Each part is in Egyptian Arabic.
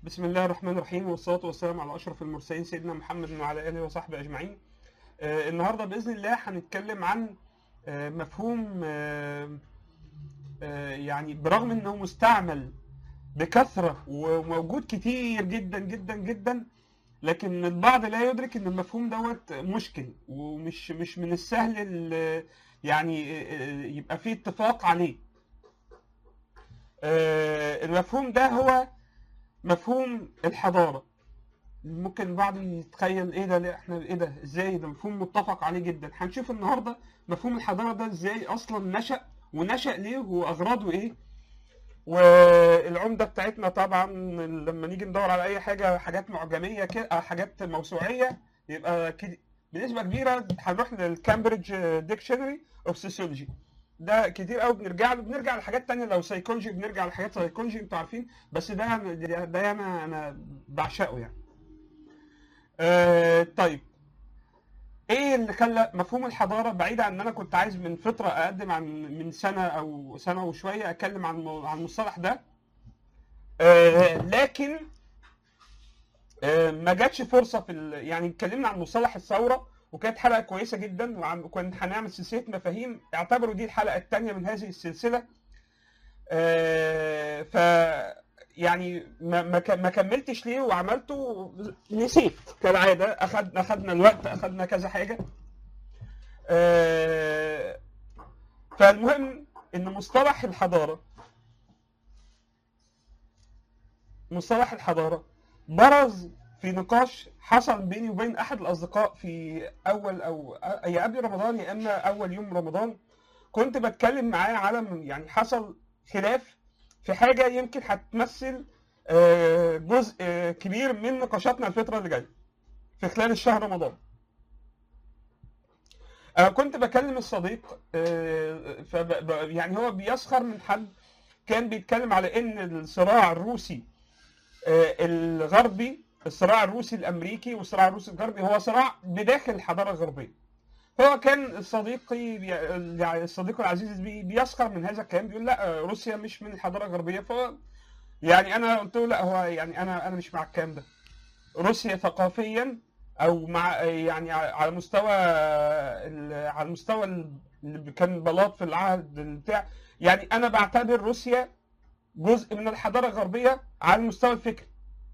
بسم الله الرحمن الرحيم والصلاة والسلام على أشرف المرسلين سيدنا محمد وعلى آله وصحبه أجمعين. آه النهارده بإذن الله هنتكلم عن آه مفهوم آه آه يعني برغم إنه مستعمل بكثرة وموجود كتير جدا جدا جدا لكن البعض لا يدرك إن المفهوم دوت مشكل ومش مش من السهل ال- يعني آه، يبقى فيه اتفاق عليه. آه المفهوم ده هو مفهوم الحضارة ممكن البعض يتخيل ايه ده لا احنا ايه ده ازاي ده مفهوم متفق عليه جدا هنشوف النهارده مفهوم الحضارة ده ازاي اصلا نشأ ونشأ ليه واغراضه ايه والعمدة بتاعتنا طبعا لما نيجي ندور على اي حاجة حاجات معجمية كده آه، حاجات موسوعية يبقى كده بنسبة كبيرة هنروح للكامبريدج ديكشنري اوف سوسيولوجي ده كتير قوي بنرجع له بنرجع لحاجات تانية لو سايكولوجي بنرجع لحاجات سايكولوجي انتوا عارفين بس ده ده, ده انا انا بعشقه يعني. آه طيب ايه اللي خلى مفهوم الحضاره بعيد عن ان انا كنت عايز من فتره اقدم عن من سنه او سنه وشويه اتكلم عن مو- عن المصطلح ده آه لكن آه ما جاتش فرصه في ال... يعني اتكلمنا عن مصطلح الثوره وكانت حلقه كويسه جدا وعن- وكنا هنعمل سلسله مفاهيم اعتبروا دي الحلقه الثانيه من هذه السلسله آه، ف يعني ما ما ك- ما كملتش ليه وعملته نسيت كالعاده اخد اخدنا الوقت اخدنا كذا حاجه آه، فالمهم ان مصطلح الحضاره مصطلح الحضاره برز في نقاش حصل بيني وبين احد الاصدقاء في اول او يا قبل رمضان يا اما اول يوم رمضان كنت بتكلم معاه على م- يعني حصل خلاف في حاجه يمكن هتمثل آه، جزء آه، كبير من نقاشاتنا الفتره اللي جايه في خلال الشهر رمضان انا كنت بكلم الصديق آه، فب... ب- يعني هو بيسخر من حد كان بيتكلم على ان الصراع الروسي آه، الغربي الصراع الروسي الامريكي والصراع الروسي الغربي هو صراع بداخل الحضاره الغربيه هو كان صديقي بي... يعني الصديق العزيز بي... بيسخر من هذا الكلام بيقول لا روسيا مش من الحضاره الغربيه فهو يعني انا قلت له لا هو يعني انا انا مش مع الكلام ده روسيا ثقافيا او مع يعني على مستوى ال- على المستوى اللي كان بلاط في العهد بتاع يعني انا بعتبر روسيا جزء من الحضاره الغربيه على المستوى الفكري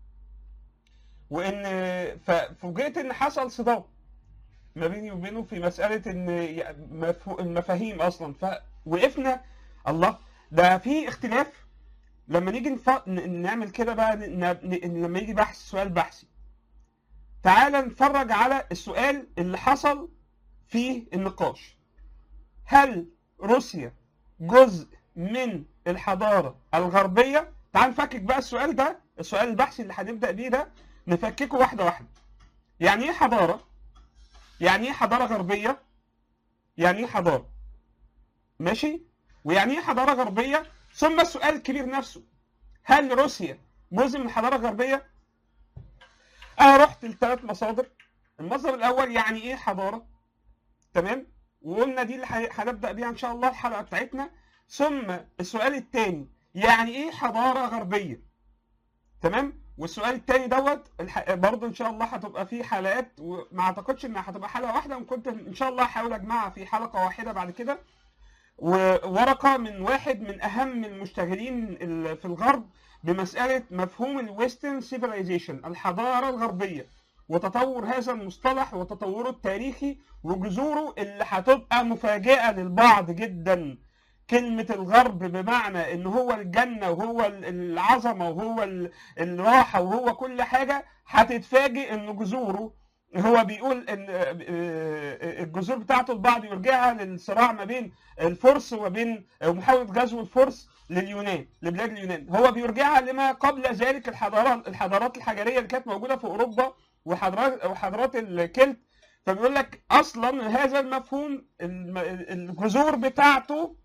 وان ففوجئت ان حصل صدام ما بيني وبينه في مساله ان مفهو- المفاهيم اصلا فوقفنا الله ده في اختلاف لما نيجي نف... ن- نعمل كده بقى ن... ن... لما يجي بحث سؤال بحثي تعال نتفرج على السؤال اللي حصل في النقاش هل روسيا جزء من الحضارة الغربية تعال نفكك بقى السؤال ده السؤال البحثي اللي هنبدأ بيه ده نفككه واحدة واحدة يعني ايه حضارة يعني ايه حضارة غربية يعني ايه حضارة ماشي ويعني ايه حضارة غربية ثم السؤال الكبير نفسه هل روسيا جزء من الحضارة الغربية انا رحت لثلاث مصادر المصدر الاول يعني ايه حضاره تمام وقلنا دي اللي ح- هنبدا بيها ان شاء الله الحلقه بتاعتنا ثم السؤال الثاني يعني ايه حضاره غربيه تمام والسؤال الثاني دوت الح... برضه ان شاء الله هتبقى فيه حلقات وما اعتقدش انها هتبقى حلقه واحده وكنت ان شاء الله هحاول اجمعها في حلقه واحده بعد كده وورقه من واحد من اهم المشتغلين ال- في الغرب بمساله مفهوم الويسترن سيفيلايزيشن الحضاره الغربيه وتطور هذا المصطلح وتطوره التاريخي وجذوره اللي هتبقى مفاجئه للبعض جدا كلمة الغرب بمعنى ان هو الجنة وهو ال- العظمة وهو ال- الراحة وهو كل حاجة هتتفاجئ ان جذوره هو بيقول ان آه، آه، الجذور بتاعته البعض يرجعها للصراع ما بين الفرس وما بين محاولة غزو الفرس لليونان لبلاد اليونان هو بيرجعها لما قبل ذلك الحضارات الحضارات الحجريه اللي كانت موجوده في اوروبا وحضارات وحضارات الكلت فبيقول لك اصلا هذا المفهوم الم- الجذور بتاعته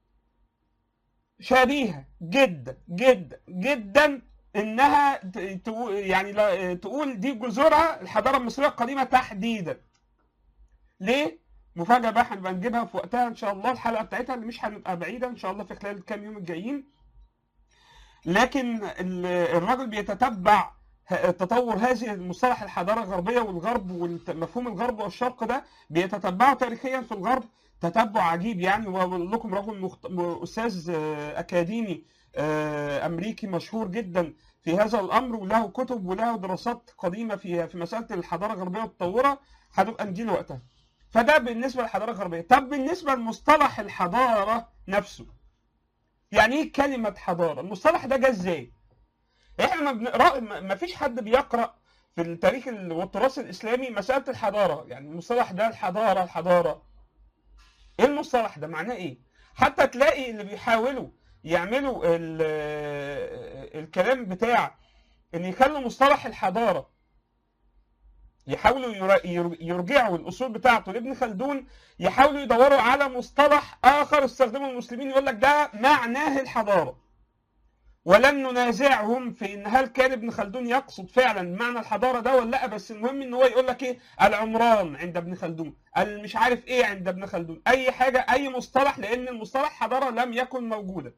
شبيهه جدا جدا جدا انها ت- تقو- يعني لا- تقول دي جذورها الحضاره المصريه القديمه تحديدا ليه مفاجاه بقى هنبقى نجيبها في وقتها ان شاء الله الحلقه بتاعتها اللي مش هنبقى بعيده ان شاء الله في خلال الكام يوم الجايين لكن ال- الراجل بيتتبع ه- تطور هذه المصطلح الحضاره الغربيه والغرب ومفهوم الغرب والشرق ده بيتتبعه تاريخيا في الغرب تتبع عجيب يعني واقول لكم رجل مخت... م- استاذ آه، اكاديمي آه، امريكي مشهور جدا في هذا الامر وله كتب وله دراسات قديمه في في مساله الحضاره الغربيه والتطوره هتبقى نجيل وقتها فده بالنسبه للحضاره الغربيه طب بالنسبه لمصطلح الحضاره نفسه يعني ايه كلمه حضاره المصطلح ده جه ازاي احنا ما بنقرا ما ما فيش حد بيقرا في التاريخ ال- والتراث الاسلامي مساله الحضاره يعني المصطلح ده الحضاره الحضاره ايه المصطلح ده معناه ايه حتى تلاقي اللي بيحاولوا يعملوا ال- الكلام بتاع ان يخلوا مصطلح الحضاره يحاولوا ير- ير- يرجعوا الاصول بتاعته لابن خلدون يحاولوا يدوروا على مصطلح اخر استخدمه المسلمين يقول لك ده معناه الحضاره ولن ننازعهم في ان هل كان ابن خلدون يقصد فعلا معنى الحضاره ده ولا لا بس المهم ان هو يقول لك ايه العمران عند ابن خلدون مش عارف ايه عند ابن خلدون اي حاجه اي مصطلح لان المصطلح حضاره لم يكن موجودا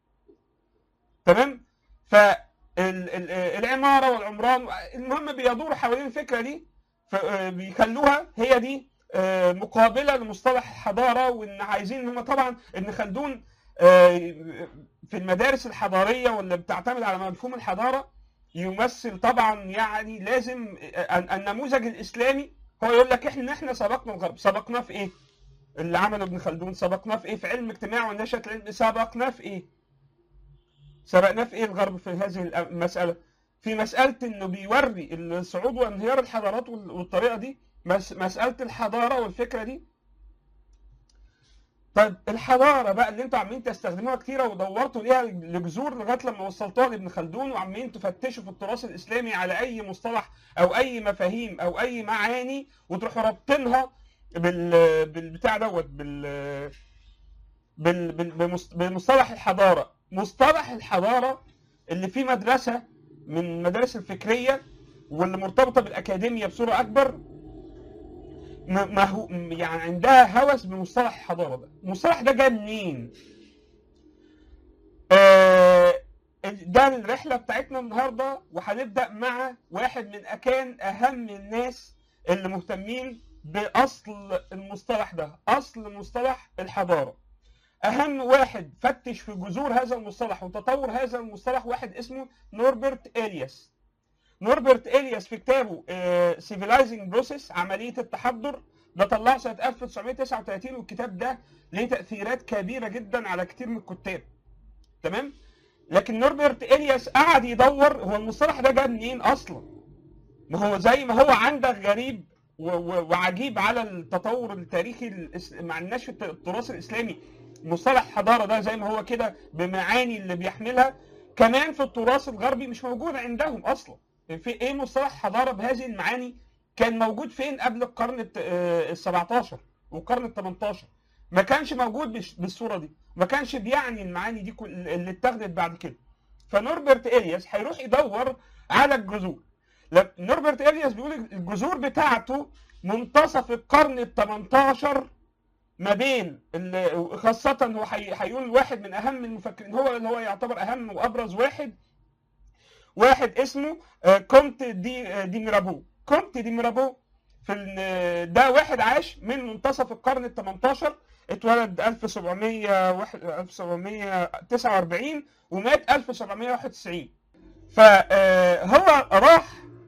تمام فالعماره والعمران المهم بيدور حوالين الفكره دي بيخلوها هي دي آه، مقابله لمصطلح الحضاره وان عايزين هم طبعا ابن خلدون آه، في المدارس الحضاريه واللي بتعتمد على مفهوم الحضاره يمثل طبعا يعني لازم آه، النموذج الاسلامي هو يقول لك احنا احنا سبقنا الغرب سبقناه في ايه؟ اللي عمله ابن خلدون سبقناه في ايه؟ في علم اجتماع ونشأة العلم سبقناه في ايه؟ سبقناه في ايه الغرب في هذه المسألة؟ في مسألة انه بيوري الصعود وانهيار الحضارات وال- والطريقة دي مس- مسألة الحضارة والفكرة دي طيب الحضارة بقى اللي انتوا عمالين تستخدموها كتيرة ودورتوا ليها لجذور لغاية لما وصلتوها لابن خلدون وعمالين تفتشوا في التراث الإسلامي على أي مصطلح أو أي مفاهيم أو أي معاني وتروحوا رابطينها بال بالبتاع دوت بال بال بال- بمص- بمصطلح الحضارة مصطلح الحضارة اللي فيه مدرسة من المدارس الفكرية واللي مرتبطة بالأكاديمية بصورة أكبر ما ما هو يعني عندها هوس بمصطلح الحضارة ده المصطلح ده جاي منين؟ آه، ده الرحلة بتاعتنا النهاردة وهنبدأ مع واحد من أكان أهم الناس اللي مهتمين بأصل المصطلح ده أصل مصطلح الحضارة أهم واحد فتش في جذور هذا المصطلح وتطور هذا المصطلح واحد اسمه نوربرت إلياس نوربرت إلياس في كتابه سيفيلايزنج بروسيس عملية التحضر ده طلعه سنة 1939 والكتاب ده ليه تأثيرات كبيرة جدا على كتير من الكتاب تمام لكن نوربرت إلياس قعد يدور هو المصطلح ده جاي منين أصلا ما هو زي ما هو عندك غريب و- و- وعجيب على التطور التاريخي الإس- ما عندناش في الت- التراث الإسلامي مصطلح حضارة ده زي ما هو كده بمعاني اللي بيحملها كمان في التراث الغربي مش موجود عندهم أصلا في ايه مصطلح حضاره بهذه المعاني كان موجود فين قبل القرن ال 17 والقرن ال 18 ما كانش موجود بالش- بالصوره دي ما كانش بيعني المعاني دي كل- اللي اتخذت بعد كده فنوربرت الياس هيروح يدور على الجذور لا- نوربرت الياس بيقول الجذور بتاعته منتصف القرن ال 18 ما بين ال- خاصة هو هي- هيقول واحد من أهم المفكرين هو اللي هو يعتبر أهم وأبرز واحد واحد اسمه آه، كومت دي آه، دي ميرابو كومت دي ميرابو في ال- ده واحد عاش من منتصف القرن ال 18 اتولد 1700 واحد- 1749 ومات 1791 فهو راح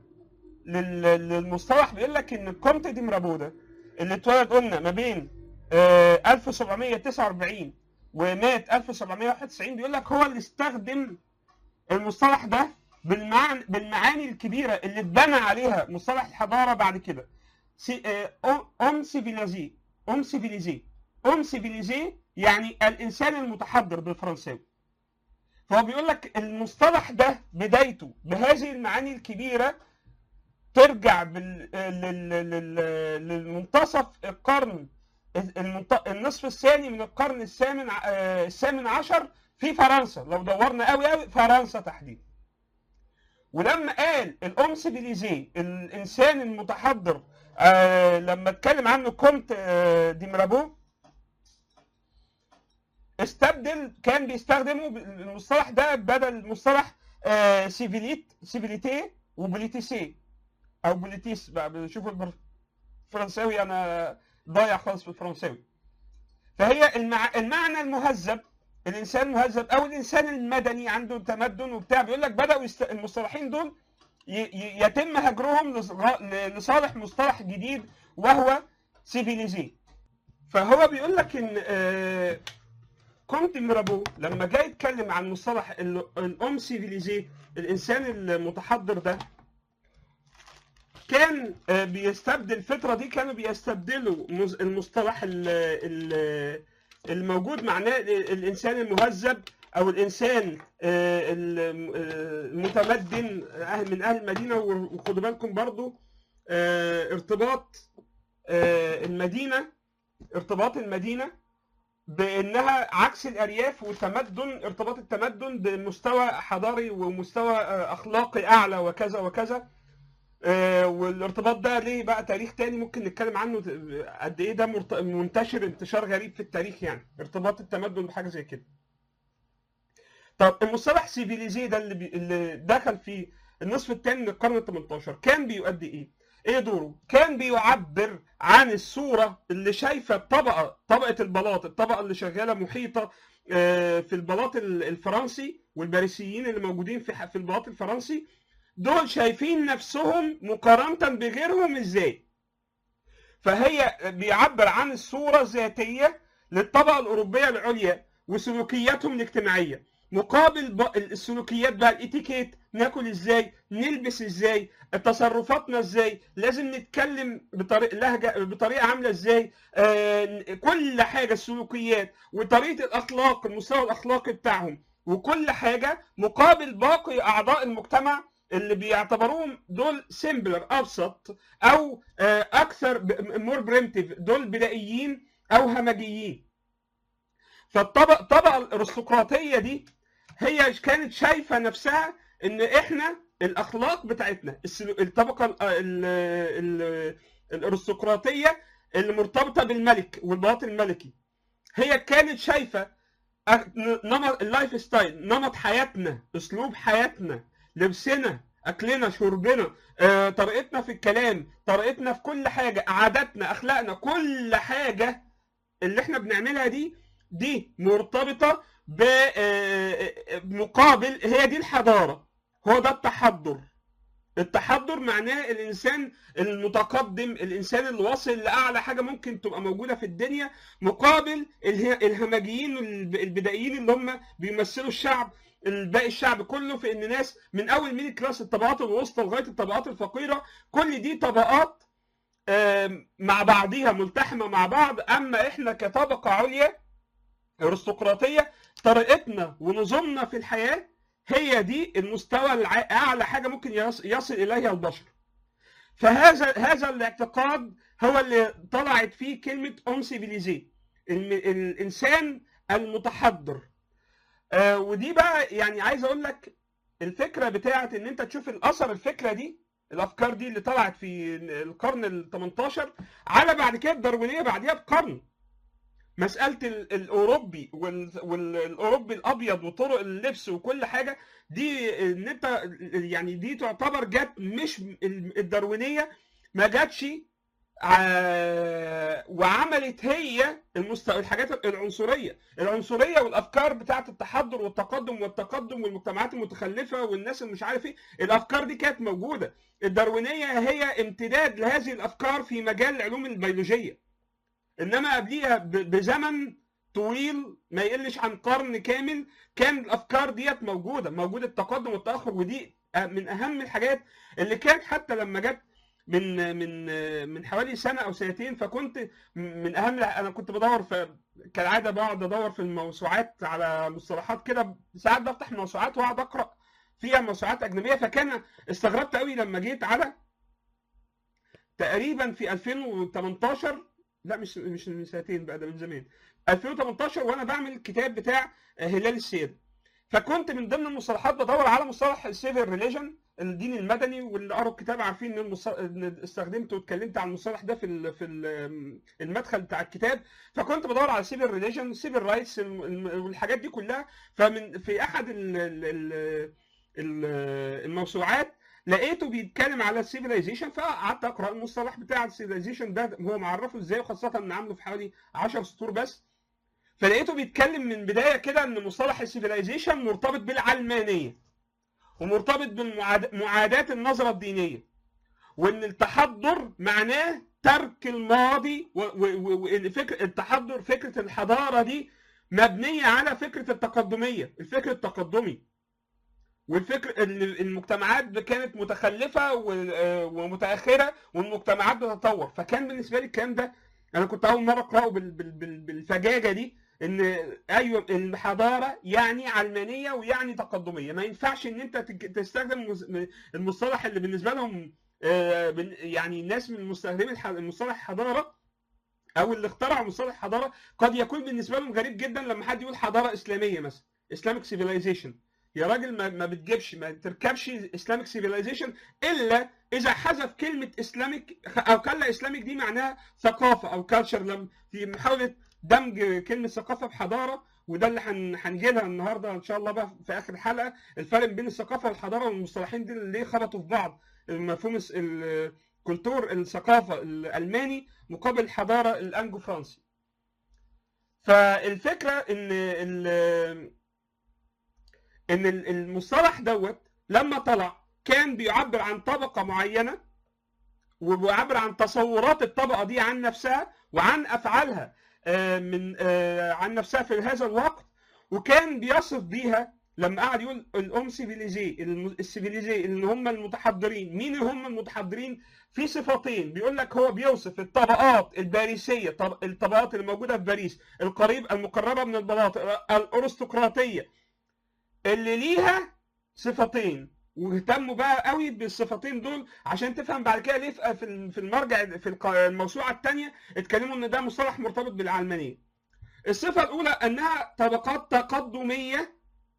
لل- للمصطلح بيقول لك ان كومت دي ميرابو ده اللي اتولد قلنا ما بين آه، 1749 ومات 1791 بيقول لك هو اللي استخدم المصطلح ده بالمعنى بالمعاني الكبيره اللي اتبنى عليها مصطلح الحضاره بعد كده سي آه، ام سيفيليزي ام سيفيليزي ام سيفيليزي يعني الانسان المتحضر بالفرنساوي فهو بيقول لك المصطلح ده بدايته بهذه المعاني الكبيره ترجع بال... لل... لل... للمنتصف القرن المنط... النصف الثاني من القرن الثامن ع- آه، الثامن عشر في فرنسا لو دورنا قوي قوي فرنسا تحديدا ولما قال الام سيفيليزي الانسان المتحضر آه لما اتكلم عنه كومت آه دي ميرابو استبدل كان بيستخدموا المصطلح ده بدل مصطلح آه، سيفيليت سيفيليتي وبوليتيسي او بوليتيس بقى بنشوف الفرنساوي انا ضايع خالص في الفرنساوي فهي المع... المعنى المهذب الانسان المهذب او الانسان المدني عنده تمدن وبتاع بيقول لك بداوا يست... المصطلحين دول ي... ي- يتم هجرهم لص- ل- لصالح مصطلح جديد وهو سيفيليزي فهو بيقول لك ان آه، كونت ميرابو لما جاي يتكلم عن مصطلح ال- الام سيفيليزي الانسان المتحضر ده كان آه، بيستبدل الفترة دي كانوا بيستبدلوا مز- المصطلح ال- ال- الموجود معناه ال- الإنسان المهذب أو الإنسان آه، ال- آه، المتمدن أهل- من أهل المدينة وخدوا بالكم برضو آه، ارتباط آه، المدينة ارتباط المدينة بانها عكس الارياف والتمدن ارتباط التمدن بمستوى حضاري ومستوى آه، اخلاقي اعلى وكذا وكذا آه، والارتباط ده ليه بقى تاريخ تاني ممكن نتكلم عنه ت- قد ايه ده مرت- منتشر انتشار غريب في التاريخ يعني ارتباط التمدن بحاجه زي كده طب المصطلح سيفيليزي ده اللي, بي... اللي دخل في النصف الثاني من القرن ال 18 كان بيؤدي ايه؟ ايه دوره؟ كان بيعبر عن الصوره اللي شايفه الطبقه طبقه البلاط الطبقه اللي شغاله محيطه آه، في البلاط ال- الفرنسي والباريسيين اللي موجودين في ح- في البلاط الفرنسي دول شايفين نفسهم مقارنه بغيرهم ازاي؟ فهي بيعبر عن الصوره الذاتيه للطبقه الاوروبيه العليا وسلوكياتهم الاجتماعيه مقابل ب- السلوكيات بقى الاتيكيت ناكل ازاي نلبس ازاي تصرفاتنا ازاي لازم نتكلم بطريقه لهجه بطريقه عامله ازاي آه كل حاجه السلوكيات وطريقه الاخلاق المستوى الاخلاقي بتاعهم وكل حاجه مقابل باقي اعضاء المجتمع اللي بيعتبروهم دول سيمبلر ابسط او آه اكثر مور بريمتيف دول بدائيين او همجيين فالطبقه الطبقه الارستقراطيه دي هي كانت شايفه نفسها ان احنا الاخلاق بتاعتنا السلو- الطبقه ال- ال- ال- الارستقراطيه اللي مرتبطه بالملك والبلاط الملكي هي كانت شايفه أ- نمط اللايف ستايل نمط حياتنا اسلوب حياتنا لبسنا اكلنا شربنا آه، طريقتنا في الكلام طريقتنا في كل حاجه عاداتنا اخلاقنا كل حاجه اللي احنا بنعملها دي دي مرتبطه بمقابل هي دي الحضاره هو ده التحضر التحضر معناه الانسان المتقدم الانسان اللي واصل لاعلى حاجه ممكن تبقى موجوده في الدنيا مقابل اله- الهمجيين والب- البدائيين اللي هم بيمثلوا الشعب الباقي الشعب كله في ان ناس من اول ميدل كلاس الطبقات الوسطى لغايه الطبقات الفقيره كل دي طبقات آم، مع بعضيها ملتحمه مع بعض اما احنا كطبقه عليا ارستقراطيه طريقتنا ونظامنا في الحياه هي دي المستوى الع- اعلى حاجه ممكن يص- يصل اليها البشر فهذا هذا الاعتقاد هو اللي طلعت فيه كلمه اون سيفيليزي الانسان المتحضر آه ودي بقى يعني عايز اقول لك الفكره بتاعت ان انت تشوف الاثر الفكره دي الافكار دي اللي طلعت في القرن ال 18 على بعد كده الداروينيه بعديها بقرن مساله ال- الاوروبي وال- والاوروبي الابيض وطرق اللبس وكل حاجه دي ان انت يعني دي تعتبر جت مش الداروينيه ما جاتش ع- وعملت هي المست... الحاجات العنصريه العنصريه والافكار بتاعت التحضر والتقدم والتقدم والمجتمعات المتخلفه والناس اللي مش عارف ايه الافكار دي كانت موجوده الداروينيه هي امتداد لهذه الافكار في مجال العلوم البيولوجيه انما قبليها ب- بزمن طويل ما يقلش عن قرن كامل كان الافكار ديت موجوده موجود التقدم والتاخر ودي من اهم الحاجات اللي كانت حتى لما جت من من من حوالي سنه او سنتين فكنت من اهم انا كنت بدور في كالعاده بقعد ادور في الموسوعات على مصطلحات كده ساعات بفتح موسوعات واقعد اقرا فيها موسوعات اجنبيه فكان استغربت قوي لما جيت على تقريبا في 2018 لا مش مش من سنتين بقى ده من زمان 2018 وانا بعمل الكتاب بتاع هلال السيد فكنت من ضمن المصطلحات بدور على مصطلح السيفل ريليجن الدين المدني واللي قروا الكتاب عارفين ان, المص... إن استخدمت واتكلمت عن المصطلح ده في ال... في ال- المدخل بتاع الكتاب فكنت بدور على سيفل ريليجن سيفل رايتس والحاجات دي كلها فمن في احد ال... ال... ال... ال- الموسوعات لقيته بيتكلم على السيفيلايزيشن فقعدت اقرا المصطلح بتاع السيفيلايزيشن ده هو معرفه ازاي وخاصه ان عامله في حوالي 10 سطور بس فلقيته بيتكلم من بدايه كده ان مصطلح السيفيلايزيشن مرتبط بالعلمانيه ومرتبط بمعاداه النظره الدينيه وان التحضر معناه ترك الماضي وان فكره التحضر فكره الحضاره دي مبنيه على فكره التقدميه الفكر التقدمي والفكر ان المجتمعات كانت متخلفه و- ومتاخره والمجتمعات بتتطور فكان بالنسبه لي الكلام ده انا كنت اول مره اقراه بال- بال- بال- بالفجاجه دي ان ايوه الحضاره يعني علمانيه ويعني تقدميه ما ينفعش ان انت تج- تستخدم مز- المصطلح اللي بالنسبه لهم آه، بن- يعني الناس من مستخدمي الح- المصطلح حضاره او اللي اخترعوا مصطلح حضاره قد يكون بالنسبه لهم غريب جدا لما حد يقول حضاره اسلاميه مثلا اسلامك سيفيلايزيشن يا راجل ما, ما بتجيبش ما تركبش اسلامك سيفيلايزيشن الا اذا حذف كلمه اسلامك او خلى اسلامك دي معناها ثقافه او كالتشر لم في محاوله دمج كلمه ثقافه بحضاره وده اللي هن- هنجي لها النهارده ان شاء الله بقى في اخر الحلقه الفرق بين الثقافه والحضاره والمصطلحين دي اللي ليه خبطوا في بعض المفهوم الس- الكولتور الثقافه الالماني مقابل الحضاره الانجو فرنسي فالفكره ان ال- ان ال- المصطلح دوت لما طلع كان بيعبر عن طبقه معينه وبيعبر عن تصورات الطبقه دي عن نفسها وعن افعالها آه، من آه، عن نفسها في هذا الوقت وكان بيصف بيها لما قعد يقول الام سيفيليزي الم- السيفيليزي اللي هم المتحضرين مين هم المتحضرين في صفتين بيقول لك هو بيوصف الطبقات الباريسيه طب- الطبقات اللي موجوده في باريس القريب المقربه من المناطق الارستقراطيه اللي ليها صفتين واهتموا بقى قوي بالصفتين دول عشان تفهم بعد كده ليه في في في المرجع في الق- الموسوعه الثانيه اتكلموا ان ده مصطلح مرتبط بالعلمانيه. الصفه الاولى انها طبقات تقدميه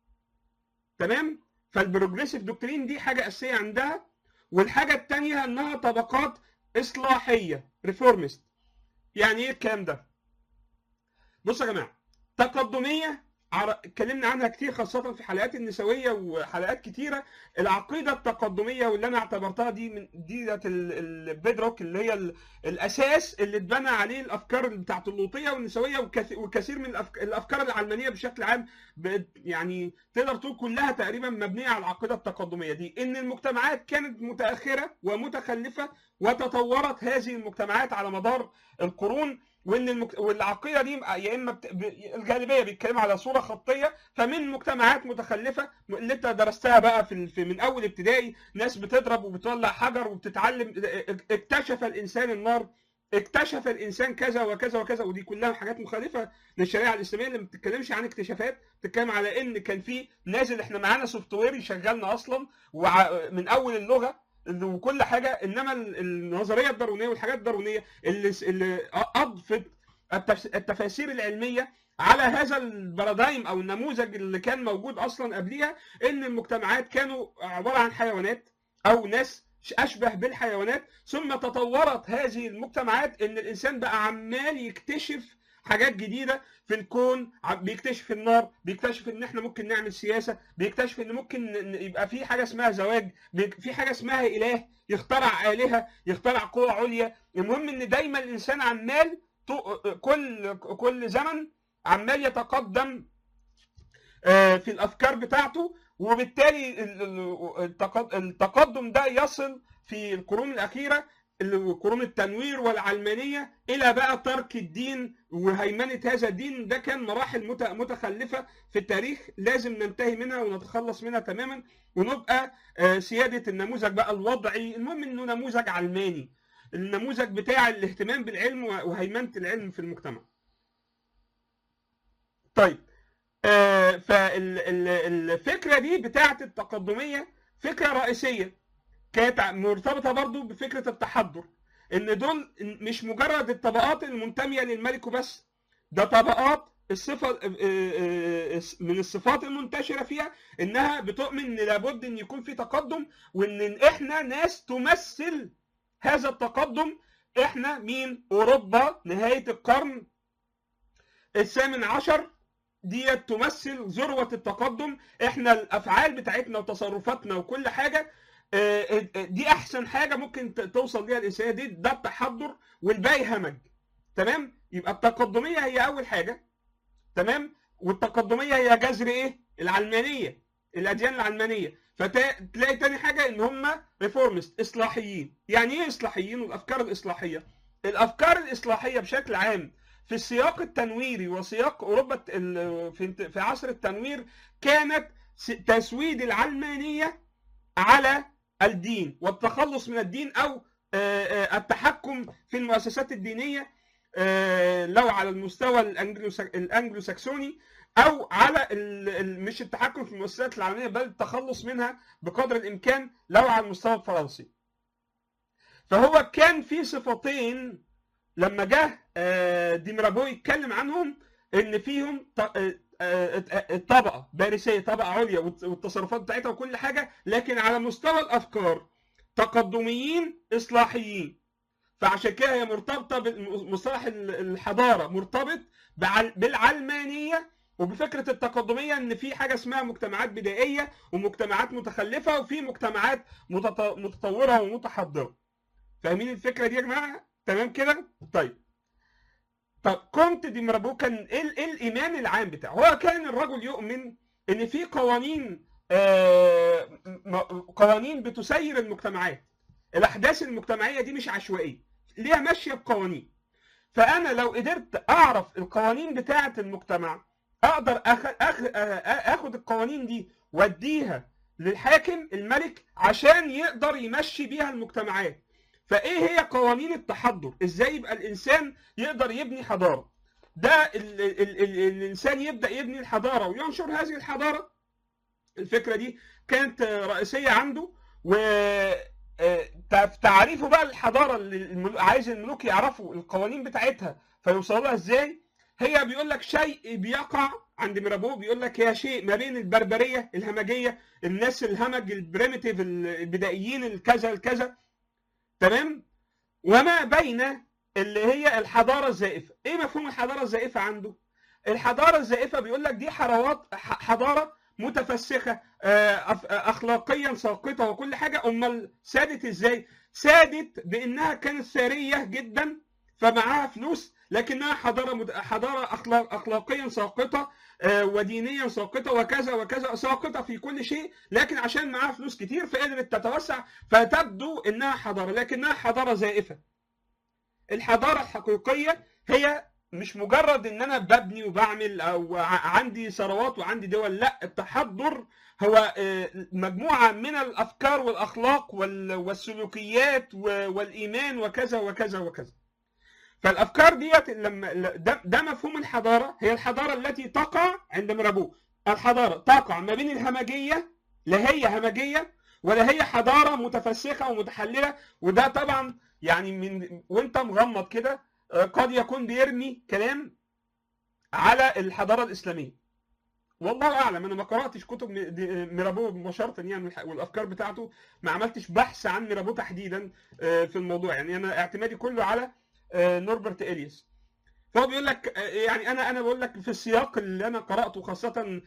تمام؟ فالبروجريسيف دوكترين دي حاجه اساسيه عندها والحاجه الثانيه انها طبقات اصلاحيه ريفورمست. يعني ايه الكلام ده؟ بصوا يا جماعه تقدميه عر- اتكلمنا عنها كتير خاصة في حلقات النسوية وحلقات كتيرة العقيدة التقدمية واللي أنا اعتبرتها دي من دي البيدروك اللي هي ال- الأساس اللي اتبنى عليه الأفكار بتاعت اللوطية والنسوية وكث- وكثير من الأفك- الأفكار العلمانية بشكل عام بقت يعني تقدر تقول كلها تقريبا مبنية على العقيدة التقدمية دي إن المجتمعات كانت متأخرة ومتخلفة وتطورت هذه المجتمعات على مدار القرون وان المك... والعقيده دي يا اما بت... ب... الغالبيه بيتكلموا على صوره خطيه فمن مجتمعات متخلفه اللي انت درستها بقى في, ال... في من اول ابتدائي ناس بتضرب وبتولع حجر وبتتعلم اكتشف الانسان النار اكتشف الانسان كذا وكذا وكذا ودي كلها حاجات مخالفه للشريعه الاسلاميه اللي ما بتتكلمش عن اكتشافات بتتكلم على ان كان في نازل احنا معانا سوفت وير يشغلنا اصلا وع... من اول اللغه وكل حاجه انما ال- النظريه الداروينيه والحاجات الداروينيه اللي اللي اضفت التفس- التفاسير العلميه على هذا البارادايم او النموذج اللي كان موجود اصلا قبليها ان المجتمعات كانوا عباره عن حيوانات او ناس اشبه بالحيوانات ثم تطورت هذه المجتمعات ان الانسان بقى عمال يكتشف حاجات جديده في الكون ع- بيكتشف النار بيكتشف ان احنا ممكن نعمل سياسه بيكتشف ان ممكن ن- يبقى في حاجه اسمها زواج بيك- في حاجه اسمها اله يخترع الهه يخترع قوى عليا المهم ان دايما الانسان عمال طو- كل كل زمن عمال يتقدم آه، في الافكار بتاعته وبالتالي ال- ال- التق- التقدم ده يصل في القرون الاخيره ال- قرون التنوير والعلمانيه الى بقى ترك الدين وهيمنه هذا الدين ده كان مراحل مت- متخلفه في التاريخ لازم ننتهي منها ونتخلص منها تماما ونبقى آه، سياده النموذج بقى الوضعي المهم انه نموذج علماني النموذج بتاع الاهتمام بالعلم وهيمنه العلم في المجتمع. طيب آه، فالفكره دي بتاعه التقدميه فكره رئيسيه كانت مرتبطه برضو بفكره التحضر ان دول مش مجرد الطبقات المنتميه للملك وبس ده طبقات الصفه آه، آه، آه، من الصفات المنتشره فيها انها بتؤمن ان لابد ان يكون في تقدم وان احنا ناس تمثل هذا التقدم احنا مين اوروبا نهايه القرن الثامن عشر ديت تمثل ذروه التقدم احنا الافعال بتاعتنا وتصرفاتنا وكل حاجه آه، آه، دي احسن حاجه ممكن ت- توصل ليها الانسانيه دي ده التحضر والباقي همج تمام يبقى التقدميه هي اول حاجه تمام والتقدميه هي جذر ايه العلمانيه الاديان العلمانيه فتلاقي تاني حاجه ان هم ريفورمست اصلاحيين يعني ايه اصلاحيين والافكار الاصلاحيه الافكار الاصلاحيه بشكل عام في السياق التنويري وسياق اوروبا ال- في في عصر التنوير كانت س- تسويد العلمانيه على الدين والتخلص من الدين او آه، آه، التحكم في المؤسسات الدينيه آه، لو على المستوى الأنجلو- الانجلو ساكسوني او على ال- ال- مش التحكم في المؤسسات العالميه بل التخلص منها بقدر الامكان لو على المستوى الفرنسي فهو كان في صفتين لما جه آه، ديمرابو يتكلم عنهم ان فيهم ط- آه، آه، آه، الطبقه باريسيه طبقه عليا والت- والتصرفات بتاعتها وكل حاجه لكن على مستوى الافكار تقدميين اصلاحيين فعشان كده هي مرتبطه بمصطلح ال- الحضاره مرتبط بعل- بالعلمانيه وبفكره التقدميه ان في حاجه اسمها مجتمعات بدائيه ومجتمعات متخلفه وفي مجتمعات متط- متطوره ومتحضره فاهمين الفكره دي يا جماعه تمام كده طيب طب كونت دي مرابو كان ايه ال- إيه الايمان العام بتاعه هو كان الرجل يؤمن ان في قوانين آه، م- قوانين بتسير المجتمعات الاحداث المجتمعيه دي مش عشوائيه ليها ماشيه بقوانين فانا لو قدرت اعرف القوانين بتاعه المجتمع اقدر أخ... أخ... آه، اخد القوانين دي واديها للحاكم الملك عشان يقدر يمشي بيها المجتمعات فايه هي قوانين التحضر ازاي يبقى الانسان يقدر يبني حضاره ده ال ال ال ال الانسان يبدا يبني الحضاره وينشر هذه الحضاره الفكره دي كانت آه، رئيسيه عنده و آه، تع- تعريفه بقى الحضاره اللي الملو- عايز الملوك يعرفوا القوانين بتاعتها فيوصلوا لها ازاي هي بيقول لك شيء بيقع عند ميرابو بيقول لك هي شيء ما بين البربريه الهمجيه الناس الهمج البريمتيف البدائيين الكذا الكذا تمام وما بين اللي هي الحضاره الزائفه ايه مفهوم الحضاره الزائفه عنده الحضاره الزائفه بيقول لك دي حروات ح- حضاره متفسخه آه، أف- آه، اخلاقيا ساقطه وكل حاجه امال سادت ازاي سادت بانها كانت ثريه جدا فمعاها فلوس لكنها حضاره مد... حضاره أخلاق... اخلاقيا ساقطه آه، ودينيا ساقطه وكذا وكذا ساقطه في كل شيء لكن عشان معاها فلوس كتير فقدرت تتوسع فتبدو انها حضاره لكنها حضاره زائفه الحضاره الحقيقيه هي مش مجرد ان انا ببني وبعمل او ع- عندي ثروات وعندي دول لا التحضر هو آه، مجموعه من الافكار والاخلاق وال- والسلوكيات و- والايمان وكذا وكذا وكذا فالافكار ديت لما ده, ده مفهوم الحضاره هي الحضاره التي تقع عند مرابو الحضاره تقع ما بين الهمجيه لا هي همجيه ولا هي حضاره متفسخه ومتحلله وده طبعا يعني من وانت مغمض كده آه، قد يكون بيرمي كلام على الحضاره الاسلاميه والله اعلم انا ما قراتش كتب م- دي- ميرابو مباشره يعني والح- والافكار بتاعته ما عملتش بحث عن ميرابو تحديدا آه، في الموضوع يعني انا اعتمادي كله على آه، نوربرت الياس فهو بيقول لك آه، يعني انا انا بقول لك في السياق اللي انا قراته خاصه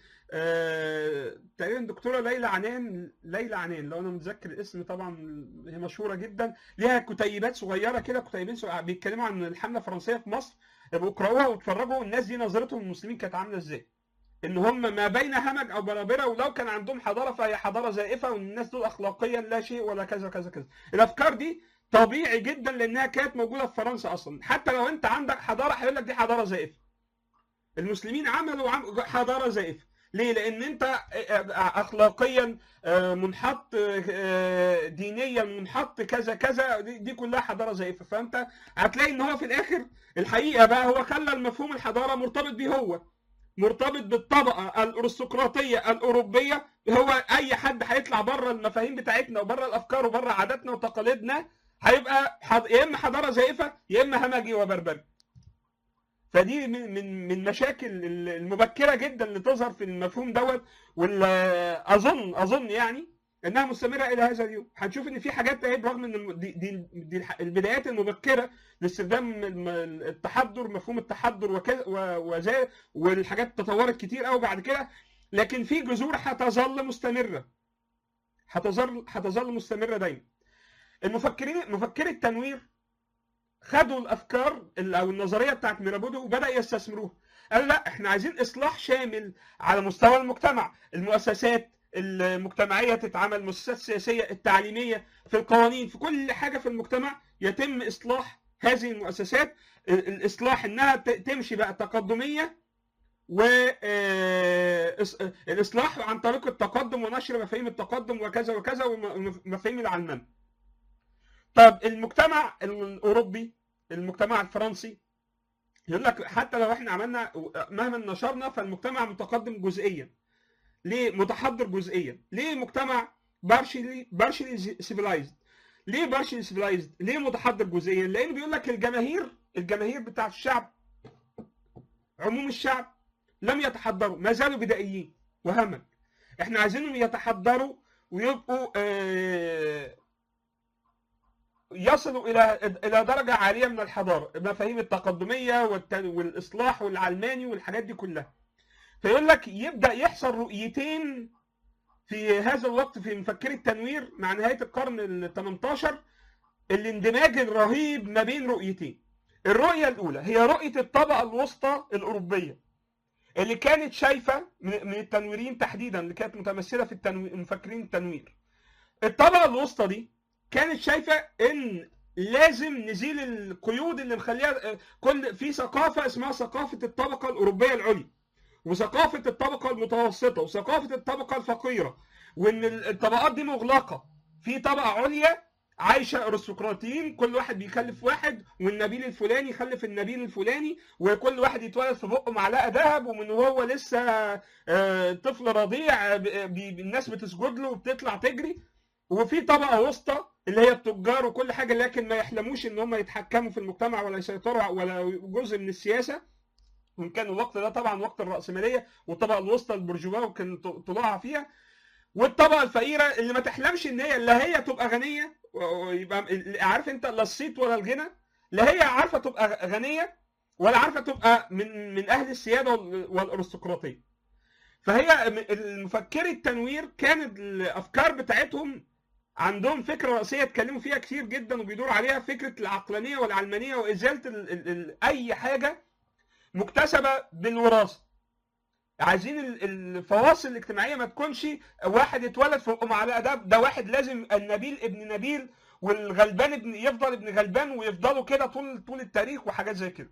آه، تقريبا دكتوره ليلى عنان ليلى عنان لو انا متذكر الاسم طبعا هي مشهوره جدا ليها كتيبات صغيره كده كتيبين صغيرة بيتكلموا عن الحمله الفرنسيه في مصر يبقوا اقراوها واتفرجوا الناس دي نظرتهم للمسلمين كانت عامله ازاي ان هم ما بين همج او برابره ولو كان عندهم حضاره فهي حضاره زائفه وان الناس دول اخلاقيا لا شيء ولا كذا كذا كذا الافكار دي طبيعي جدا لانها كانت موجوده في فرنسا اصلا حتى لو انت عندك حضاره هيقول لك دي حضاره زائفه المسلمين عملوا عم- حضاره زائفه ليه لان انت اخلاقيا آه، منحط آه، دينيا منحط كذا كذا دي دي كلها حضاره زائفه فانت هتلاقي ان هو في الاخر الحقيقه بقى هو خلى المفهوم الحضاره مرتبط بيه هو مرتبط بالطبقه الارستقراطيه الاوروبيه هو اي حد هيطلع بره المفاهيم بتاعتنا وبره الافكار وبره عاداتنا وتقاليدنا هيبقى حض... يا اما حضاره زائفه يا اما همجي وبربري فدي من من من مشاكل المبكره جدا اللي تظهر في المفهوم دوت واللي اظن اظن يعني انها مستمره الى هذا اليوم هنشوف ان في حاجات اهي برغم ان دي, دي, دي الح- البدايات المبكره لاستخدام الم- التحضر مفهوم التحضر وكذا و- وزي والحاجات تطورت كتير قوي بعد كده لكن في جذور هتظل مستمره هتظل هتظل مستمره دايما المفكرين مفكري التنوير خدوا الافكار ال- او النظريه بتاعت ميرابودو وبدا يستثمروها قالوا لا احنا عايزين اصلاح شامل على مستوى المجتمع المؤسسات المجتمعيه تتعمل المؤسسات السياسيه التعليميه في القوانين في كل حاجه في المجتمع يتم اصلاح هذه المؤسسات ال- الاصلاح انها ت- تمشي بقى تقدميه والاصلاح عن طريق التقدم ونشر مفاهيم التقدم وكذا وكذا ومفاهيم العلمنه طب المجتمع الاوروبي المجتمع الفرنسي يقول لك حتى لو احنا عملنا مهما نشرنا فالمجتمع متقدم جزئيا ليه متحضر جزئيا ليه مجتمع بارشلي بارشلي سيفلايزد ليه بارشلي سيفلايزد ليه متحضر جزئيا لانه بيقول لك الجماهير الجماهير بتاع الشعب عموم الشعب لم يتحضروا ما زالوا بدائيين وهمج احنا عايزينهم يتحضروا ويبقوا آه، يصلوا الى الى درجه عاليه من الحضاره المفاهيم التقدميه والت- والاصلاح والعلماني والحاجات دي كلها فيقول لك يبدا يحصل رؤيتين في هذا الوقت في مفكري التنوير مع نهايه القرن ال 18 الاندماج الرهيب ما بين رؤيتين الرؤيه الاولى هي رؤيه الطبقه الوسطى الاوروبيه اللي كانت شايفه من من التنويريين تحديدا اللي كانت متمثله في التنوير مفكرين التنوير الطبقه الوسطى دي كانت شايفه ان لازم نزيل القيود اللي مخليها كل في ثقافه اسمها ثقافه الطبقه الاوروبيه العليا وثقافه الطبقه المتوسطه وثقافه الطبقه الفقيره وان الطبقات دي مغلقه في طبقه عليا عايشه ارستقراطيين كل واحد بيكلف واحد والنبيل الفلاني يخلف النبيل الفلاني وكل واحد يتولد في بقه معلقه ذهب ومن وهو لسه آه، طفل رضيع آه، ب- ب- الناس بتسجد له وبتطلع تجري وفي طبقه وسطى اللي هي التجار وكل حاجه لكن ما يحلموش ان هم يتحكموا في المجتمع ولا يسيطروا ولا جزء من السياسه وان كان الوقت ده طبعا وقت الراسماليه والطبقه الوسطى البرجواه وكان طلوعها فيها والطبقه الفقيره اللي ما تحلمش ان هي لا هي تبقى غنيه ويبقى عارف انت لا الصيت ولا الغنى لا هي عارفه تبقى غنيه ولا عارفه تبقى من من اهل السياده وال- والارستقراطيه فهي المفكري التنوير كانت الافكار بتاعتهم عندهم فكره رئيسيه اتكلموا فيها كتير جدا وبيدور عليها فكره العقلانيه والعلمانيه وازاله ال ال ال اي حاجه مكتسبه بالوراثه عايزين ال- الفواصل الاجتماعيه ما تكونش واحد اتولد فوق معلقه ده ده واحد لازم النبيل ابن نبيل والغلبان ابن يفضل ابن غلبان ويفضلوا كده طول طول التاريخ وحاجات زي كده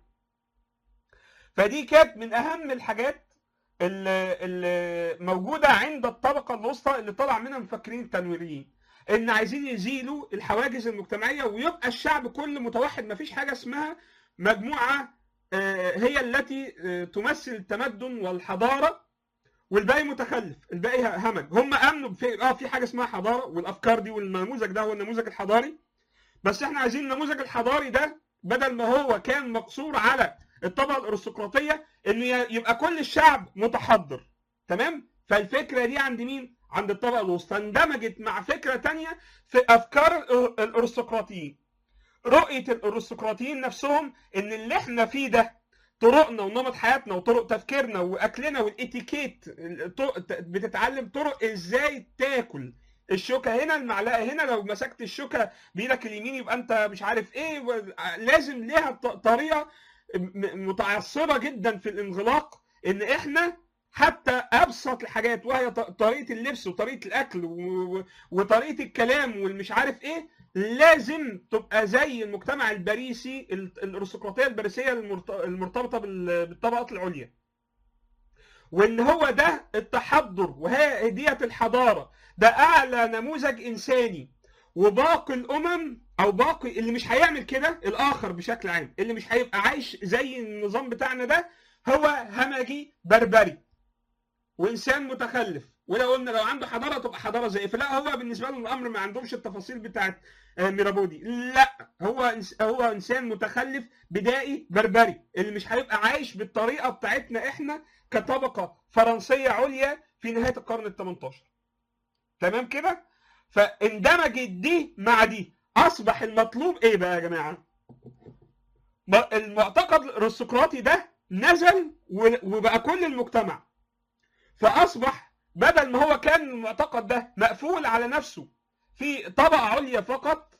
فدي كانت من اهم الحاجات اللي اللي موجوده عند الطبقه الوسطى اللي طلع منها المفكرين التنويريين ان عايزين يزيلوا الحواجز المجتمعيه ويبقى الشعب كله متوحد ما فيش حاجه اسمها مجموعه آه، هي التي آه، تمثل التمدن والحضاره والباقي متخلف الباقي همج هم امنوا في اه في حاجه اسمها حضاره والافكار دي والنموذج ده هو النموذج الحضاري بس احنا عايزين النموذج الحضاري ده بدل ما هو كان مقصور على الطبقه الارستقراطيه انه ي- يبقى كل الشعب متحضر تمام فالفكره دي عند مين عند الطبقه الوسطى اندمجت مع فكره تانية في افكار الأر- الارستقراطيين رؤيه الارستقراطيين نفسهم ان اللي احنا فيه ده طرقنا ونمط حياتنا وطرق تفكيرنا واكلنا والاتيكيت الطرق- بتتعلم طرق ازاي تاكل الشوكه هنا المعلقه هنا لو مسكت الشوكه بايدك اليمين يبقى انت مش عارف ايه و- لازم ليها ط- طريقه م- متعصبه جدا في الانغلاق ان احنا حتى ابسط الحاجات وهي ط- طريقه اللبس وطريقه الاكل و- و- وطريقه الكلام والمش عارف ايه لازم تبقى زي المجتمع الباريسي ال- الارستقراطيه الباريسيه المرت- المرتبطه بال- بالطبقات العليا وان هو ده التحضر وهي ديت الحضاره ده اعلى نموذج انساني وباقي الامم او باقي اللي مش هيعمل كده الاخر بشكل عام اللي مش هيبقى عايش زي النظام بتاعنا ده هو همجي بربري وانسان متخلف ولو قلنا لو عنده حضاره تبقى حضاره زي فلا هو بالنسبه له الامر ما عندهمش التفاصيل بتاعت آه، ميرابودي لا هو إنس- هو انسان متخلف بدائي بربري اللي مش هيبقى عايش بالطريقه بتاعتنا احنا كطبقه فرنسيه عليا في نهايه القرن ال 18 تمام كده فاندمجت دي مع دي اصبح المطلوب ايه بقى يا جماعه م- المعتقد الارستقراطي ده نزل و- وبقى كل المجتمع فاصبح بدل ما هو كان المعتقد ده مقفول على نفسه في طبقه عليا فقط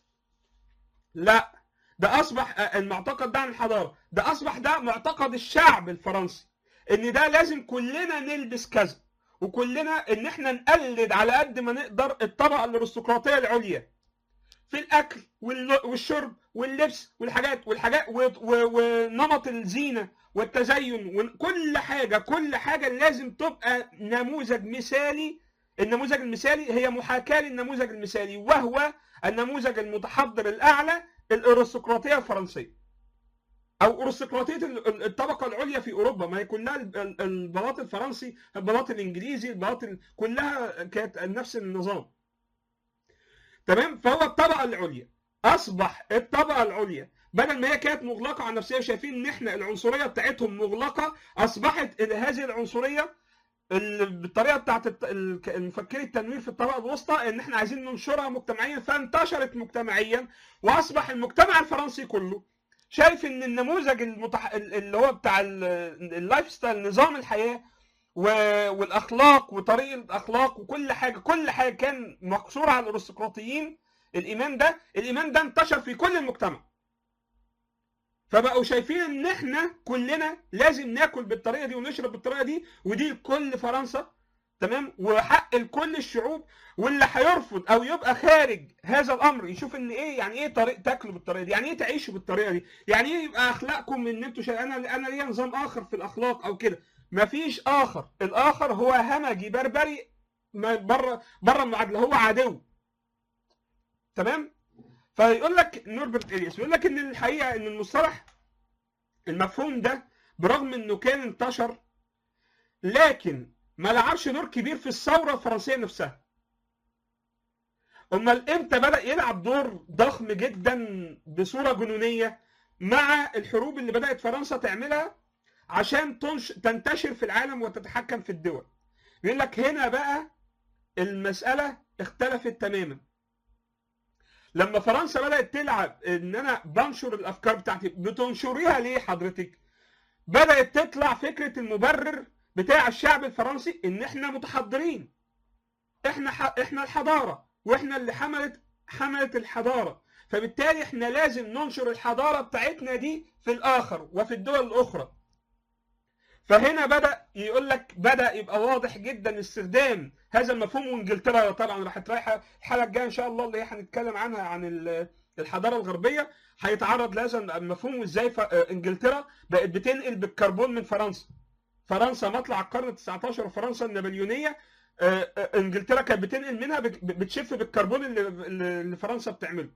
لا ده اصبح آه، المعتقد ده عن الحضاره ده اصبح ده معتقد الشعب الفرنسي ان ده لازم كلنا نلبس كذا وكلنا ان احنا نقلد على قد ما نقدر الطبقه الارستقراطيه العليا في الاكل والل- والشرب واللبس والحاجات والحاجات و- و- ونمط الزينه والتزين وكل حاجه كل حاجه لازم تبقى نموذج مثالي النموذج المثالي هي محاكاه للنموذج المثالي وهو النموذج المتحضر الاعلى الارستقراطيه الفرنسيه او ارستقراطيه ال- ال- الطبقه العليا في اوروبا ما هي كلها ال- ال- البلاط الفرنسي البلاط الانجليزي البلاط ال- كلها كانت نفس النظام تمام فهو الطبقه العليا اصبح الطبقه العليا بدل ما هي كانت مغلقه على نفسها شايفين ان احنا العنصريه بتاعتهم مغلقه اصبحت ال- هذه العنصريه ال- بالطريقه بتاعت الت- ال- المفكري التنوير في الطبقه الوسطى ان احنا عايزين ننشرها مجتمعيا فانتشرت مجتمعيا واصبح المجتمع الفرنسي كله شايف ان النموذج المتح... اللي هو بتاع ال- اللايف ستايل نظام الحياه و- والاخلاق وطريقه الاخلاق وكل حاجه كل حاجه كان مقصور على الارستقراطيين الايمان ده الايمان ده انتشر في كل المجتمع فبقوا شايفين ان احنا كلنا لازم ناكل بالطريقه دي ونشرب بالطريقه دي ودي لكل فرنسا تمام وحق لكل الشعوب واللي هيرفض او يبقى خارج هذا الامر يشوف ان ايه يعني ايه طريق تاكلوا بالطريقه دي يعني ايه تعيشوا بالطريقه دي يعني ايه يبقى اخلاقكم ان انتوا شا... انا انا ليا نظام اخر في الاخلاق او كده مفيش اخر الاخر هو همجي بربري ما- بره بره المعادله هو عدو تمام فيقول لك نوربرت الياس يقول لك ان الحقيقه ان المصطلح المفهوم ده برغم انه كان انتشر لكن ما لعبش دور كبير في الثوره الفرنسيه نفسها امال امتى بدا يلعب دور ضخم جدا بصوره جنونيه مع الحروب اللي بدات فرنسا تعملها عشان تنش... تنتشر في العالم وتتحكم في الدول يقول لك هنا بقى المساله اختلفت تماما لما فرنسا بدات تلعب ان انا بنشر الافكار بتاعتي بتنشريها ليه حضرتك بدات تطلع فكره المبرر بتاع الشعب الفرنسي ان احنا متحضرين احنا ح... احنا الحضاره واحنا اللي حملت حملت الحضاره فبالتالي احنا لازم ننشر الحضاره بتاعتنا دي في الاخر وفي الدول الاخرى فهنا بدا يقول لك بدا يبقى واضح جدا استخدام هذا المفهوم وانجلترا طبعا راحت رايحه الحلقه الجايه ان شاء الله اللي هي هنتكلم عنها عن ال- الحضاره الغربيه هيتعرض لهذا المفهوم وازاي ف- انجلترا بقت بتنقل بالكربون من فرنسا فرنسا مطلع القرن ال 19 وفرنسا النابليونيه آه، آه، انجلترا كانت بتنقل منها بت- بتشف بالكربون اللي اللي فرنسا بتعمله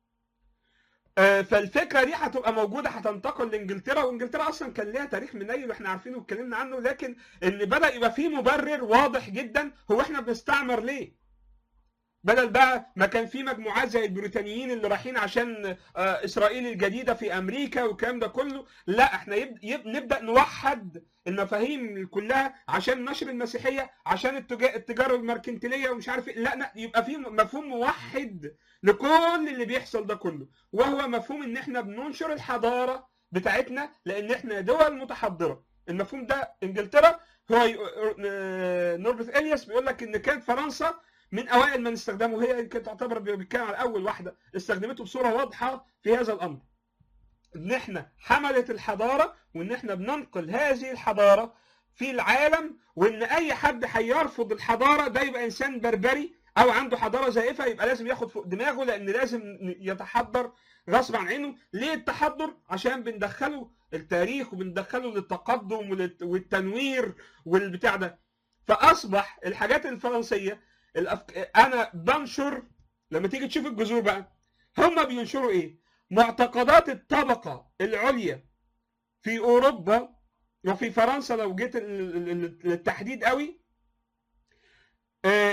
آه، فالفكره دي هتبقى موجوده هتنتقل لانجلترا وانجلترا اصلا كان ليها تاريخ منيل واحنا عارفينه واتكلمنا عنه لكن ان بدا يبقى فيه مبرر واضح جدا هو احنا بنستعمر ليه؟ بدل بقى ما كان في مجموعات زي البريطانيين اللي رايحين عشان آه، اسرائيل الجديده في امريكا والكلام ده كله لا احنا يب... يب... نبدا نوحد المفاهيم كلها عشان نشر المسيحيه عشان التجا... التجاره المركنتيليه ومش عارف ايه لا لا يبقى في مفهوم موحد لكل اللي بيحصل ده كله وهو مفهوم ان احنا بننشر الحضاره بتاعتنا لان احنا دول متحضره المفهوم ده انجلترا هو ي- آه، نوربرت الياس بيقول لك ان كانت فرنسا من اوائل من استخدمه هي يمكن تعتبر بيتكلم على اول واحده استخدمته بصوره واضحه في هذا الامر ان احنا حملت الحضاره وان احنا بننقل هذه الحضاره في العالم وان اي حد هيرفض الحضاره ده يبقى انسان بربري او عنده حضاره زائفه يبقى لازم ياخد فوق دماغه لان لازم يتحضر غصب عن عينه ليه التحضر عشان بندخله التاريخ وبندخله للتقدم وللت- والتنوير والبتاع ده فاصبح الحاجات الفرنسيه الأفك... انا بنشر لما تيجي تشوف الجذور بقى هم بينشروا ايه معتقدات الطبقه العليا في اوروبا وفي فرنسا لو جيت ال- ال- ال- للتحديد قوي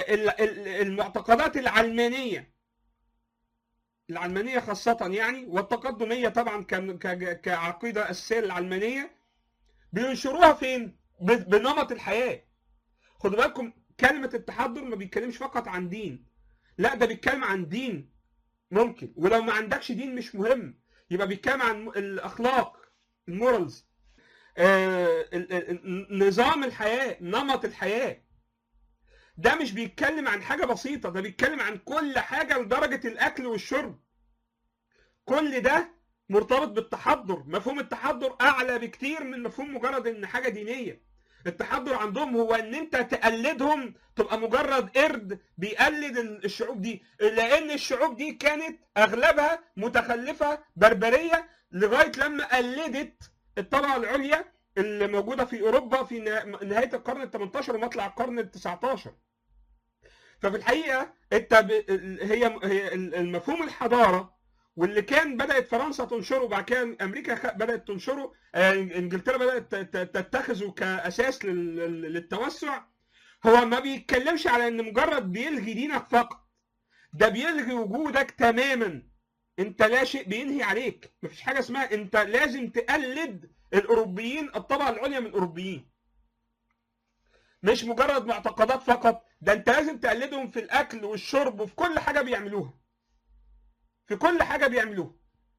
ال- ال- المعتقدات العلمانيه العلمانيه خاصه يعني والتقدميه طبعا كان- ك- كعقيده اساسيه للعلمانيه بينشروها فين؟ ب- بنمط الحياه خدوا بالكم كلمه التحضر ما بيتكلمش فقط عن دين لا ده بيتكلم عن دين ممكن ولو ما عندكش دين مش مهم يبقى بيتكلم عن الاخلاق المورالز آه، ال- ال- ال- نظام الحياه نمط الحياه ده مش بيتكلم عن حاجه بسيطه ده بيتكلم عن كل حاجه لدرجه الاكل والشرب كل ده مرتبط بالتحضر مفهوم التحضر اعلى بكتير من مفهوم مجرد ان حاجه دينيه التحضر عندهم هو ان انت تقلدهم تبقى مجرد قرد بيقلد الشعوب دي لان الشعوب دي كانت اغلبها متخلفه بربريه لغايه لما قلدت الطبقه العليا اللي موجوده في اوروبا في نه- نهايه القرن ال 18 ومطلع القرن ال 19 ففي الحقيقه انت ب... هي هي المفهوم الحضاره واللي كان بدات فرنسا تنشره وبعد كده امريكا خ- بدات تنشره آه، انجلترا بدات ت- ت- تتخذه كاساس لل- لل- للتوسع هو ما بيتكلمش على ان مجرد بيلغي دينك فقط ده بيلغي وجودك تماما انت لا شيء بينهي عليك مفيش حاجه اسمها انت لازم تقلد الاوروبيين الطبقه العليا من الاوروبيين مش مجرد معتقدات فقط ده انت لازم تقلدهم في الاكل والشرب وفي كل حاجه بيعملوها في كل حاجه بيعملوها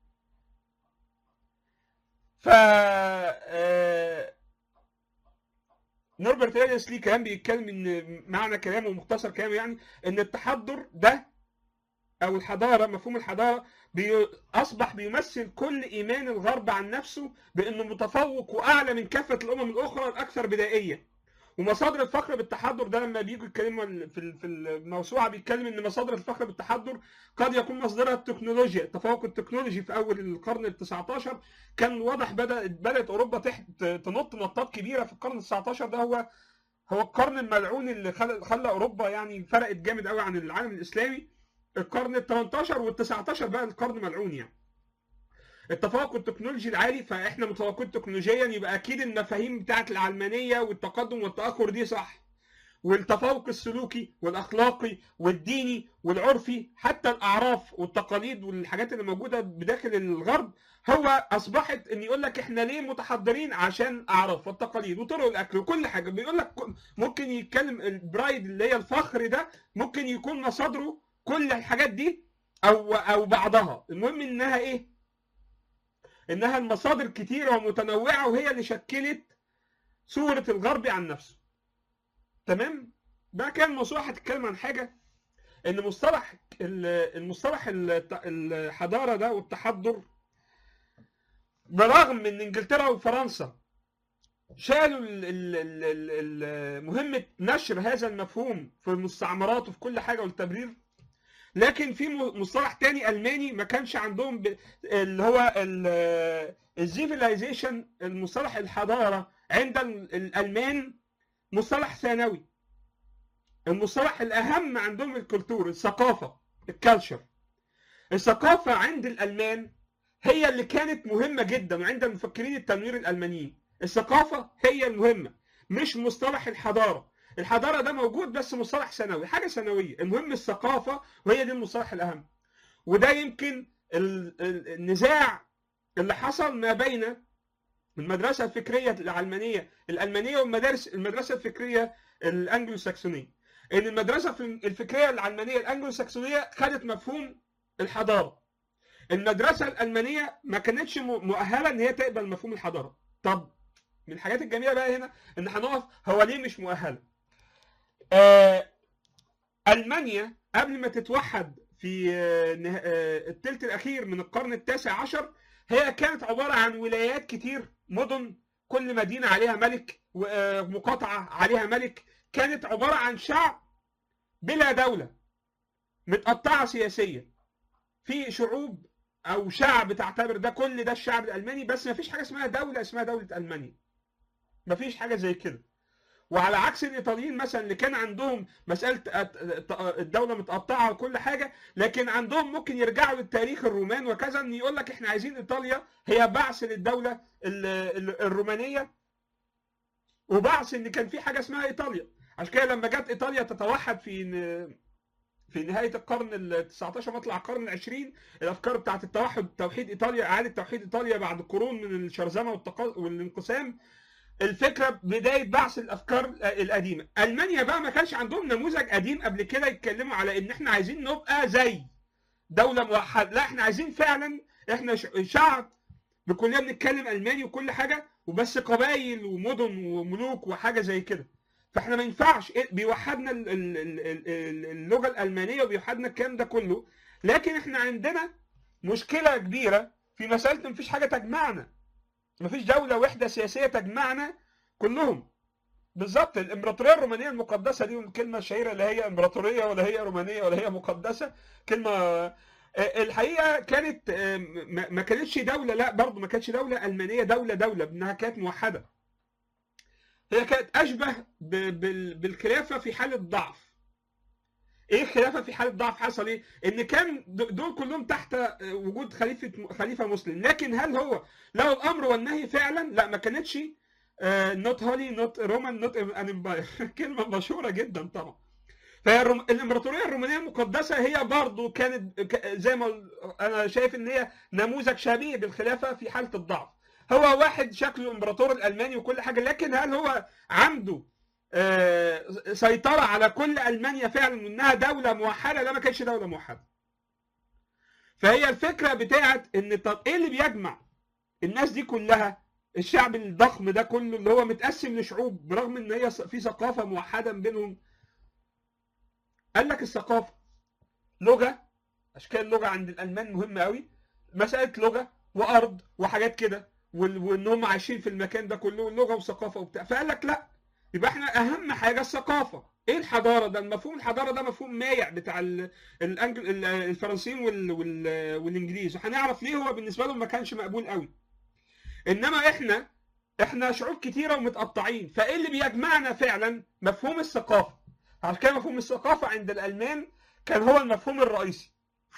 ف آه، نوربرت اليس ليه كلام بيتكلم ان معنى كلامه ومختصر كلامه يعني ان التحضر ده او الحضاره مفهوم الحضاره بي اصبح بيمثل كل ايمان الغرب عن نفسه بانه متفوق واعلى من كافه الامم الاخرى الاكثر بدائيه ومصادر الفخر بالتحضر ده لما بييجوا يتكلموا في ال- في الموسوعه بيتكلم ان مصادر الفخر بالتحضر قد يكون مصدرها التكنولوجيا التفوق التكنولوجي في اول القرن ال 19 كان واضح بدا بدات اوروبا تحت تنط نطات كبيره في القرن ال 19 ده هو هو القرن الملعون اللي خلى خلى اوروبا يعني فرقت جامد قوي عن العالم الاسلامي القرن ال 18 وال 19 بقى القرن ملعون يعني التفوق التكنولوجي العالي فاحنا متفوقين تكنولوجيا يبقى اكيد المفاهيم بتاعت العلمانيه والتقدم والتاخر دي صح والتفوق السلوكي والاخلاقي والديني والعرفي حتى الاعراف والتقاليد والحاجات اللي موجوده بداخل الغرب هو اصبحت ان يقول لك احنا ليه متحضرين عشان الاعراف والتقاليد وطرق الاكل وكل حاجه بيقول لك ممكن يتكلم البرايد اللي هي الفخر ده ممكن يكون مصادره كل الحاجات دي او او بعضها المهم انها ايه انها المصادر كتيره ومتنوعه وهي اللي شكلت صوره الغرب عن نفسه تمام ده كان موضوع هتتكلم عن حاجه ان مصطلح ال- المصطلح الت- الحضاره ده والتحضر برغم ان انجلترا وفرنسا شالوا ال- ال- ال- ال- ال- مهمه نشر هذا المفهوم في المستعمرات وفي كل حاجه والتبرير لكن في م- مصطلح تاني الماني ما كانش عندهم ب... اللي هو الزيفيلايزيشن المصطلح الحضاره عند ال- الالمان مصطلح ثانوي المصطلح الاهم عندهم الكولتور الثقافه الكالتشر الثقافه عند الالمان هي اللي كانت مهمه جدا وعند المفكرين التنوير الالمانيين الثقافه هي المهمه مش مصطلح الحضاره الحضاره ده موجود بس مصطلح ثانوي حاجه ثانويه المهم الثقافه وهي دي المصطلح الاهم وده يمكن ال- ال- النزاع اللي حصل ما بين المدرسه الفكريه العلمانيه الالمانيه والمدارس المدرسه الفكريه الانجلو ساكسونيه ان المدرسه في- الفكريه العلمانيه الانجلو ساكسونيه خدت مفهوم الحضاره المدرسه الالمانيه ما كانتش م- مؤهله ان هي تقبل مفهوم الحضاره طب من الحاجات الجميله بقى هنا ان هنقف هو ليه مش مؤهله آه المانيا قبل ما تتوحد في آه، نه- آه، الثلث الاخير من القرن التاسع عشر هي كانت عباره عن ولايات كتير مدن كل مدينه عليها ملك ومقاطعه عليها ملك كانت عباره عن شعب بلا دوله متقطعه سياسيا في شعوب او شعب تعتبر ده كل ده الشعب الالماني بس ما فيش حاجه اسمها دوله اسمها دوله المانيا ما فيش حاجه زي كده وعلى عكس الايطاليين مثلا اللي كان عندهم مساله الدوله متقطعه وكل حاجه لكن عندهم ممكن يرجعوا للتاريخ الرومان وكذا ان يقول لك احنا عايزين ايطاليا هي بعث للدوله ال- ال- الرومانيه وبعث ان كان في حاجه اسمها ايطاليا عشان كده لما جت ايطاليا تتوحد في في نهايه القرن ال 19 مطلع القرن ال 20 الافكار بتاعت التوحد توحيد ايطاليا اعاده توحيد ايطاليا بعد قرون من الشرذمه والتقا- والانقسام الفكره بدايه بعث الافكار القديمه المانيا بقى ما كانش عندهم نموذج قديم قبل كده يتكلموا على ان احنا عايزين نبقى زي دوله موحده لا احنا عايزين فعلا احنا ش- شعب بكلنا بنتكلم الماني وكل حاجه وبس قبائل ومدن وملوك وحاجه زي كده فاحنا ما ينفعش إيه، بيوحدنا ال- ال- ال- ال- اللغه الالمانيه وبيوحدنا الكلام ده كله لكن احنا عندنا مشكله كبيره في مساله مفيش حاجه تجمعنا مفيش دوله وحده سياسيه تجمعنا كلهم بالظبط الامبراطوريه الرومانيه المقدسه دي الكلمه الشهيره اللي هي امبراطوريه ولا هي رومانيه ولا هي مقدسه كلمه آه، الحقيقه كانت آه، ما ما كانتش دوله لا برضه ما كانتش دوله المانيه دوله دوله انها كانت موحده هي كانت اشبه ب- بال- بالخلافه في حاله ضعف ايه الخلافه في حاله ضعف حصل ايه ان كان د- دول كلهم تحت آه، وجود خليفه خليفه مسلم لكن هل هو له الامر والنهي فعلا لا ما كانتش نوت هولي نوت رومان نوت ان امباير كلمه مشهوره جدا طبعا فهي الروم- الامبراطوريه الرومانيه المقدسه هي برضو كانت ك- زي ما ال- انا شايف ان هي نموذج شبيه بالخلافه في حاله الضعف هو واحد شكله الامبراطور الالماني وكل حاجه لكن هل هو عنده آه، سيطره على كل المانيا فعلا وانها دوله موحده لا ما كانتش دوله موحده فهي الفكره بتاعت ان طب ايه اللي بيجمع الناس دي كلها الشعب الضخم ده كله اللي هو متقسم لشعوب برغم ان هي في ثقافه موحده بينهم قال لك الثقافه لغه اشكال اللغه عند الالمان مهمه قوي مساله لغه وارض وحاجات كده وال- وان هم عايشين في المكان ده كله لغه وثقافه وبتاع فقال لك لا يبقى احنا اهم حاجه الثقافه ايه الحضاره ده المفهوم الحضاره ده مفهوم مايع بتاع ال- الأنجل ال- الفرنسيين وال- وال- والانجليز وهنعرف ليه هو بالنسبه لهم ما كانش مقبول قوي انما احنا احنا شعوب كتيره ومتقطعين فايه اللي بيجمعنا فعلا مفهوم الثقافه عشان كده مفهوم الثقافه عند الالمان كان هو المفهوم الرئيسي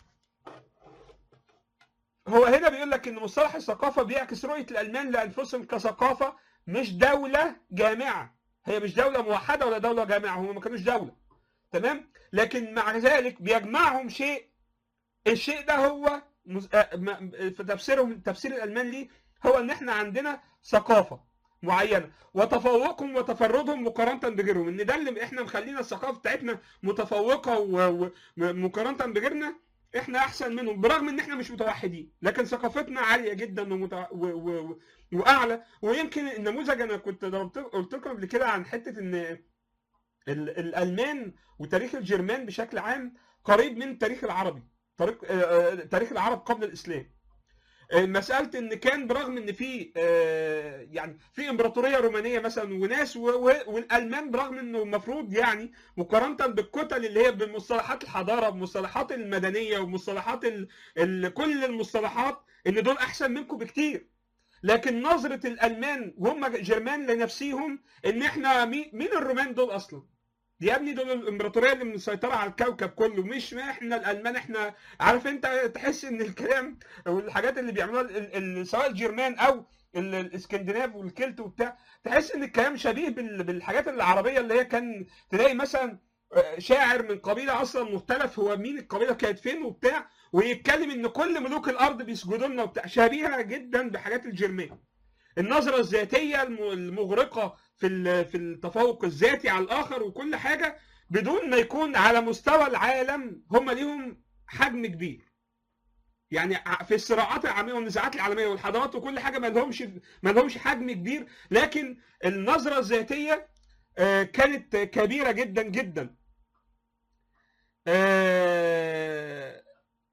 هو هنا بيقول لك ان مصطلح الثقافه بيعكس رؤيه الالمان لانفسهم كثقافه مش دوله جامعه هي مش دوله موحده ولا دوله جامعه هم ما كانوش دوله تمام لكن مع ذلك بيجمعهم شيء الشيء ده هو مز- آه، م- في تفسيرهم تفسير الالمان ليه هو ان احنا عندنا ثقافه معينه وتفوقهم وتفردهم مقارنه بغيرهم ان ده اللي احنا مخلينا الثقافه بتاعتنا متفوقه ومقارنه بغيرنا احنا احسن منهم برغم ان احنا مش متوحدين لكن ثقافتنا عاليه جدا ومت... و... و... و... واعلى ويمكن النموذج انا كنت ضربت قلت لكم قبل كده عن حته ان ال... الالمان وتاريخ الجرمان بشكل عام قريب من التاريخ العربي تاريخ آه، آه، تاريخ العرب قبل الاسلام آه، مساله ان كان برغم ان في آه، يعني في امبراطوريه رومانيه مثلا وناس و- و- والالمان برغم انه المفروض يعني مقارنه بالكتل اللي هي بمصطلحات الحضاره بمصطلحات المدنيه ومصطلحات ال... ال... كل المصطلحات ان دول احسن منكم بكتير لكن نظره الالمان وهم جرمان لنفسهم ان احنا مين, مين الرومان دول اصلا يا ابني دول الامبراطوريه اللي مسيطره على الكوكب كله مش ما احنا الالمان احنا عارف انت تحس ان الكلام والحاجات اللي بيعملوها ال- ال- سواء الجرمان او ال- الاسكندناف والكلت وبتاع تحس ان الكلام شبيه بال- بالحاجات العربيه اللي هي كان تلاقي مثلا آه، شاعر من قبيله اصلا مختلف هو مين القبيله كانت فين وبتاع ويتكلم ان كل ملوك الارض بيسجدوا لنا وبتاع شبيهه جدا بحاجات الجرمان النظره الذاتيه الم- المغرقه في ال- في التفوق الذاتي على الاخر وكل حاجه بدون ما يكون على مستوى العالم هم ليهم حجم كبير يعني ع- في الصراعات العالميه والنزاعات العالميه والحضارات وكل حاجه ما لهمش ما لهمش حجم كبير لكن النظره الذاتيه آه، كانت كبيره جدا جدا آه،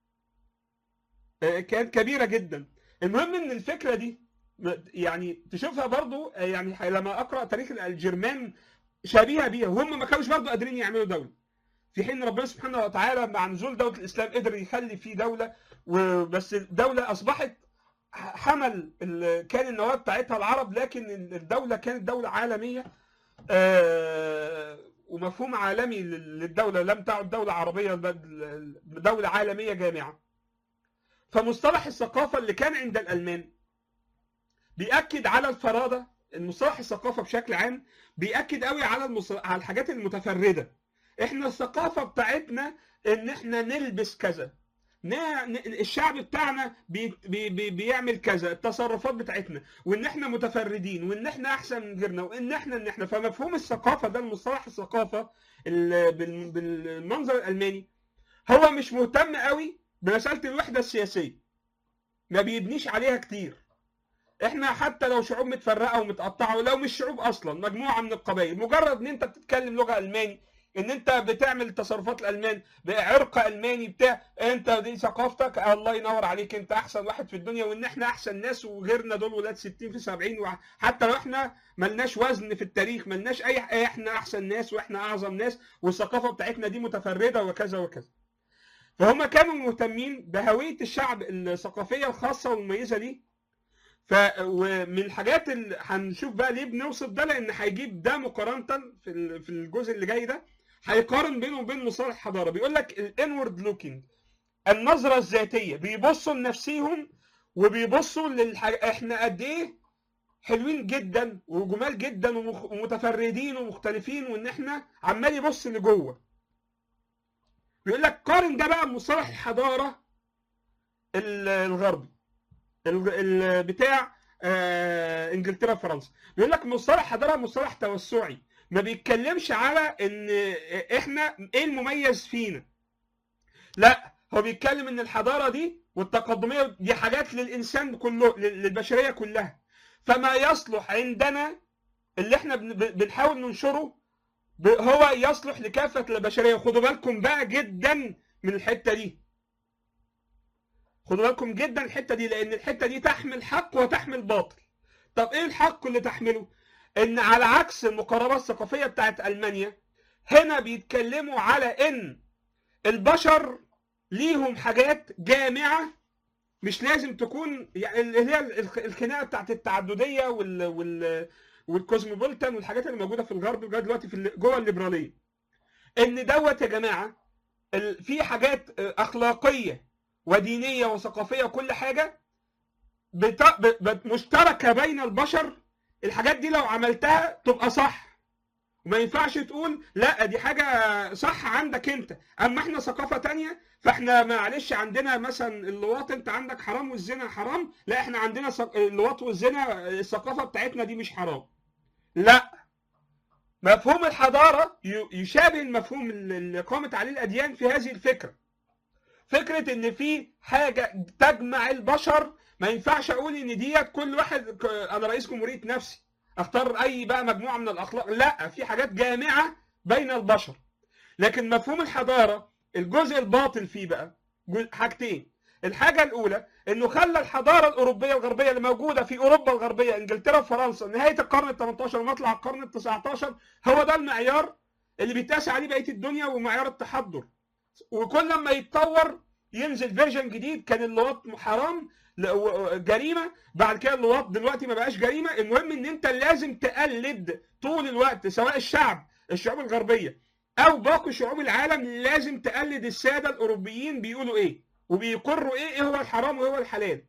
آه، كانت كبيره جدا المهم ان الفكره دي يعني تشوفها برضو آه، يعني لما اقرا تاريخ الجرمان شبيهه بيها وهم ما كانوش برضو قادرين يعملوا دوله في حين ربنا سبحانه وتعالى مع نزول دوله الاسلام قدر يخلي في دوله وبس الدوله اصبحت حمل ال- كان النواه بتاعتها العرب لكن الدوله كانت دوله عالميه آه، ومفهوم عالمي لل- للدوله لم تعد دوله عربيه بل دوله عالميه جامعه فمصطلح الثقافه اللي كان عند الالمان بيأكد على الفرادة المصطلح الثقافه بشكل عام بياكد قوي على المص... على الحاجات المتفرده احنا الثقافه بتاعتنا ان احنا نلبس كذا نا... ن- الشعب بتاعنا بي... بي... بي... بيعمل كذا التصرفات بتاعتنا وان احنا متفردين وان احنا احسن من غيرنا وان احنا ان احنا فمفهوم الثقافه ده المصطلح الثقافه ال... بال... بالمنظر الالماني هو مش مهتم قوي بمساله الوحده السياسيه ما بيبنيش عليها كتير احنا حتى لو شعوب متفرقه ومتقطعه ولو مش شعوب اصلا مجموعه من القبائل مجرد ان انت بتتكلم لغه الماني ان انت بتعمل تصرفات الالمان بعرق الماني بتاع انت دي ثقافتك الله ينور عليك انت احسن واحد في الدنيا وان احنا احسن ناس وغيرنا دول ولاد 60 في 70 حتى لو احنا ملناش وزن في التاريخ ملناش اي احنا احسن ناس واحنا اعظم ناس والثقافه بتاعتنا دي متفرده وكذا وكذا فهم كانوا مهتمين بهويه الشعب الثقافيه الخاصه والمميزه دي ف ومن الحاجات اللي هنشوف بقى ليه بنوصف ده لان هيجيب ده مقارنه في ال- في الجزء اللي جاي ده هيقارن بينه وبين مصطلح الحضاره بيقول لك الانورد لوكينج النظره الذاتيه بيبصوا لنفسيهم وبيبصوا للح... احنا قد ايه حلوين جدا وجمال جدا ومخ... ومتفردين ومختلفين وان احنا عمال يبص لجوه بيقول لك قارن ده بقى بمصطلح الحضاره ال- الغربي ال- ال- بتاع آه، انجلترا فرنسا بيقول لك مصطلح حضاره مصطلح توسعي ما بيتكلمش على ان احنا ايه المميز فينا لا هو بيتكلم ان الحضاره دي والتقدميه دي حاجات للانسان كله لل- للبشريه كلها فما يصلح عندنا اللي احنا بن- بنحاول ننشره ب- هو يصلح لكافه البشريه خدوا بالكم بقى جدا من الحته دي خدوا بالكم جدا الحته دي لان الحته دي تحمل حق وتحمل باطل طب ايه الحق اللي تحمله ان على عكس المقاربه الثقافيه بتاعت المانيا هنا بيتكلموا على ان البشر ليهم حاجات جامعه مش لازم تكون يعني اللي هي الخ- الخناقه بتاعت التعدديه وال وال والكوزموبوليتان والحاجات اللي موجوده في الغرب لغايه دلوقتي في ال- جوه الليبراليه ان دوت يا جماعه ال- في حاجات آه، اخلاقيه ودينيه وثقافيه وكل حاجه بت... ب... ب... مشتركه بين البشر الحاجات دي لو عملتها تبقى صح وما ينفعش تقول لا دي حاجه صح عندك انت اما احنا ثقافه تانية فاحنا معلش عندنا مثلا اللواط انت عندك حرام والزنا حرام لا احنا عندنا ثق- اللواط والزنا الثقافه بتاعتنا دي مش حرام لا مفهوم الحضاره ي- يشابه المفهوم اللي اللي قامت عليه الاديان في هذه الفكره فكره ان في حاجه تجمع البشر ما ينفعش اقول ان ديت كل واحد ك- انا رئيس جمهوريه نفسي اختار اي بقى مجموعه من الاخلاق لا في حاجات جامعه بين البشر لكن مفهوم الحضاره الجزء الباطل فيه بقى جزء- حاجتين الحاجه الاولى انه خلى الحضاره الاوروبيه الغربيه اللي موجوده في اوروبا الغربيه انجلترا وفرنسا نهايه القرن ال 18 ومطلع القرن ال 19 هو ده المعيار اللي بيتقاس عليه بقيه الدنيا ومعيار التحضر وكل لما يتطور ينزل فيرجن جديد كان اللواط حرام ل- و- جريمه بعد كده اللواط دلوقتي ما بقاش جريمه المهم ان انت لازم تقلد طول الوقت سواء الشعب الشعوب الغربيه او باقي شعوب العالم لازم تقلد الساده الاوروبيين بيقولوا ايه وبيقروا ايه ايه هو الحرام وايه هو الحلال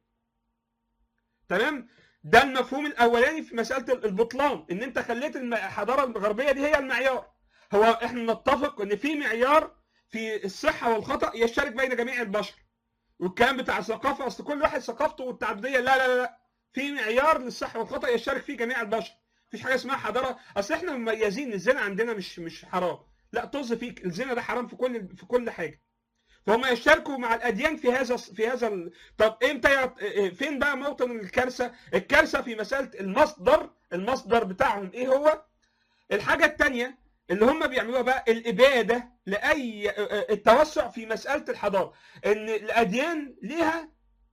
تمام ده المفهوم الاولاني في مساله البطلان ان انت خليت الم- الحضاره الغربيه دي هي المعيار هو احنا نتفق ان في معيار في الصحه والخطا يشترك بين جميع البشر والكلام بتاع الثقافه اصل كل واحد ثقافته والتعدديه لا لا لا, لا. في معيار للصحه والخطا يشترك فيه جميع البشر مفيش حاجه اسمها حضاره اصل احنا مميزين الزنا عندنا مش مش حرام لا طز فيك الزنا ده حرام في كل في كل حاجه فهم يشتركوا مع الاديان في هذا في هذا ال... طب امتى ي... فين بقى موطن الكارثه الكارثه في مساله المصدر المصدر بتاعهم ايه هو الحاجه الثانيه اللي هم بيعملوها بقى الاباده لاي التوسع في مساله الحضاره ان الاديان ليها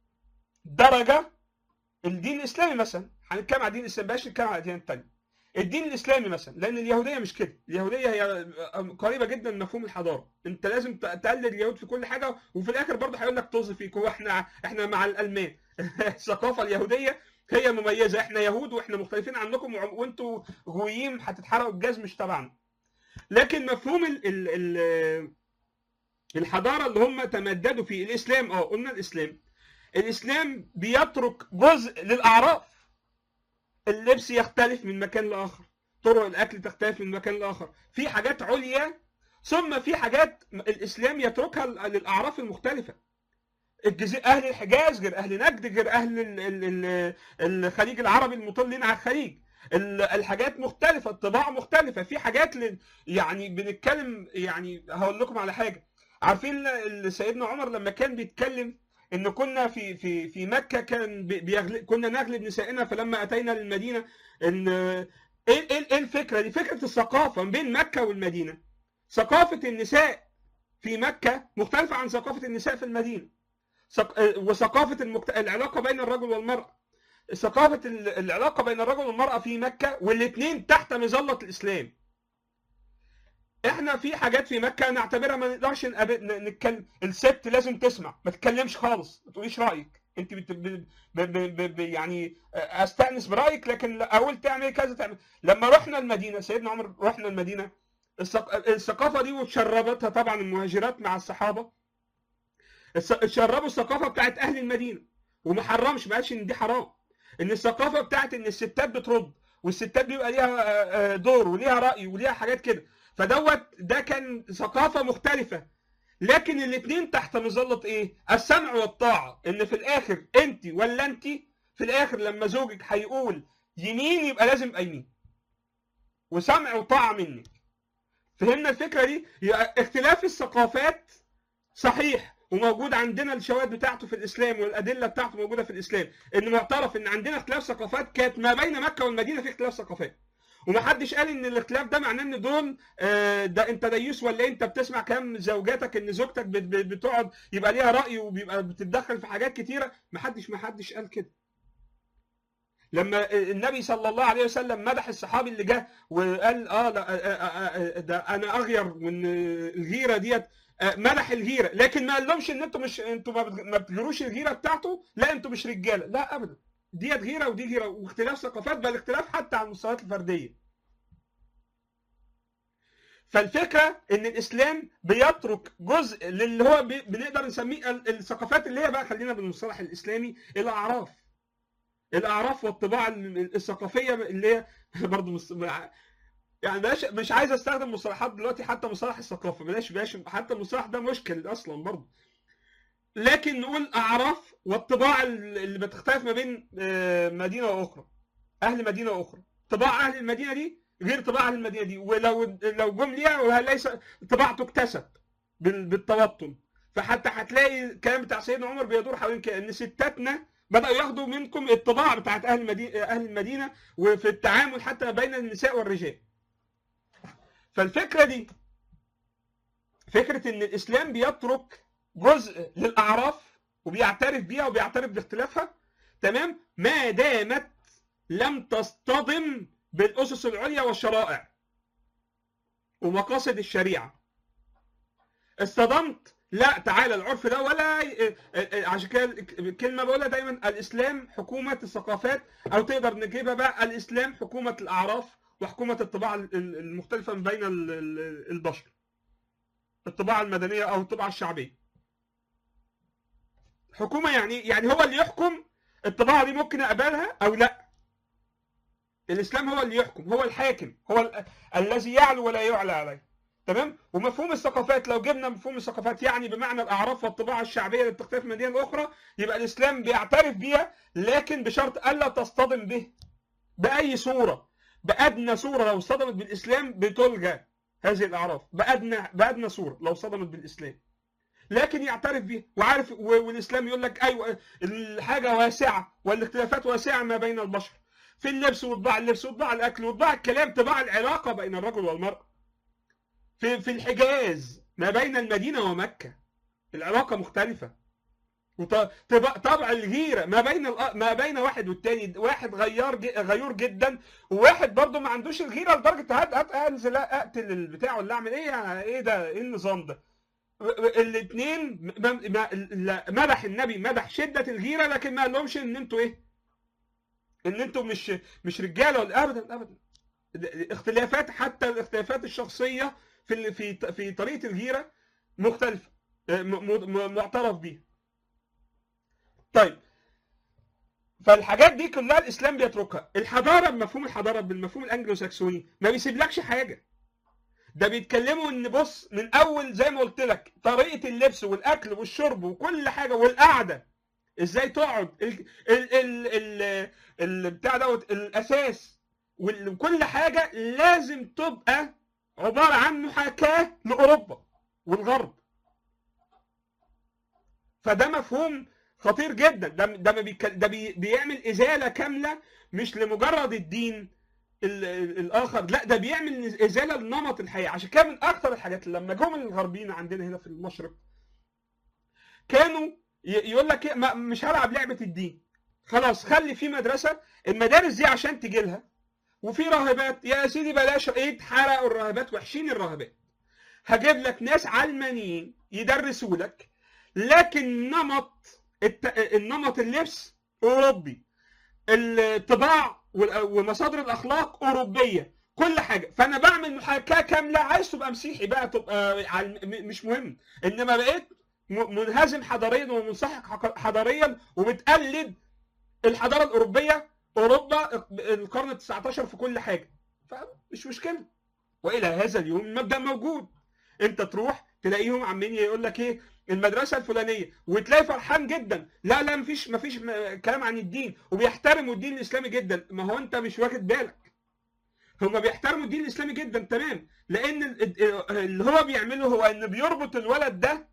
درجه الدين الاسلامي مثلا هنتكلم على الدين الاسلامي بلاش نتكلم على الاديان الثانيه الدين الاسلامي مثلا لان اليهوديه مش كده اليهوديه هي قريبه جدا من مفهوم الحضاره انت لازم تقلد اليهود في كل حاجه وفي الاخر برضه هيقول لك طز فيك هو احنا احنا مع الالمان الثقافه اليهوديه هي مميزه احنا يهود واحنا مختلفين عنكم وانتوا غويين هتتحرقوا الجاز مش تبعنا لكن مفهوم ال ال ال الحضاره اللي هم تمددوا فيه الاسلام اه قلنا الاسلام الاسلام بيترك جزء للاعراف اللبس يختلف من مكان لاخر طرق الاكل تختلف من مكان لاخر في حاجات عليا ثم في حاجات الاسلام يتركها للاعراف المختلفه الجزيرة اهل الحجاز غير اهل نجد غير اهل ال- ال- ال- الخليج العربي المطلين على الخليج ال- الحاجات مختلفه الطباع مختلفه في حاجات ل... يعني بنتكلم يعني هقول لكم على حاجه عارفين ال- سيدنا عمر لما كان بيتكلم ان كنا في في في مكه كان بي- بيغلب كنا نغلب نسائنا فلما اتينا للمدينه ان ايه ايه ايه الفكره دي فكره الثقافه ما بين مكه والمدينه ثقافه النساء في مكه مختلفه عن ثقافه النساء في المدينه ثق- وثقافه المكت... العلاقه بين الرجل والمراه ثقافه ال- العلاقه بين الرجل والمراه في مكه والاثنين تحت مظله الاسلام احنا في حاجات في مكه نعتبرها ما نقدرش نقاب- ن- نتكلم الست لازم تسمع ما تتكلمش خالص ما تقوليش رايك انت بت... ب... ب... ب... ب... يعني استانس برايك لكن لا اقول تعمل كذا تعمل لما رحنا المدينه سيدنا عمر رحنا المدينه الثق- الثقافه دي وتشربتها طبعا المهاجرات مع الصحابه الث- شربوا الثقافه بتاعت اهل المدينه وما حرمش ما قالش ان دي حرام ان الثقافه بتاعت ان الستات بترد والستات بيبقى ليها آه، آه، دور وليها راي وليها حاجات كده فدوت ده كان ثقافه مختلفه لكن الاثنين تحت مظله ايه السمع والطاعه ان في الاخر انت ولا انت في الاخر لما زوجك هيقول يمين يبقى لازم يبقى يمين وسمع وطاعه منك فهمنا الفكره دي يبقى اختلاف الثقافات صحيح وموجود عندنا الشواهد بتاعته في الاسلام والادله بتاعته موجوده في الاسلام ان معترف ان عندنا اختلاف ثقافات كانت ما بين مكه والمدينه في اختلاف ثقافات ومحدش قال ان الاختلاف ده معناه ان دول آه، ده انت ديوس ولا انت بتسمع كلام زوجاتك ان زوجتك بت- بت- بتقعد يبقى ليها راي وبيبقى بتتدخل في حاجات كتيره محدش محدش قال كده لما النبي صلى الله عليه وسلم مدح الصحابي اللي جه وقال اه لا آه، آه، آه، ده انا اغير من الغيره ديت آه، مدح الغيره لكن ما قالهمش ان انتوا مش انتوا ما بت- ما بتغيروش الغيره بتاعته لا انتوا مش رجاله لا ابدا ديت غيره ودي غيره واختلاف ثقافات بل اختلاف حتى على المستويات الفرديه فالفكره ان الاسلام بيترك جزء للي هو بي- بنقدر نسميه ال- الثقافات اللي هي بقى خلينا بالمصطلح الاسلامي الاعراف الاعراف والطباع ال- الثقافيه اللي هي برضه مص... يعني بلاش مش عايز استخدم مصطلحات دلوقتي حتى مصطلح الثقافه بلاش بلاش حتى المصطلح ده مشكل اصلا برضه لكن نقول اعراف والطباع ال- اللي بتختلف ما بين آه، مدينه واخرى اهل مدينه واخرى طباع اهل المدينه دي غير طباع اهل المدينه دي ولو لو جم ليها وليس طباع تكتسب بال- بالتوطن فحتى هتلاقي الكلام بتاع سيدنا عمر بيدور حوالين كده ان ستاتنا بداوا ياخدوا منكم الطباع بتاعت اهل المدينه اهل المدينه وفي التعامل حتى بين النساء والرجال فالفكره دي فكره ان الاسلام بيترك جزء للاعراف وبيعترف بيها وبيعترف باختلافها تمام ما دامت لم تصطدم بالاسس العليا والشرائع ومقاصد الشريعه اصطدمت لا تعالى العرف ده ولا ي- عشان كده الكلمه بقولها دايما الاسلام حكومه الثقافات او تقدر نجيبها بقى الاسلام حكومه الاعراف وحكومه الطباع ال- ال- المختلفه ما بين ال- ال- البشر الطباعه المدنيه او الطباعه الشعبيه حكومه يعني يعني هو اللي يحكم الطباعه دي ممكن اقبلها او لا الاسلام هو اللي يحكم هو الحاكم هو ال- الذي يعلو ولا يعلى عليه تمام ومفهوم الثقافات لو جبنا مفهوم الثقافات يعني بمعنى الاعراف والطباعه الشعبيه اللي بتختلف من مدينه لاخرى يبقى الاسلام بيعترف بيها لكن بشرط الا تصطدم به باي صوره بادنى صوره لو اصطدمت بالاسلام بتلغى هذه الاعراف بادنى بادنى صوره لو اصطدمت بالاسلام لكن يعترف بيها وعارف و- والاسلام يقول لك ايوه الحاجه واسعه والاختلافات واسعه ما بين البشر في اللبس وطباع اللبس وطباع الاكل وطباع الكلام طباع العلاقه بين الرجل والمراه في في الحجاز ما بين المدينه ومكه العلاقه مختلفه وط- طبع طبع الغيره ما بين الأ- ما بين واحد والتاني واحد غيار ج- غيور جدا وواحد برضه ما عندوش الغيره لدرجه هات هات انزل اقتل البتاع ولا اعمل ايه يعني ايه ده ايه النظام ده الاثنين مدح النبي مدح شده الغيره لكن ما قالهمش ان انتوا ايه ان انتوا مش مش رجاله ولا ابدا ابدا اختلافات حتى الاختلافات الشخصيه في ال- في في طريقه الغيره مختلفه م- م- معترف بيها طيب فالحاجات دي كلها الاسلام بيتركها الحضاره بمفهوم الحضاره بالمفهوم الانجلو ساكسوني ما بيسيبلكش حاجه ده بيتكلموا ان بص من اول زي ما قلت لك طريقه اللبس والاكل والشرب وكل حاجه والقعده ازاي تقعد ال ال ال ال ال بتاع دوت الاساس وكل حاجه لازم تبقى عباره عن محاكاه لاوروبا والغرب فده مفهوم خطير جدا ده ده ما بيك- ده بي- بيعمل ازاله كامله مش لمجرد الدين ال- ال- الاخر لا ده بيعمل ازاله لنمط الحياه عشان كده من اكثر الحاجات اللي لما جم الغربيين عندنا هنا في المشرق كانوا ي- يقول لك إيه، ما- مش هلعب لعبه الدين خلاص خلي في مدرسه المدارس دي عشان تجي لها وفي راهبات يا سيدي بلاش ايه حرقوا الراهبات وحشين الراهبات هجيب لك ناس علمانيين يدرسوا لك لكن نمط الت... النمط اللبس اوروبي الطباع وال- ومصادر الاخلاق اوروبيه كل حاجه فانا بعمل محاكاه كامله عايز تبقى مسيحي بقى تبقى علم... م- مش مهم انما بقيت م- منهزم حضاريا ومنسحق حق- حضاريا وبتقلد الحضاره الاوروبيه اوروبا القرن ال 19 في كل حاجه فمش مشكله والى هذا اليوم المبدا موجود انت تروح تلاقيهم عمالين يقول لك ايه المدرسه الفلانيه وتلاقي فرحان جدا لا لا مفيش مفيش م- كلام عن الدين وبيحترموا الدين الاسلامي جدا ما هو انت مش واخد بالك هم بيحترموا الدين الاسلامي جدا تمام لان ال- ال- اللي هو بيعمله هو ان بيربط الولد ده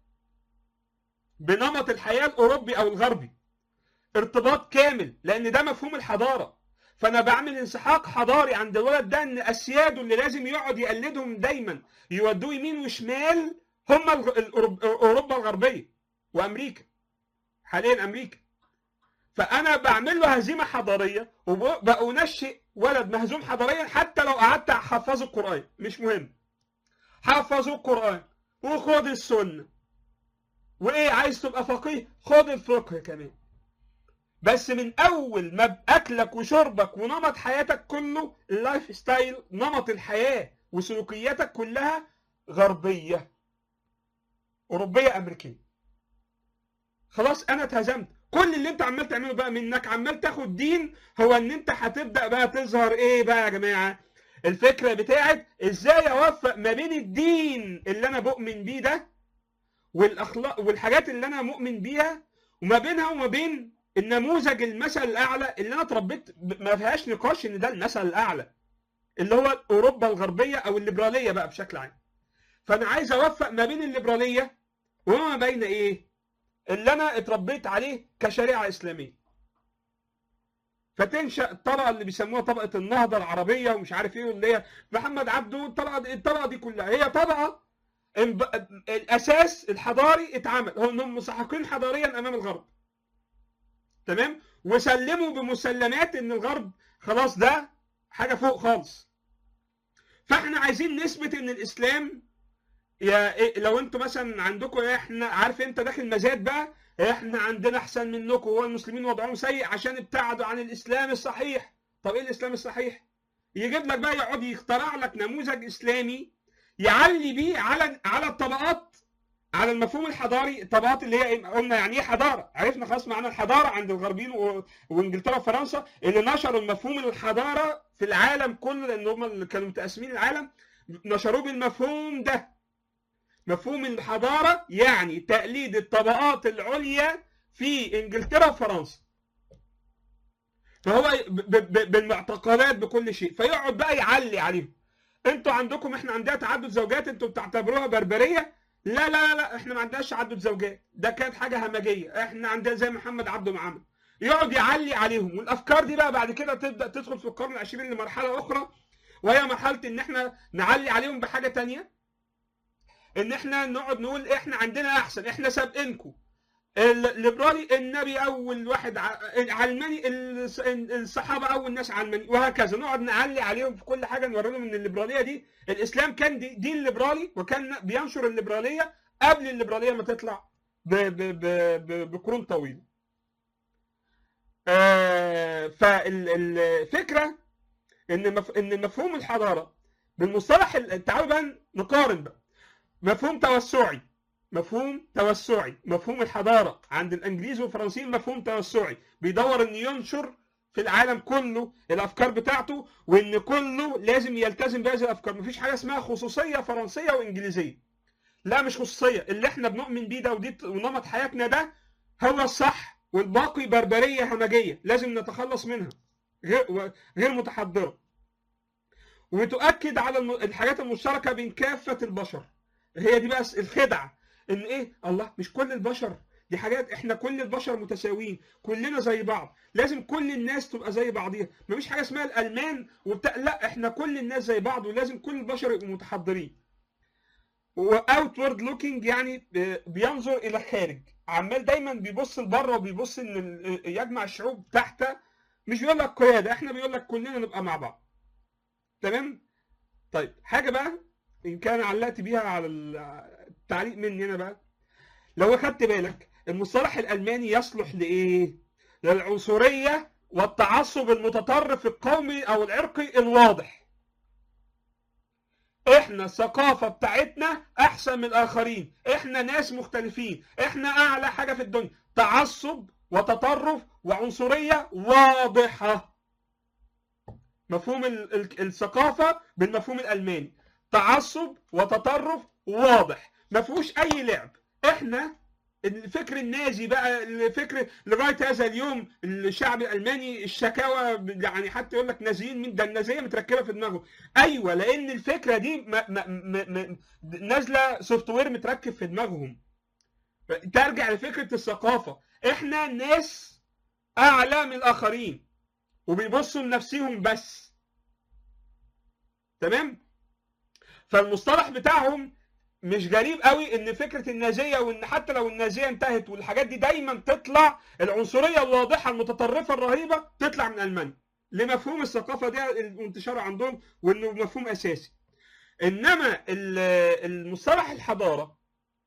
بنمط الحياه الاوروبي او الغربي ارتباط كامل لان ده مفهوم الحضاره فانا بعمل انسحاق حضاري عند الولد ده ان اسياده اللي لازم يقعد يقلدهم دايما يودوه يمين وشمال هم الغ- الأوروب- اوروبا الغربيه وامريكا حاليا امريكا فانا بعمل له هزيمه حضاريه وبأنشئ ولد مهزوم حضاريا حتى لو قعدت احفظه القران مش مهم حفظوا القران وخد السنه وايه عايز تبقى فقيه خد الفقه كمان بس من اول ما اكلك وشربك ونمط حياتك كله اللايف ستايل نمط الحياه وسلوكياتك كلها غربيه اوروبيه امريكيه خلاص انا اتهزمت كل اللي انت عمال تعمله بقى منك عمال تاخد دين هو ان انت هتبدا بقى تظهر ايه بقى يا جماعه الفكره بتاعت ازاي اوفق ما بين الدين اللي انا بؤمن بيه ده والاخلاق والحاجات اللي انا مؤمن بيها وما بينها وما بين النموذج المثل الاعلى اللي انا اتربيت ب- ما فيهاش نقاش ان ده المثل الاعلى اللي هو اوروبا الغربيه او الليبراليه بقى بشكل عام فانا عايز اوفق ما بين الليبراليه وما بين ايه اللي انا اتربيت عليه كشريعه اسلاميه فتنشا الطبقه اللي بيسموها طبقه النهضه العربيه ومش عارف ايه واللي هي محمد عبده الطبقه دي الطبقه دي كلها هي طبقه انب- الاساس الحضاري اتعمل هم مسحقين حضاريا امام الغرب تمام وسلموا بمسلمات ان الغرب خلاص ده حاجه فوق خالص فاحنا عايزين نثبت ان الاسلام يا إيه لو انتوا مثلا عندكم احنا عارف انت داخل مزاد بقى احنا عندنا احسن منكم هو المسلمين وضعهم سيء عشان ابتعدوا عن الاسلام الصحيح طب ايه الاسلام الصحيح يجيب لك بقى يقعد يخترع لك نموذج اسلامي يعلي بيه على على الطبقات على المفهوم الحضاري الطبقات اللي هي إيه؟ قلنا يعني ايه حضاره عرفنا خلاص معنى الحضاره عند الغربيين و- وانجلترا وفرنسا اللي نشروا المفهوم الحضاره في العالم كله لان هم اللي كانوا متقسمين العالم نشروه بالمفهوم ده مفهوم الحضاره يعني تقليد الطبقات العليا في انجلترا وفرنسا فهو ب- ب- بالمعتقدات بكل شيء فيقعد بقى يعلي عليهم انتوا عندكم احنا عندنا تعدد زوجات انتوا بتعتبروها بربريه لا لا لا, لا احنا ما عندناش تعدد زوجات ده كانت حاجه همجيه احنا عندنا زي محمد عبده ما عمل يقعد يعلي عليهم والافكار دي بقى بعد كده تبدا تدخل في القرن العشرين لمرحله اخرى وهي مرحله ان احنا نعلي عليهم بحاجه تانية ان احنا نقعد نقول احنا عندنا احسن احنا سابقينكم الليبرالي النبي اول واحد ع- العلماني الص- الصحابه اول ناس علماني وهكذا نقعد نعلي عليهم في كل حاجه نوري لهم ان الليبراليه دي الاسلام كان دي دين ليبرالي وكان بينشر الليبراليه قبل الليبراليه ما تطلع ب- ب- ب- ب- بقرون طويله. آه، فالفكره ان مف... ان مفهوم الحضاره بالمصطلح ال- تعالوا بقى نقارن بقى مفهوم توسعي مفهوم توسعي مفهوم الحضاره عند الانجليز والفرنسيين مفهوم توسعي بيدور ان ينشر في العالم كله الافكار بتاعته وان كله لازم يلتزم بهذه الافكار مفيش حاجه اسمها خصوصيه فرنسيه وانجليزيه لا مش خصوصيه اللي احنا بنؤمن بيه ده ودي ونمط حياتنا ده هو الصح والباقي بربريه همجيه لازم نتخلص منها غير غير متحضره وتؤكد على الحاجات المشتركه بين كافه البشر هي دي بس الخدعه ان ايه الله مش كل البشر دي حاجات احنا كل البشر متساويين كلنا زي بعض لازم كل الناس تبقى زي بعضيها مفيش حاجه اسمها الالمان وبتاع لا احنا كل الناس زي بعض ولازم كل البشر يبقوا متحضرين واوتورد لوكينج يعني بينظر الى الخارج عمال دايما بيبص لبره وبيبص ان يجمع الشعوب تحت مش بيقول لك قياده احنا بيقول لك كلنا نبقى مع بعض تمام طيب حاجه بقى ان كان علقت بيها على التعليق مني انا بقى لو اخدت بالك المصطلح الالماني يصلح لايه للعنصريه والتعصب المتطرف القومي او العرقي الواضح احنا الثقافة بتاعتنا احسن من الاخرين احنا ناس مختلفين احنا اعلى حاجة في الدنيا تعصب وتطرف وعنصرية واضحة مفهوم الثقافة بالمفهوم الالماني تعصب وتطرف واضح ما فيهوش اي لعب احنا الفكر النازي بقى الفكر لغايه هذا اليوم الشعب الالماني الشكاوى يعني حتى يقول لك نازيين مين ده النازيه متركبه في دماغه ايوه لان الفكره دي ما ما ما نازله سوفت وير متركب في دماغهم ترجع لفكره الثقافه احنا ناس اعلى من الاخرين وبيبصوا لنفسهم بس تمام فالمصطلح بتاعهم مش غريب قوي ان فكره النازيه وان حتى لو النازيه انتهت والحاجات دي دايما تطلع العنصريه الواضحه المتطرفه الرهيبه تطلع من المانيا لمفهوم الثقافه دي الانتشار عندهم وانه مفهوم اساسي انما المصطلح الحضاره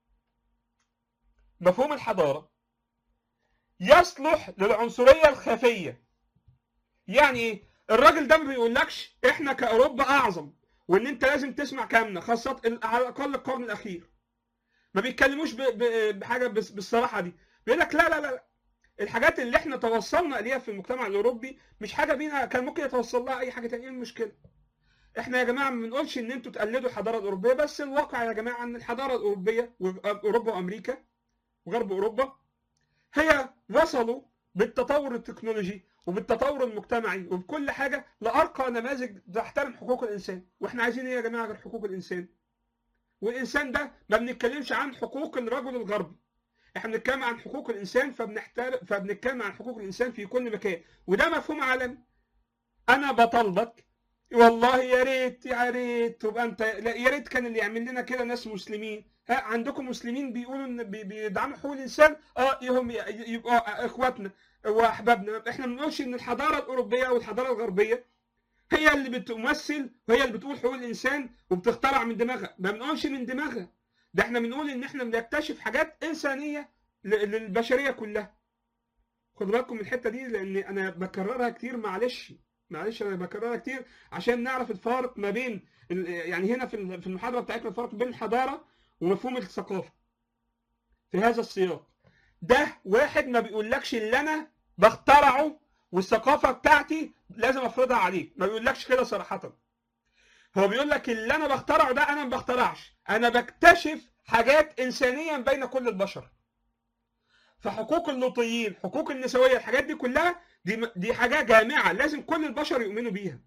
مفهوم الحضاره يصلح للعنصريه الخفيه يعني ايه الراجل ده ما بيقولكش احنا كاوروبا اعظم وان انت لازم تسمع كلامنا خاصه على الاقل القرن الاخير ما بيتكلموش بحاجه بالصراحه دي بيقول لك لا لا لا الحاجات اللي احنا توصلنا اليها في المجتمع الاوروبي مش حاجه بينا كان ممكن يتوصل لها اي حاجه ثانيه ايه المشكله احنا يا جماعه ما بنقولش ان انتوا تقلدوا الحضاره الاوروبيه بس الواقع يا جماعه ان الحضاره الاوروبيه واوروبا وامريكا وغرب اوروبا هي وصلوا بالتطور التكنولوجي وبالتطور المجتمعي وبكل حاجه لارقى نماذج تحترم حقوق الانسان واحنا عايزين ايه يا جماعه غير حقوق الانسان والانسان ده ما بنتكلمش عن حقوق الرجل الغربي احنا بنتكلم عن حقوق الانسان فبنحترم فبنتكلم عن حقوق الانسان في كل مكان وده مفهوم عالمي انا بطالبك والله يا ريت يا ريت تبقى انت لا يا ريت كان اللي يعمل لنا كده ناس مسلمين ها عندكم مسلمين بيقولوا ان بيدعموا حقوق الانسان اه هم يبقوا اخواتنا واحبابنا احنا ما بنقولش ان الحضاره الاوروبيه والحضاره الغربيه هي اللي بتمثل وهي اللي بتقول حقوق الانسان وبتخترع من دماغها ما بنقولش من دماغها ده احنا بنقول ان احنا بنكتشف حاجات انسانيه للبشريه كلها خدوا بالكم من الحته دي لان انا بكررها كتير معلش معلش انا بكررها كتير عشان نعرف الفارق ما بين يعني هنا في المحاضره بتاعتنا الفرق بين الحضاره ومفهوم الثقافه في هذا السياق ده واحد ما بيقولكش اللي انا بخترعه والثقافه بتاعتي لازم افرضها عليك ما بيقولكش كده صراحه هو بيقول لك اللي انا بخترعه ده انا ما بخترعش انا بكتشف حاجات انسانيه بين كل البشر فحقوق اللوطيين حقوق النسويه الحاجات دي كلها دي دي حاجه جامعه لازم كل البشر يؤمنوا بيها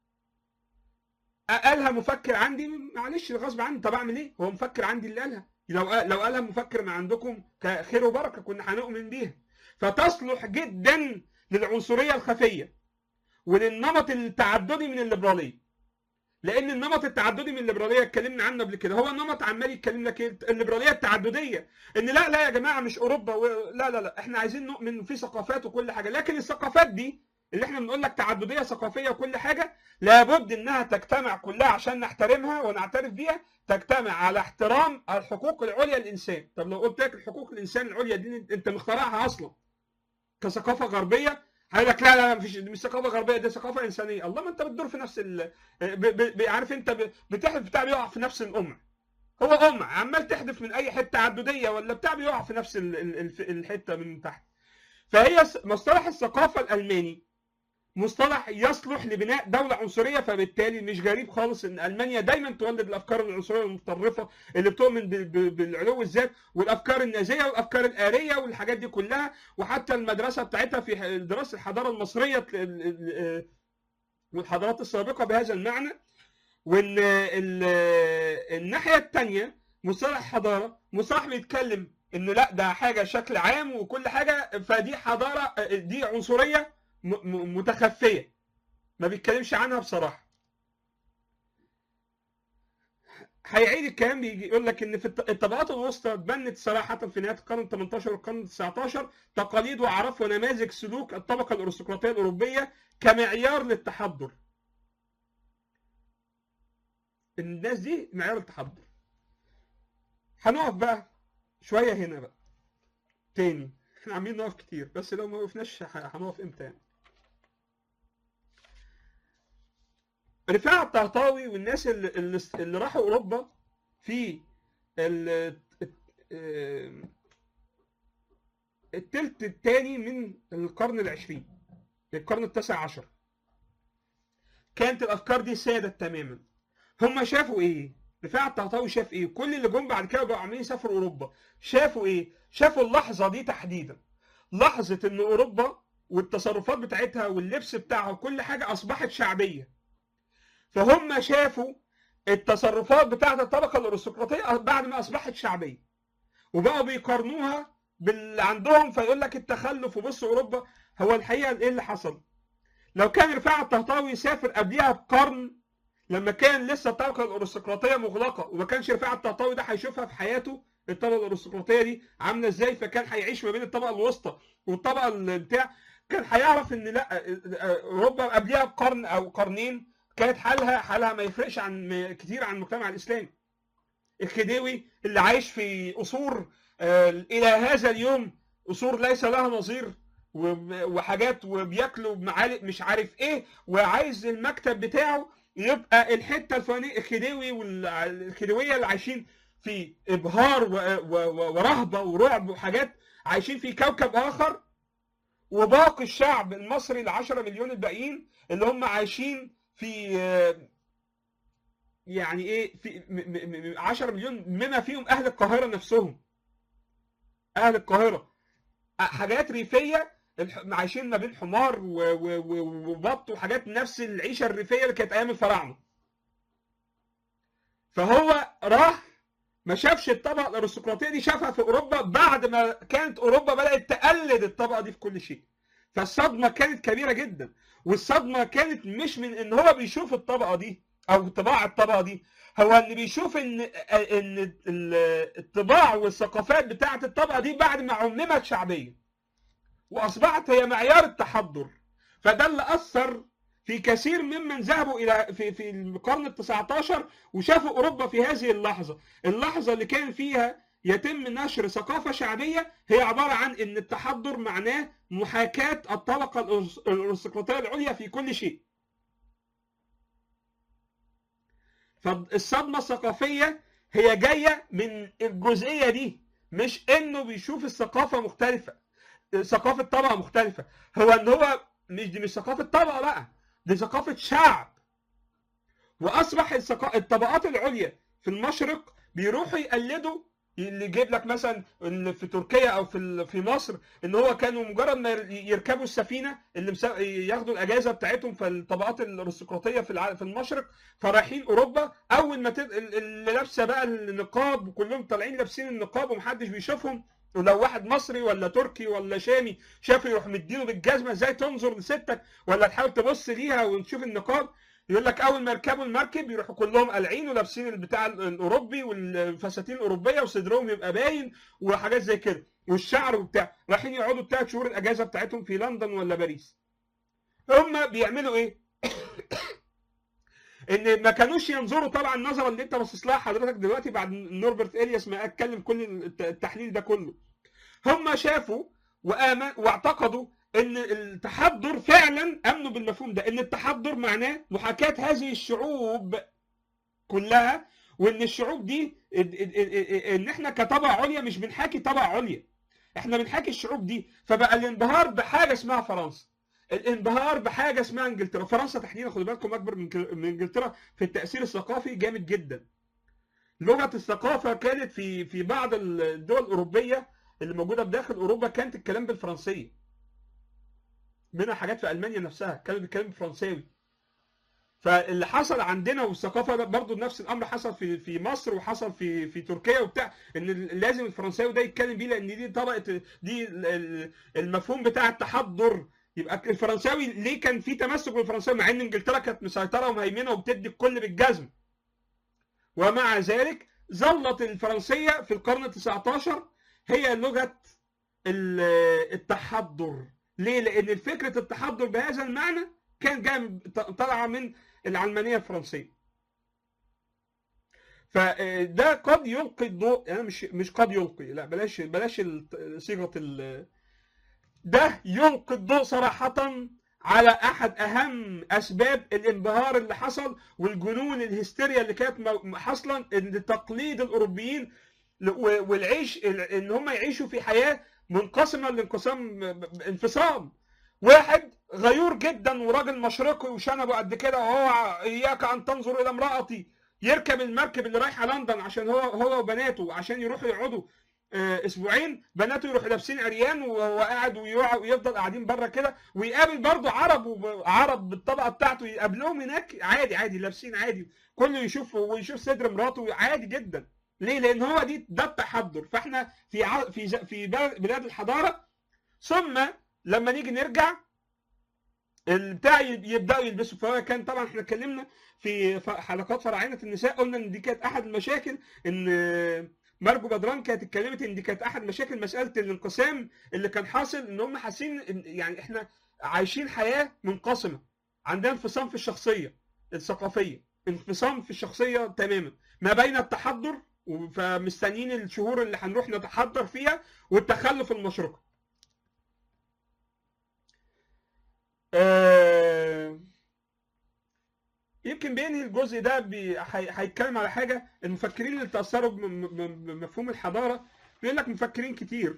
قالها مفكر عندي معلش غصب عني طب اعمل ايه هو مفكر عندي اللي قالها لو لو قالها مفكر من عندكم خير وبركه كنا هنؤمن بيها فتصلح جدا للعنصريه الخفيه وللنمط التعددي من الليبراليه لان النمط التعددي من الليبراليه اتكلمنا عنه قبل كده هو نمط عمال يتكلم لك ايه الليبراليه التعدديه ان لا لا يا جماعه مش اوروبا و... لا لا لا احنا عايزين نؤمن في ثقافات وكل حاجه لكن الثقافات دي اللي احنا بنقول لك تعدديه ثقافيه وكل حاجه لابد انها تجتمع كلها عشان نحترمها ونعترف بيها تجتمع على احترام الحقوق العليا للانسان طب لو قلت لك الحقوق الانسان العليا دي انت مخترعها اصلا كثقافه غربيه هيقول لك لا لا مفيش مش ثقافه غربيه دي ثقافه انسانيه الله ما انت بتدور في نفس ال... ب... ب... عارف انت ب... بتحلف بتاع بيقع في نفس الامه هو ام عمال تحدف من اي حته عدوديه ولا بتاع بيقع في نفس ال- ال- الف- الحته من تحت فهي س- مصطلح الثقافه الالماني مصطلح يصلح لبناء دولة عنصرية فبالتالي مش غريب خالص ان المانيا دايما تولد الافكار العنصرية المتطرفة اللي بتؤمن ب- ب- بالعلو الذات والافكار النازية والافكار الآرية والحاجات دي كلها وحتى المدرسة بتاعتها في دراسة الحضارة المصرية ال- ال- ال- والحضارات السابقة بهذا المعنى وان ال- الناحية الثانية مصطلح حضارة مصطلح بيتكلم انه لا ده حاجة شكل عام وكل حاجة فدي حضارة دي عنصرية م- م- متخفيه ما بيتكلمش عنها بصراحه هيعيد الكلام بيجي يقول لك ان في الط- الطبقات الوسطى اتبنت صراحه في نهايه القرن ال 18 والقرن ال 19 تقاليد واعراف ونماذج سلوك الطبقه الارستقراطيه الاوروبيه كمعيار للتحضر. الناس دي معيار التحضر. هنقف بقى شويه هنا بقى تاني احنا عاملين نقف كتير بس لو ما وقفناش ه- هنقف امتى يعني رفاعة الطهطاوي والناس اللي, اللي, اللي راحوا اوروبا في ال- آه، التلت الثاني من القرن العشرين القرن التاسع عشر كانت الافكار دي سادت تماما هم شافوا ايه رفاعة الطهطاوي شاف ايه كل اللي جم بعد كده بقوا عاملين يسافروا اوروبا شافوا ايه شافوا اللحظه دي تحديدا لحظه ان اوروبا والتصرفات بتاعتها واللبس بتاعها وكل حاجه اصبحت شعبيه فهم شافوا التصرفات بتاعت الطبقه الارستقراطيه بعد ما اصبحت شعبيه وبقوا بيقارنوها باللي عندهم فيقول لك التخلف وبص اوروبا هو الحقيقه ايه اللي حصل لو كان رفاعة الطهطاوي سافر قبلها بقرن لما كان لسه الطبقه الارستقراطيه مغلقه وما كانش رفاعة الطهطاوي ده هيشوفها في حياته الطبقه الارستقراطيه دي عامله ازاي فكان هيعيش ما بين الطبقه الوسطى والطبقه اللي بتاع كان هيعرف ان لا اوروبا قبلها بقرن او قرنين كانت حالها حالها ما يفرقش عن كتير عن المجتمع الاسلامي الخديوي اللي عايش في قصور آه، الى هذا اليوم قصور ليس لها نظير و- وحاجات وبياكلوا بمعالق مش عارف ايه وعايز المكتب بتاعه يبقى الحته الفلانيه الخديوي والخديويه اللي عايشين في ابهار و- و- و- ورهبه ورعب وحاجات عايشين في كوكب اخر وباقي الشعب المصري ال 10 مليون الباقيين اللي هم عايشين في آه، يعني ايه في م- م- م- 10 مليون بما فيهم اهل القاهره نفسهم اهل القاهره حاجات ريفيه الح- عايشين ما بين حمار و- و- و- وبط وحاجات نفس العيشه الريفيه اللي كانت ايام الفراعنه فهو راح ما شافش الطبقه الارستقراطيه دي شافها في اوروبا بعد ما كانت اوروبا بدات تقلد الطبقه دي في كل شيء فالصدمه كانت كبيره جدا والصدمه كانت مش من ان هو بيشوف الطبقه دي او طباع الطبقه دي هو اللي بيشوف ان ان ال- الطباع والثقافات بتاعه الطبقه دي بعد ما عممت شعبيه واصبحت هي معيار التحضر فده اللي اثر في كثير ممن ذهبوا الى في في القرن ال 19 وشافوا اوروبا في هذه اللحظه، اللحظه اللي كان فيها يتم نشر ثقافه شعبيه هي عباره عن ان التحضر معناه محاكاه الطبقه الأرس- الارستقراطيه العليا في كل شيء. فالصدمه الثقافيه هي جايه من الجزئيه دي مش انه بيشوف الثقافه مختلفه ثقافه طبقه مختلفه هو ان هو مش دي مش ثقافه طبقه بقى دي ثقافه شعب واصبح الثقا- الطبقات العليا في المشرق بيروحوا يقلدوا اللي يجيب لك مثلا اللي في تركيا او في ال- في مصر ان هو كانوا مجرد ما ير- يركبوا السفينه اللي مسا- ياخدوا الاجازه بتاعتهم في الطبقات الارستقراطيه في الع- في المشرق فرايحين اوروبا اول ما تد... اللي لابسه بقى النقاب وكلهم طالعين لابسين النقاب ومحدش بيشوفهم ولو واحد مصري ولا تركي ولا شامي شافه يروح مديله بالجزمه ازاي تنظر لستك ولا تحاول تبص ليها ونشوف النقاب يقول لك اول ما يركبوا المركب يروحوا كلهم قالعين ولابسين البتاع الاوروبي والفساتين الاوروبيه وصدرهم يبقى باين وحاجات زي كده والشعر وبتاع رايحين يقعدوا ثلاث شهور الاجازه بتاعتهم في لندن ولا باريس هم بيعملوا ايه؟ ان ما كانوش ينظروا طبعا النظره اللي انت باصص لها حضرتك دلوقتي بعد نوربرت الياس ما اتكلم كل الت- التحليل ده كله هم شافوا وآمن واعتقدوا ان التحضر فعلا امنوا بالمفهوم ده ان التحضر معناه محاكاه هذه الشعوب كلها وان الشعوب دي ال- ال- ال- ال- ان احنا كطبقه عليا مش بنحاكي طبقه عليا احنا بنحاكي الشعوب دي فبقى الانبهار بحاجه اسمها فرنسا الانبهار بحاجه اسمها انجلترا فرنسا تحديدا خدوا بالكم اكبر من كل- من انجلترا في التاثير الثقافي جامد جدا لغه الثقافه كانت في في بعض الدول الاوروبيه اللي موجوده بداخل اوروبا كانت الكلام بالفرنسيه منها حاجات في المانيا نفسها كانوا بيتكلموا بالفرنساوي فاللي حصل عندنا والثقافه برضه نفس الامر حصل في في مصر وحصل في في تركيا وبتاع ان لازم الفرنساوي ده يتكلم بيه لان دي طبقه دي ال- ال- المفهوم بتاع التحضر يبقى الفرنساوي ليه كان في تمسك بالفرنساوي مع ان انجلترا كانت مسيطره ومهيمنه وبتدي الكل بالجزم ومع ذلك ظلت الفرنسيه في القرن ال19 هي لغه ال- التحضر ليه؟ لان فكره التحضر بهذا المعنى كان جاي طالعه من العلمانيه الفرنسيه فده قد يلقي الضوء انا مش مش قد يلقي لا بلاش بلاش ال- صيغه ال- ده يلقي الضوء صراحه على احد اهم اسباب الانبهار اللي حصل والجنون الهستيريا اللي كانت م- حاصله ان تقليد الاوروبيين ل- و- والعيش ال- ان هم يعيشوا في حياه منقسمه لانقسام انفصام واحد غيور جدا وراجل مشرقي وشنبه قد كده وهو اياك ان تنظر الى امرأتي يركب المركب اللي رايحه لندن عشان هو هو وبناته عشان يروحوا يقعدوا آه، اسبوعين بناته يروحوا لابسين عريان وهو قاعد ويقع- ويفضل قاعدين بره كده ويقابل برضه عرب وب- عرب بالطبقه بتاعته يقابلهم هناك عادي عادي لابسين عادي كله يشوف ويشوف صدر مراته عادي جدا ليه؟ لان هو دي ده التحضر فاحنا في ع- في ز- في بلد بلاد الحضاره ثم لما نيجي نرجع البتاع يب- يبداوا يلبسوا فهو كان طبعا احنا اتكلمنا في ف- حلقات فراعنه النساء قلنا ان دي كانت احد المشاكل ان مارجو بدران كانت اتكلمت ان دي كانت احد مشاكل مساله الانقسام اللي كان حاصل ان هم حاسين إن يعني احنا عايشين حياه منقسمه عندنا انفصام في الشخصيه الثقافيه انفصام في الشخصيه تماما ما بين التحضر و- فمستنيين الشهور اللي هنروح نتحضر فيها والتخلف المشرقي آه، يمكن بينهي الجزء ده بي- هي- هيتكلم على حاجه المفكرين اللي تاثروا بم- بم- بمفهوم الحضاره بيقول لك مفكرين كتير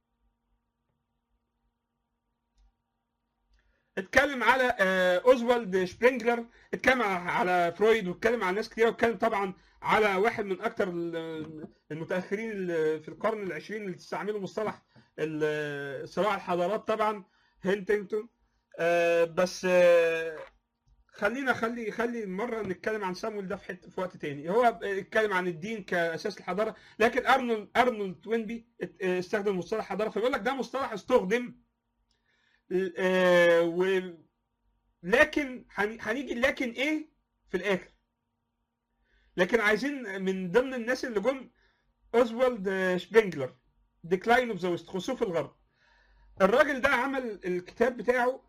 اتكلم على آه، اوزوالد شبرينجلر اتكلم على على فرويد واتكلم على ناس كتير واتكلم طبعا على واحد من اكثر المتاخرين اللي في القرن العشرين اللي استعملوا مصطلح ال- صراع الحضارات طبعا هينتنجتون آه، بس آه، خلينا خلي خلي مره نتكلم عن سامويل ده في حته في وقت تاني هو اتكلم عن الدين كاساس الحضاره لكن ارنولد ارنولد توينبي ات- استخدم مصطلح حضاره فبيقول لك ده مصطلح استخدم آه، و لكن هن- هنيجي لكن ايه في الاخر لكن عايزين من ضمن الناس اللي جم اوزوالد شبينجلر ديكلاين اوف ذا ويست خسوف الغرب الراجل ده عمل الكتاب بتاعه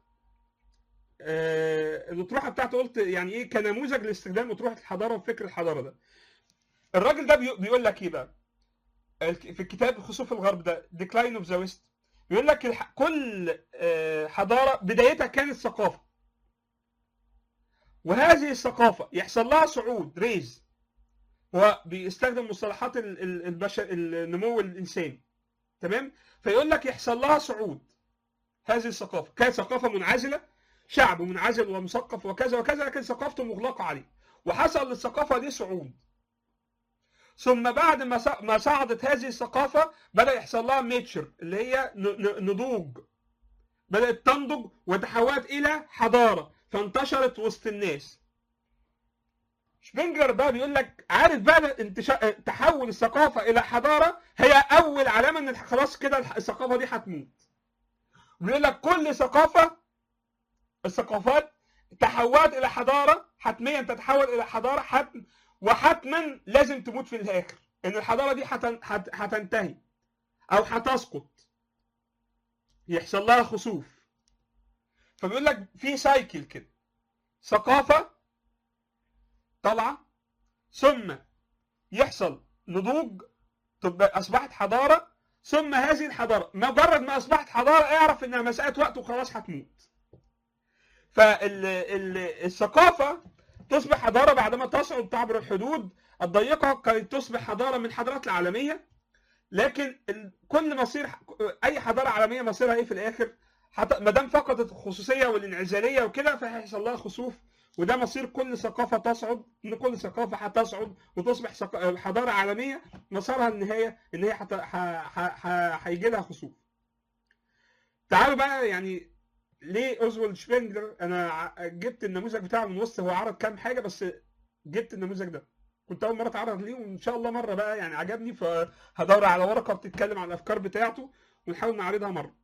آه، الاطروحه بتاعته قلت يعني ايه كنموذج لاستخدام اطروحه الحضاره وفكر الحضاره ده الراجل ده بيق- بيقول لك ايه بقى الك- في الكتاب خسوف الغرب ده ديكلاين اوف ذا ويست بيقول لك الح- كل آه، حضاره بدايتها كانت ثقافه وهذه الثقافه يحصل لها صعود ريز هو بيستخدم مصطلحات ال- ال- البشر النمو الانساني تمام فيقول لك يحصل لها صعود هذه الثقافه كانت ثقافه منعزله شعب منعزل ومثقف وكذا وكذا لكن ثقافته مغلقه عليه وحصل للثقافه دي صعود ثم بعد ما ص- ما صعدت هذه الثقافه بدا يحصل لها ميتشر اللي هي ن- ن- نضوج بدات تنضج وتحولت الى حضاره فانتشرت وسط الناس شبنجر ده بيقول لك عارف بقى انتشار تحول الثقافه الى حضاره هي اول علامه ان خلاص كده الح- الثقافه دي هتموت بيقول لك كل ثقافه الثقافات تحولت الى حضاره حتميا تتحول الى حضاره حتم وحتما لازم تموت في الاخر ان الحضاره دي هتن- هت- هتنتهي او هتسقط يحصل لها خسوف فبيقول لك في سايكل كده ثقافه طالعه ثم يحصل نضوج تبقى اصبحت حضاره ثم هذه الحضاره مجرد ما اصبحت حضاره اعرف انها مساله وقت وخلاص هتموت فالثقافه تصبح حضاره بعدما تصعد تعبر الحدود الضيقه كي تصبح حضاره من الحضارات العالميه لكن ال- كل مصير اي حضاره عالميه مصيرها ايه في الاخر حت- ما دام فقدت الخصوصيه والانعزاليه وكده فهيحصل لها خسوف وده مصير كل ثقافه تصعد ان كل ثقافه هتصعد وتصبح ثق- حضاره عالميه مسارها النهايه ان هي هت- ح- ح- ح- هيجي لها خسوف. تعالوا بقى يعني ليه اوزوالد شبينجلر انا ع- جبت النموذج بتاعه من وسط هو عرض كام حاجه بس جبت النموذج ده كنت اول مره اتعرض ليه وان شاء الله مره بقى يعني عجبني فهدور على ورقه بتتكلم عن الافكار بتاعته ونحاول نعرضها مره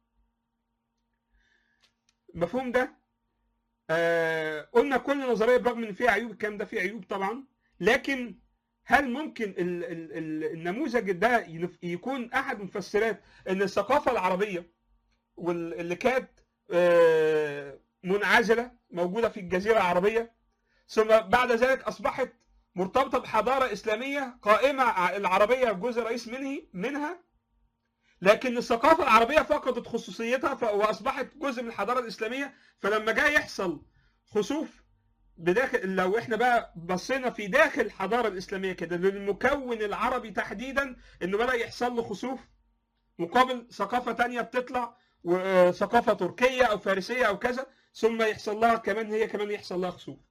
المفهوم ده آه قلنا كل نظريه برغم ان فيها عيوب الكلام ده فيه عيوب طبعا لكن هل ممكن ال ال ال النموذج ده ينف- يكون احد مفسرات ان الثقافه العربيه واللي كانت آه، منعزله موجوده في الجزيره العربيه ثم بعد ذلك اصبحت مرتبطه بحضاره اسلاميه قائمه ع- العربيه جزء رئيس منه منها لكن الثقافه العربيه فقدت خصوصيتها ف- واصبحت جزء من الحضاره الاسلاميه فلما جاء يحصل خسوف بداخل لو احنا بقى بصينا في داخل الحضاره الاسلاميه كده للمكون العربي تحديدا انه بدا يحصل له خسوف مقابل ثقافه تانية بتطلع وثقافه تركيه او فارسيه او كذا ثم يحصل لها كمان هي كمان يحصل لها خسوف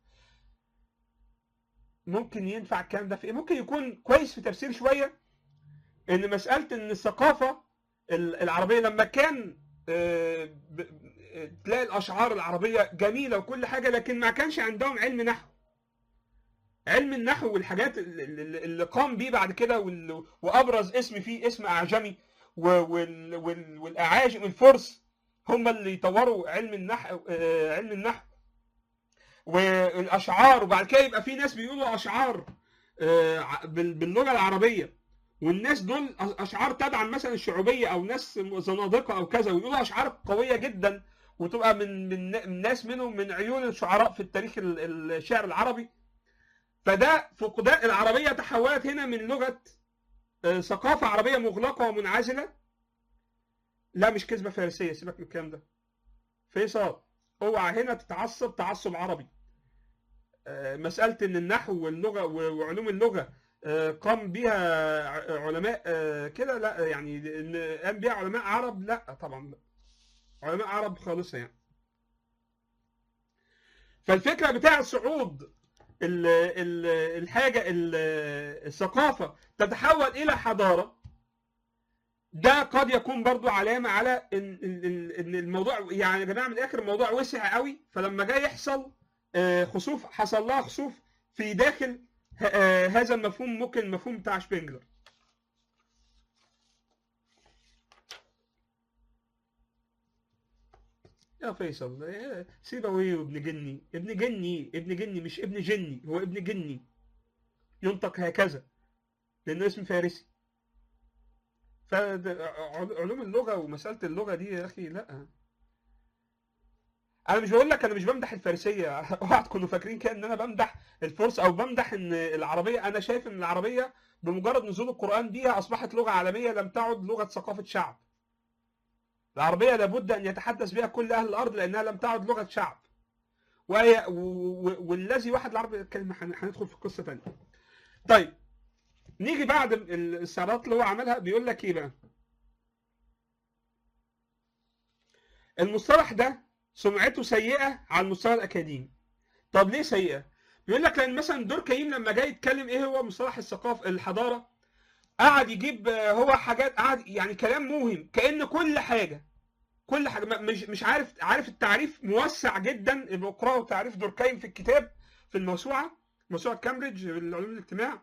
ممكن ينفع الكلام ده في ايه ممكن يكون كويس في تفسير شويه ان مساله ان الثقافه ال- العربيه لما كان آه، ب- ب- تلاقي الاشعار العربيه جميله وكل حاجه لكن ما كانش عندهم علم نحو علم النحو والحاجات ال- ال- اللي قام بيه بعد كده وال- وابرز اسم فيه اسم اعجمي و- وال- وال- والاعاجم الفرس هم اللي يطوروا علم النحو آه، علم النحو والاشعار وبعد كده يبقى في ناس بيقولوا اشعار آه، ع- بال- باللغه العربيه والناس دول أ- اشعار تدعم مثلا الشعوبيه او ناس زنادقه او كذا ويقولوا اشعار قويه جدا وتبقى من من من ناس منهم من عيون الشعراء في التاريخ ال- الشعر العربي فده فقدان العربيه تحولت هنا من لغه آه، ثقافه عربيه مغلقه ومنعزله لا مش كذبه فارسيه سيبك من الكلام ده فيصل اوعى هنا تتعصب تعصب عربي آه، مساله ان النحو واللغه و- وعلوم اللغه آه، قام بها ع- علماء آه، كده لا يعني ان قام بها علماء عرب لا طبعا لا علماء عرب خالصه يعني فالفكره بتاع صعود ال- ال- الحاجه ال- الثقافه تتحول الى حضاره ده قد يكون برضو علامه على ان ان إن الموضوع يعني يا جماعه من الاخر الموضوع وسع قوي فلما جاي يحصل آه، خسوف حصل لها خسوف في داخل ه- آه، هذا المفهوم ممكن المفهوم بتاع شبينجلر يا فيصل إيه، سيبويه وابن جني ابن جني ابن جني مش ابن جني هو ابن جني ينطق هكذا لانه اسم فارسي فعلوم اللغه ومساله اللغه دي يا اخي لا انا مش بقول لك انا مش بمدح الفارسيه اوعى تكونوا فاكرين كده ان انا بمدح الفرس او بمدح ان العربيه انا شايف ان العربيه بمجرد نزول القران بيها اصبحت لغه عالميه لم تعد لغه ثقافه شعب العربيه لابد ان يتحدث بها كل اهل الارض لانها لم تعد لغه شعب وهي و- و- والذي واحد العرب الكلمه هن- هندخل في قصه ثانيه طيب نيجي بعد ال- الاستعراضات اللي هو عملها بيقول لك ايه بقى المصطلح ده سمعته سيئه على المستوى الاكاديمي طب ليه سيئه بيقول لك لان مثلا دور كريم لما جاي يتكلم ايه هو مصطلح الثقافه الحضاره قعد يجيب آه، هو حاجات قعد يعني كلام موهم كان كل حاجه كل حاجه ما- مش مش عارف عارف التعريف موسع جدا يبقى اقرأوا تعريف دوركايم في الكتاب في الموسوعه موسوعه كامبريدج للعلوم الاجتماع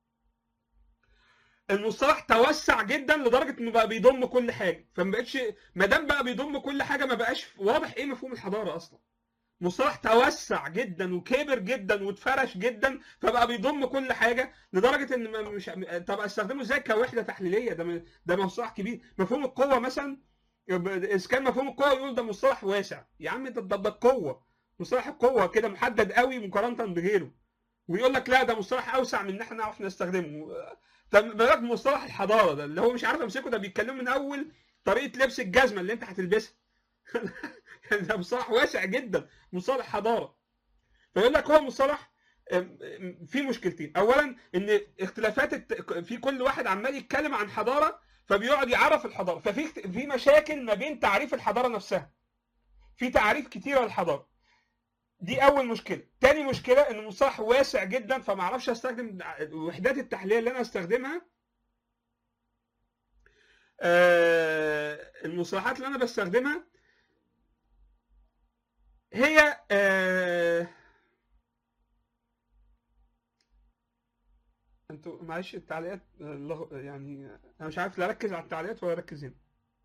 المصطلح توسع جدا لدرجه انه بقى بيضم كل حاجه فما بقتش ما دام بقى بيضم كل حاجه ما بقاش واضح ايه مفهوم الحضاره اصلا مصطلح توسع جدا وكبر جدا واتفرش جدا فبقى بيضم كل حاجه لدرجه ان ما- مش طب استخدمه ازاي كوحده تحليليه ده م- ده مصطلح كبير مفهوم القوه مثلا اذا كان مفهوم القوه يقول ده مصطلح واسع يا عم ده ده, ده القوه مصطلح القوه كده محدد قوي مقارنه بغيره ويقول لك لا ده مصطلح اوسع من ان احنا نعرف نستخدمه طب بالك من مصطلح الحضاره ده اللي هو مش عارف امسكه ده بيتكلموا من اول طريقه لبس الجزمه اللي انت هتلبسها يعني ده مصطلح واسع جدا مصطلح حضاره فيقول لك هو مصطلح أم- أم- في مشكلتين اولا ان اختلافات الت... في كل واحد عمال يتكلم عن حضاره فبيقعد يعرف الحضاره ففي اخت- في مشاكل ما بين تعريف الحضاره نفسها في تعريف كتيره للحضاره دي اول مشكله تاني مشكله ان المصطلح واسع جدا فما اعرفش استخدم وحدات التحليه اللي انا استخدمها آه، المصطلحات اللي انا بستخدمها هي آه، انتوا معلش التعليقات آه، لغ- يعني انا مش عارف لا اركز على التعليقات ولا اركز هنا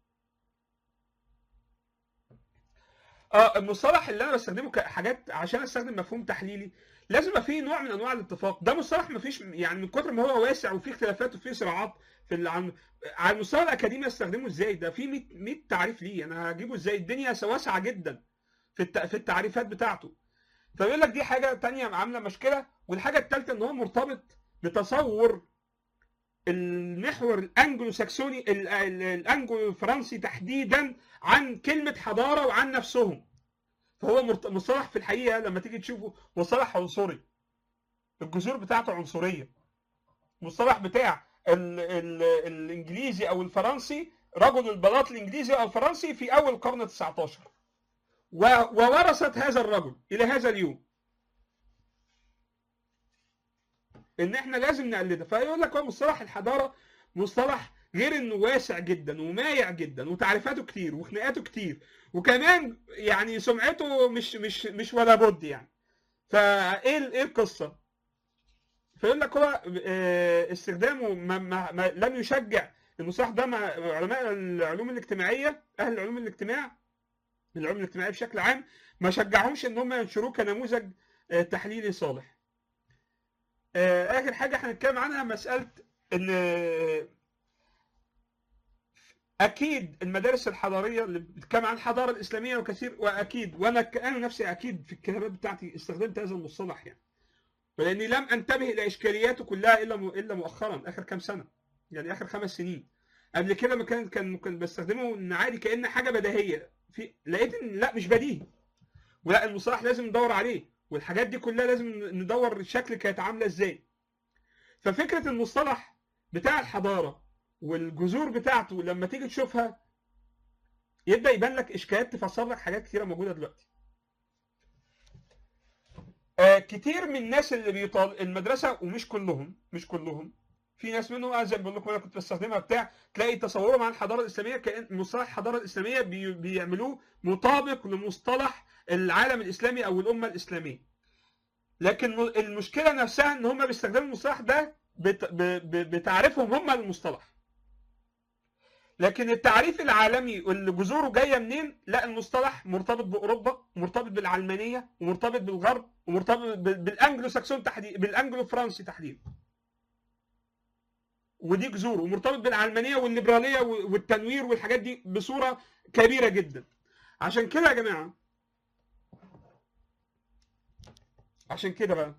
اه المصطلح اللي انا بستخدمه كحاجات عشان استخدم مفهوم تحليلي لازم يبقى فيه نوع من انواع الاتفاق ده مصطلح ما فيش يعني من كتر ما هو واسع وفيه اختلافات وفيه صراعات في اللي عن على المستوى الاكاديمي استخدمه ازاي ده في 100 100 تعريف ليه انا هجيبه ازاي الدنيا واسعه جدا في الت... في التعريفات بتاعته فيقول لك دي حاجه تانية عامله مشكله والحاجه الثالثه ان هو مرتبط بتصور المحور الانجلو ساكسوني ال- ال- الانجلو الفرنسي تحديدا عن كلمه حضاره وعن نفسهم فهو مرت- مصطلح في الحقيقه لما تيجي تشوفه مصطلح عنصري الجذور بتاعته عنصريه مصطلح بتاع ال ال الانجليزي او الفرنسي رجل البلاط الانجليزي او الفرنسي في اول القرن 19 و- وورثت هذا الرجل الى هذا اليوم ان احنا لازم نقلدها فيقول لك هو مصطلح الحضاره مصطلح غير انه واسع جدا ومايع جدا وتعريفاته كتير وخناقاته كتير وكمان يعني سمعته مش مش مش ولا بد يعني فايه ال- ايه القصه؟ فيقول لك هو آه، استخدامه ما ما ما لم يشجع المصطلح ده مع علماء العلوم الاجتماعيه اهل العلوم الاجتماع العلوم الاجتماعيه بشكل عام ما شجعهمش ان هم ينشروه كنموذج آه، تحليلي صالح. آه، اخر حاجه هنتكلم عنها مساله ان آه، اكيد المدارس الحضاريه اللي بتتكلم عن الحضاره الاسلاميه وكثير واكيد وانا ك- انا نفسي اكيد في الكتابات بتاعتي استخدمت هذا المصطلح يعني ولاني لم انتبه الى اشكالياته كلها الا م- الا مؤخرا اخر كام سنه يعني اخر خمس سنين قبل كده ما كان كان كان بستخدمه ان عادي كان حاجه بديهيه في لقيت ان لا مش بديهي ولا المصطلح لازم ندور عليه والحاجات دي كلها لازم ندور الشكل كانت عامله ازاي ففكره المصطلح بتاع الحضاره والجذور بتاعته لما تيجي تشوفها يبدا يبان لك اشكالات تفسر لك حاجات كتيره موجوده دلوقتي آه كتير من الناس اللي بيطال المدرسه ومش كلهم مش كلهم في ناس منهم آه زي ما بقول لكم انا كنت بستخدمها بتاع تلاقي تصورهم عن الحضاره الاسلاميه كان مصطلح الحضاره الاسلاميه بي بيعملوه مطابق لمصطلح العالم الاسلامي او الامه الاسلاميه لكن المشكله نفسها ان هم بيستخدموا المصطلح ده بت- ب- ب- بتعريفهم هم المصطلح لكن التعريف العالمي اللي جذوره جايه منين لا المصطلح مرتبط باوروبا مرتبط بالعلمانيه ومرتبط بالغرب ومرتبط بال- بالانجلو ساكسون تحديدا بالانجلو فرنسي تحديدا ودي جذوره ومرتبط بالعلمانيه والليبراليه والتنوير والحاجات دي بصوره كبيره جدا عشان كده يا جماعه عشان كده بقى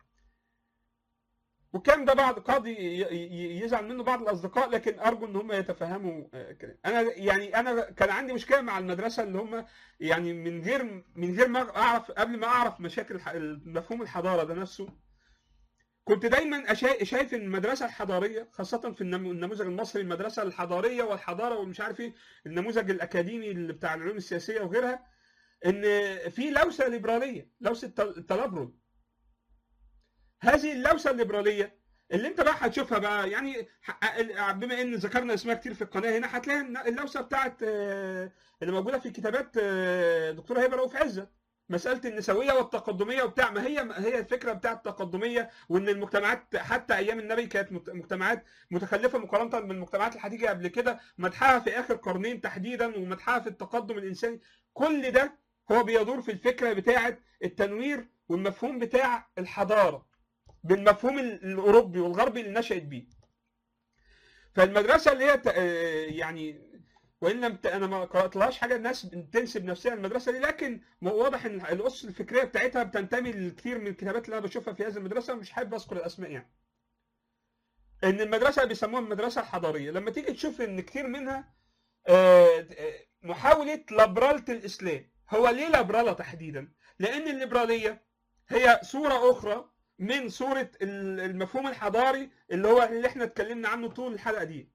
وكان ده بعض قاضي ي- ي- يزعل منه بعض الاصدقاء لكن ارجو ان هم يتفهموا آه، كده انا يعني انا كان عندي مشكله مع المدرسه اللي هم يعني من غير من غير ما اعرف قبل ما اعرف مشاكل الح- مفهوم الحضاره ده نفسه كنت دايما أشا- شايف ان المدرسه الحضاريه خاصه في النمو- النموذج المصري المدرسه الحضاريه والحضاره والمش عارف ايه النموذج الاكاديمي اللي بتاع العلوم السياسيه وغيرها ان في لوسه ليبراليه لوسه تل- التلبرل هذه اللوسه الليبراليه اللي انت بقى هتشوفها بقى يعني ح- بما ان ذكرنا اسمها كتير في القناه هنا هتلاقي إن اللوسه بتاعت آه، اللي موجوده في كتابات آه، دكتوره هبه رؤوف عزت مساله النسويه والتقدميه وبتاع ما هي ما هي الفكره بتاعت التقدميه وان المجتمعات حتى ايام النبي كانت مت- مجتمعات متخلفه مقارنه بالمجتمعات اللي هتيجي قبل كده مدحها في اخر قرنين تحديدا ومدحها في التقدم الانساني كل ده هو بيدور في الفكره بتاعت التنوير والمفهوم بتاع الحضاره بالمفهوم الاوروبي والغربي اللي نشأت بيه فالمدرسه اللي هي ت- آه، يعني وان لم ت- انا ما قراتلهاش حاجه الناس تنسب نفسها المدرسه دي لكن م- واضح ان الاسس الفكريه بتاعتها بتنتمي لكثير من الكتابات اللي انا بشوفها في هذه المدرسه مش حابب اذكر الاسماء يعني ان المدرسه بيسموها المدرسه الحضاريه لما تيجي تشوف ان كتير منها آه، آه، محاوله لبرالة الاسلام هو ليه لبرالة تحديدا لان الليبراليه هي صوره اخرى من صوره ال- المفهوم الحضاري اللي هو اللي احنا اتكلمنا عنه طول الحلقه دي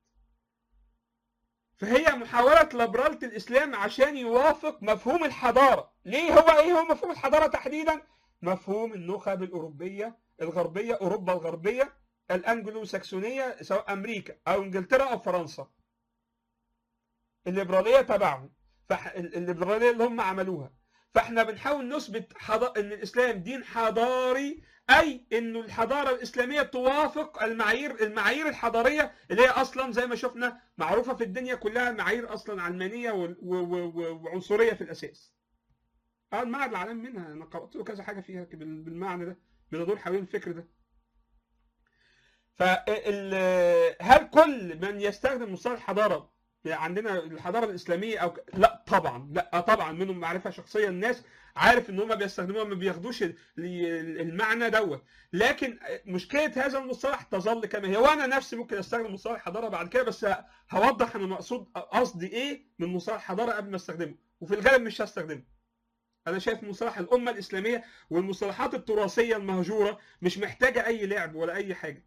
فهي محاولة لبرالة الإسلام عشان يوافق مفهوم الحضارة ليه هو إيه هو مفهوم الحضارة تحديدا مفهوم النخب الأوروبية الغربية أوروبا الغربية الأنجلو ساكسونية سواء أمريكا أو إنجلترا أو فرنسا الليبرالية تبعهم فح... الليبرالية اللي هم عملوها فاحنا بنحاول نثبت حض... ان الاسلام دين حضاري اي انه الحضاره الاسلاميه توافق المعايير المعايير الحضاريه اللي هي اصلا زي ما شفنا معروفه في الدنيا كلها معايير اصلا علمانيه و... و... و... وعنصريه في الاساس. اه المعهد العالمي منها انا قرات له كذا حاجه فيها بال- بالمعنى ده بتدور حوالين الفكر ده. فال... هل كل من يستخدم مصطلح الحضاره عندنا الحضاره الاسلاميه او ك- لا طبعا لا طبعا منهم معرفه شخصيه الناس عارف ان هم بيستخدموها ما بياخدوش ال- المعنى دوت لكن مشكله هذا المصطلح تظل كما هي وانا نفسي ممكن استخدم مصطلح حضاره بعد كده بس هوضح انا مقصود قصدي ايه من مصطلح حضاره قبل ما استخدمه وفي الغالب مش هستخدمه انا شايف مصطلح الامه الاسلاميه والمصطلحات التراثيه المهجوره مش محتاجه اي لعب ولا اي حاجه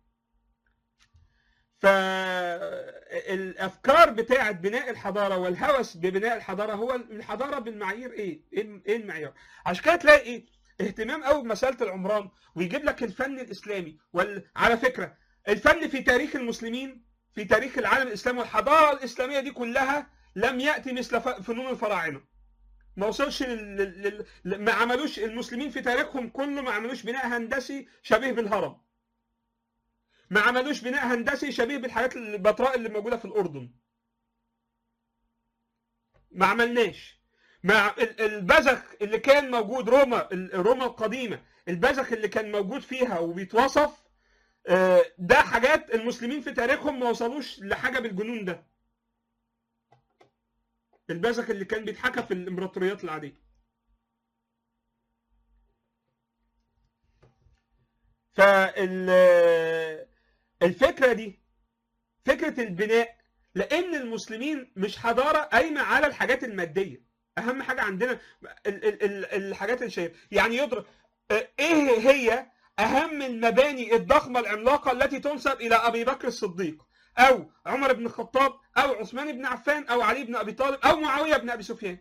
فالافكار بتاعه بناء الحضاره والهوس ببناء الحضاره هو الحضاره بالمعايير ايه؟ ايه إيه المعيار؟ عشان كده تلاقي ايه؟ اهتمام قوي بمساله العمران ويجيب لك الفن الاسلامي وال... على فكره الفن في تاريخ المسلمين في تاريخ العالم الاسلامي والحضاره الاسلاميه دي كلها لم ياتي مثل ف- فنون الفراعنه ما وصلش لل... لل... لل- ما عملوش المسلمين في تاريخهم كله ما عملوش بناء هندسي شبيه بالهرم ما عملوش بناء هندسي شبيه بالحاجات البتراء اللي موجوده في الاردن ما عملناش مع ال- البزخ اللي كان موجود روما ال- روما القديمه البزخ اللي كان موجود فيها وبيتوصف آه، ده حاجات المسلمين في تاريخهم ما وصلوش لحاجه بالجنون ده البزخ اللي كان بيتحكى في الامبراطوريات العاديه فال الفكره دي فكره البناء لان المسلمين مش حضاره قايمه على الحاجات الماديه اهم حاجه عندنا ال ال ال الحاجات الشيء يعني يضرب ايه هي اهم المباني الضخمه العملاقه التي تنسب الى ابي بكر الصديق او عمر بن الخطاب او عثمان بن عفان او علي بن ابي طالب او معاويه بن ابي سفيان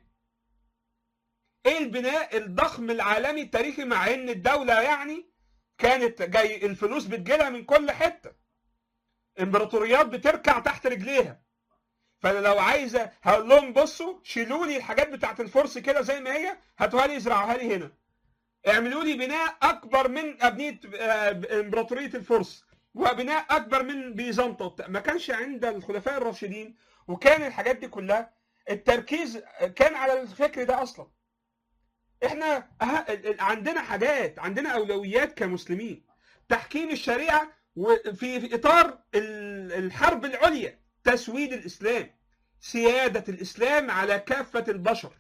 ايه البناء الضخم العالمي التاريخي مع ان الدوله يعني كانت جاي الفلوس بتجيلها من كل حته امبراطوريات بتركع تحت رجليها فانا لو عايزه هقول لهم بصوا شيلوا لي الحاجات بتاعت الفرس كده زي ما هي هاتوها لي ازرعوها لي هنا اعملوا لي بناء اكبر من ابنيه آه، امبراطوريه الفرس وبناء اكبر من بيزنطه وبتاع. ما كانش عند الخلفاء الراشدين وكان الحاجات دي كلها التركيز كان على الفكر ده اصلا احنا أه- ال- ال- عندنا حاجات عندنا اولويات كمسلمين تحكيم الشريعه وفي في اطار ال- الحرب العليا تسويد الاسلام سياده الاسلام على كافه البشر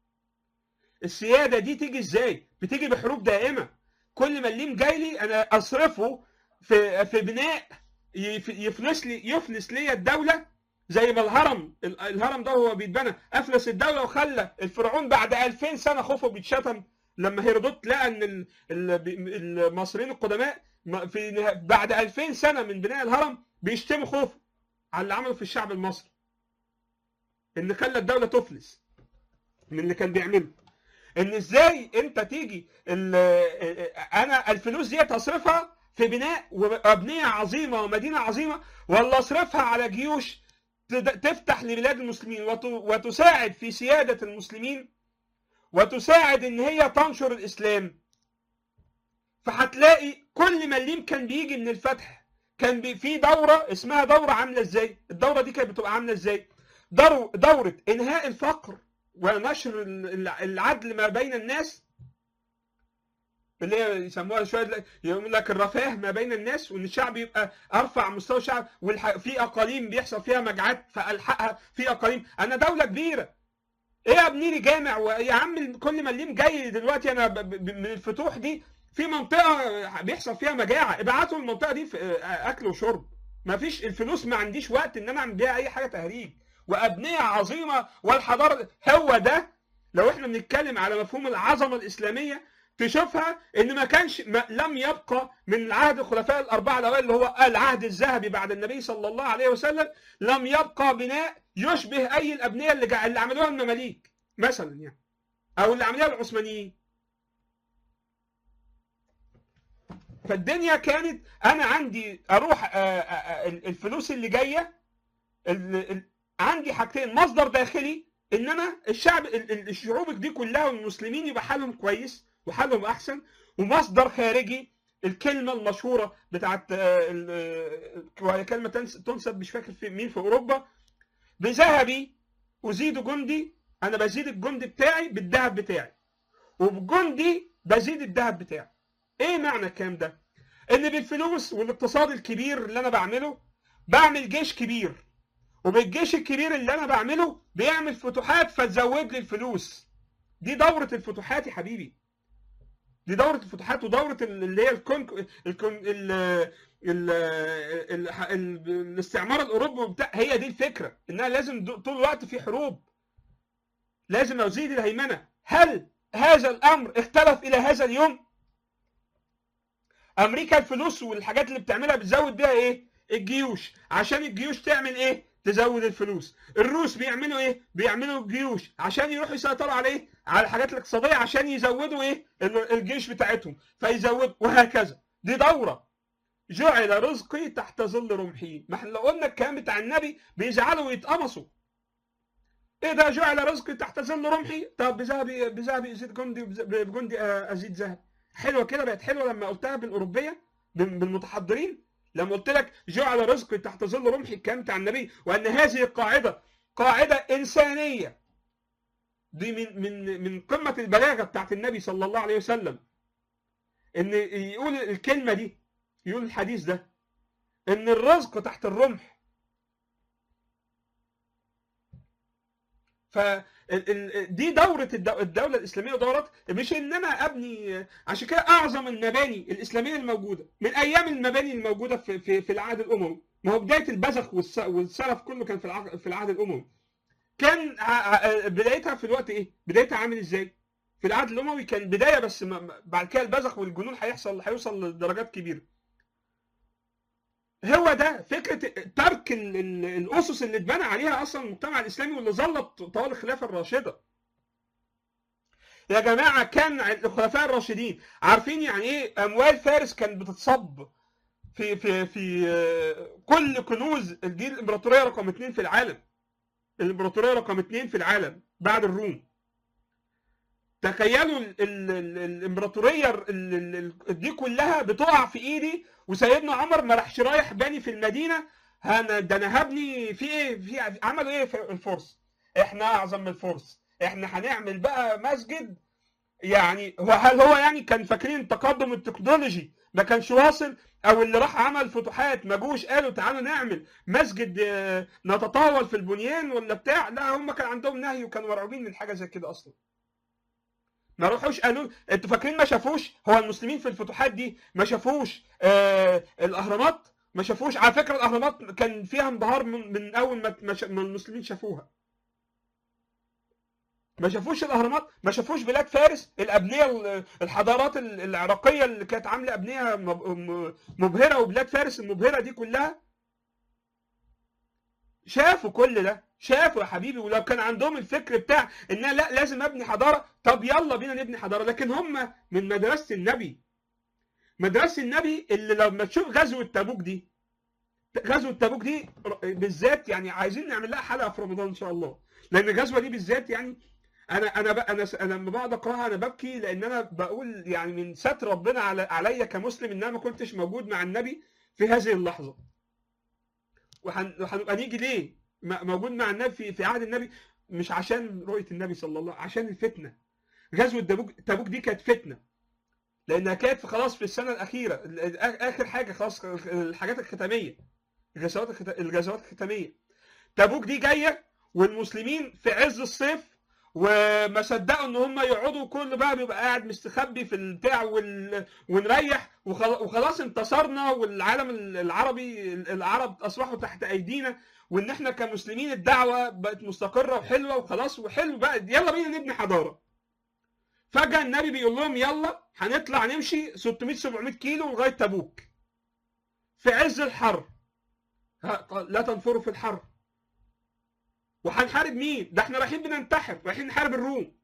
السياده دي تيجي ازاي بتيجي بحروب دائمه كل مليم جاي لي انا اصرفه في في بناء يف- يفلس لي يفلس لي الدوله زي ما الهرم ال- الهرم ده هو بيتبنى افلس الدوله وخلى الفرعون بعد 2000 سنه خوفه بيتشتم لما هيرودوت لقى ان ال- ال- المصريين القدماء م- في نه- بعد 2000 سنه من بناء الهرم بيشتموا خوفه على اللي عمله في الشعب المصري ان خلى الدوله تفلس من اللي كان بيعمله ان ازاي انت تيجي ال- انا الفلوس دي تصرفها في بناء وابنيه عظيمه ومدينه عظيمه ولا اصرفها على جيوش تد- تفتح لبلاد المسلمين وت- وتساعد في سياده المسلمين وتساعد ان هي تنشر الاسلام فهتلاقي كل مليم كان بيجي من الفتح كان بي في دوره اسمها دوره عامله ازاي الدوره دي كانت بتبقى عامله ازاي دور دوره انهاء الفقر ونشر ال- العدل ما بين الناس اللي هي يسموها شويه يقول لك الرفاه ما بين الناس وان الشعب يبقى ارفع مستوى الشعب وفي اقاليم بيحصل فيها مجاعات فالحقها في اقاليم انا دوله كبيره ايه ابني لي جامع ويا عم كل مليم جاي دلوقتي انا ب- ب- من الفتوح دي في منطقه بيحصل فيها مجاعه ابعتوا المنطقه دي في اكل وشرب ما فيش الفلوس ما عنديش وقت ان انا اعمل بيها اي حاجه تهريج وابنيه عظيمه والحضاره هو ده لو احنا بنتكلم على مفهوم العظمه الاسلاميه تشوفها ان ما كانش ما لم يبقى من عهد الخلفاء الاربعه الاوائل اللي هو العهد الذهبي بعد النبي صلى الله عليه وسلم لم يبقى بناء يشبه اي الابنيه اللي جع... اللي عملوها المماليك مثلا يعني او اللي عملوها العثمانيين فالدنيا كانت انا عندي اروح آه، آه، آه، الفلوس اللي جايه ال- ال- عندي حاجتين مصدر داخلي ان انا الشعب ال- ال- الشعوب دي كلها والمسلمين يبقى حالهم كويس وحالهم احسن ومصدر خارجي الكلمه المشهوره بتاعت آه، ال- آه، وهي كلمه تنس- تنسب مش فاكر في مين في اوروبا بذهبي ازيد جندي انا بزيد الجندي بتاعي بالذهب بتاعي وبجندي بزيد الذهب بتاعي ايه معنى الكلام ده ان بالفلوس والاقتصاد الكبير اللي انا بعمله بعمل جيش كبير وبالجيش الكبير اللي انا بعمله بيعمل فتوحات فتزود لي الفلوس دي دورة الفتوحات يا حبيبي دي دورة الفتوحات ودورة ال- اللي هي الكون الكون ال ال ال ال الاستعمار الاوروبي وبتاع هي دي الفكرة انها لازم دو- طول الوقت في حروب لازم ازيد الهيمنة هل هذا الامر اختلف الى هذا اليوم امريكا الفلوس والحاجات اللي بتعملها بتزود بيها ايه الجيوش عشان الجيوش تعمل ايه تزود الفلوس الروس بيعملوا ايه بيعملوا الجيوش عشان يروحوا يسيطروا على ايه على الحاجات الاقتصاديه عشان يزودوا ايه ال- الجيش بتاعتهم فيزودوا وهكذا دي دوره جعل رزقي تحت ظل رمحي ما احنا لو قلنا الكلام بتاع النبي بيزعلوا ويتقمصوا ايه ده جعل رزقي تحت ظل رمحي طب بذهبي بذهبي ازيد جندي وبز- بجندي آه، ازيد ذهب حلوه كده بقت حلوه لما قلتها بالاوروبيه بال- بالمتحضرين لما قلت لك جعل رزقي تحت ظل رمحي الكلام بتاع النبي وان هذه القاعده قاعده انسانيه دي من من من قمه البلاغه بتاعت النبي صلى الله عليه وسلم ان يقول الكلمه دي يقول الحديث ده ان الرزق تحت الرمح ف ال- ال- دي دوره الدو- الدوله الاسلاميه ودورات مش ان انا ابني عشان كده اعظم المباني الاسلاميه الموجوده من ايام المباني الموجوده في في, في العهد الاموي ما هو بدايه البزخ والس- والسلف كله كان في العهد في العهد الاموي كان ع- ع- بدايتها في الوقت ايه بدايتها عامل ازاي في العهد الاموي كان بدايه بس ما- ما- بعد كده البزخ والجنون هيحصل هيوصل لدرجات كبيره هو ده فكره ترك ال- ال- الاسس اللي اتبنى عليها اصلا المجتمع الاسلامي واللي ظلت طوال الخلافه الراشده. يا جماعه كان الخلفاء الراشدين عارفين يعني ايه اموال فارس كانت بتتصب في في في آه، كل كنوز دي الامبراطوريه رقم اثنين في العالم. الامبراطوريه رقم اثنين في العالم بعد الروم. تخيلوا ال- ال- ال- الامبراطوريه ال- ال- ال- دي كلها بتقع في ايدي وسيدنا عمر ما راحش رايح باني في المدينه انا ده انا هبني في ايه في عملوا ايه في الفرس احنا اعظم من الفرس احنا هنعمل بقى مسجد يعني هو هل هو يعني كان فاكرين التقدم التكنولوجي ما كانش واصل او اللي راح عمل فتوحات ما جوش قالوا تعالوا نعمل مسجد آه، نتطاول في البنيان ولا بتاع لا هم كان عندهم نهي وكانوا مرعوبين من حاجه زي كده اصلا ما روحوش قالوا انتوا فاكرين ما شافوش هو المسلمين في الفتوحات دي ما شافوش آه الاهرامات ما شافوش على فكره الاهرامات كان فيها انبهار من, من اول ما ما شا- ما المسلمين شافوها ما شافوش الاهرامات ما شافوش بلاد فارس الابنيه ال- الحضارات ال- العراقيه اللي كانت عامله ابنيه مب- م- مبهره وبلاد فارس المبهره دي كلها شافوا كل ده شافوا يا حبيبي ولو كان عندهم الفكر بتاع ان أنا لا لازم ابني حضاره طب يلا بينا نبني حضاره لكن هم من مدرسه النبي مدرسه النبي اللي لما تشوف غزوه تبوك دي غزوه تبوك دي بالذات يعني عايزين نعمل لها حلقه في رمضان ان شاء الله لان الغزوه دي بالذات يعني انا انا ب- انا س- انا لما بقعد اقراها انا ببكي لان انا بقول يعني من ستر ربنا على عليا كمسلم ان انا ما كنتش موجود مع النبي في هذه اللحظه وهن- وهنبقى نيجي ليه م- موجود مع النبي في في عهد النبي مش عشان رؤيه النبي صلى الله عشان الفتنه غزوه تبوك تبوك دي كانت فتنه لانها كانت في خلاص في السنه الاخيره ال- ال- اخر حاجه خلاص الحاجات الختاميه الغزوات الخت- الغزوات الختاميه تبوك دي جايه والمسلمين في عز الصيف وما صدقوا ان هم يقعدوا كل بقى بيبقى قاعد مستخبي في البتاع وال... ونريح وخل- وخلاص انتصرنا والعالم العربي العرب اصبحوا تحت ايدينا وان احنا كمسلمين الدعوه بقت مستقره وحلوه وخلاص وحلو بقى يلا بينا نبني حضاره فجاه النبي بيقول لهم يلا هنطلع نمشي 600 700 كيلو لغايه تبوك في عز الحر ها، لا تنفروا في الحر وهنحارب مين؟ ده احنا رايحين بننتحر رايحين نحارب الروم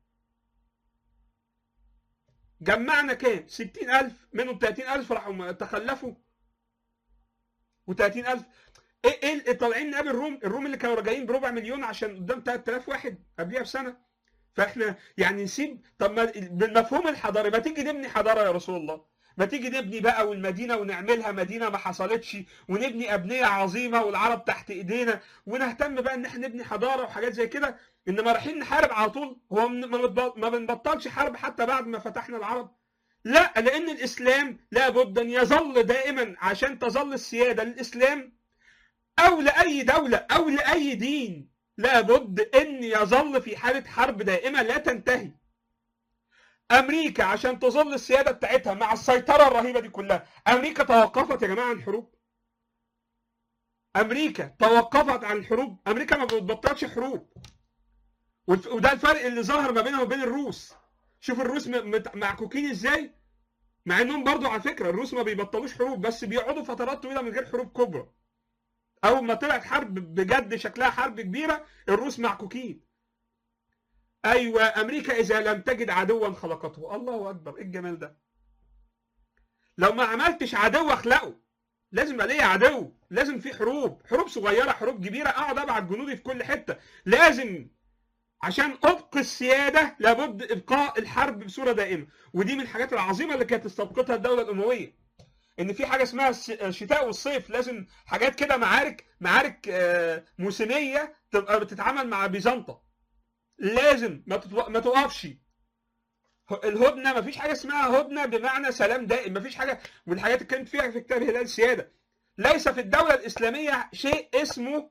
جمعنا كام؟ 60000 منهم 30000 راحوا تخلفوا و30000 ايه ايه اللي طالعين نقابل الروم الروم اللي كانوا راجعين بربع مليون عشان قدام 3000 واحد قبليها بسنه فاحنا يعني نسيب طب ما بالمفهوم الحضاري ما تيجي نبني حضاره يا رسول الله ما تيجي نبني بقى والمدينه ونعملها مدينه ما حصلتش ونبني ابنيه عظيمه والعرب تحت ايدينا ونهتم بقى ان احنا نبني حضاره وحاجات زي كده انما رايحين نحارب على طول هو من- ما بنبط- ما بنبطلش حرب حتى بعد ما فتحنا العرب لا لان الاسلام لابد ان يظل دائما عشان تظل السياده للاسلام او لاي دوله او لاي دين لابد ان يظل في حاله حرب دائمه لا تنتهي امريكا عشان تظل السياده بتاعتها مع السيطره الرهيبه دي كلها امريكا توقفت يا جماعه عن الحروب امريكا توقفت عن الحروب امريكا ما بتبطلش حروب والف- وده الفرق اللي ظهر ما بينها وبين الروس شوف الروس م- مت- معكوكين ازاي مع انهم برضو على فكره الروس ما بيبطلوش حروب بس بيقعدوا فترات طويله من غير حروب كبرى اول ما طلعت حرب بجد شكلها حرب كبيره الروس معكوكين ايوه امريكا اذا لم تجد عدوا خلقته الله اكبر ايه الجمال ده لو ما عملتش عدو اخلقه لازم يبقى ليا عدو لازم في حروب حروب صغيره حروب كبيره اقعد ابعت جنودي في كل حته لازم عشان ابقي السياده لابد ابقاء الحرب بصوره دائمه ودي من الحاجات العظيمه اللي كانت تستوقفها الدوله الامويه ان في حاجه اسمها الس- الشتاء والصيف لازم حاجات كده معارك معارك آه، موسميه تبقى بتتعامل مع بيزنطه لازم ما تتو- ما توقفش الهدنه ما فيش حاجه اسمها هدنه بمعنى سلام دائم ما فيش حاجه من الحاجات اللي اتكلمت فيها في كتاب هلال السياده ليس في الدوله الاسلاميه شيء اسمه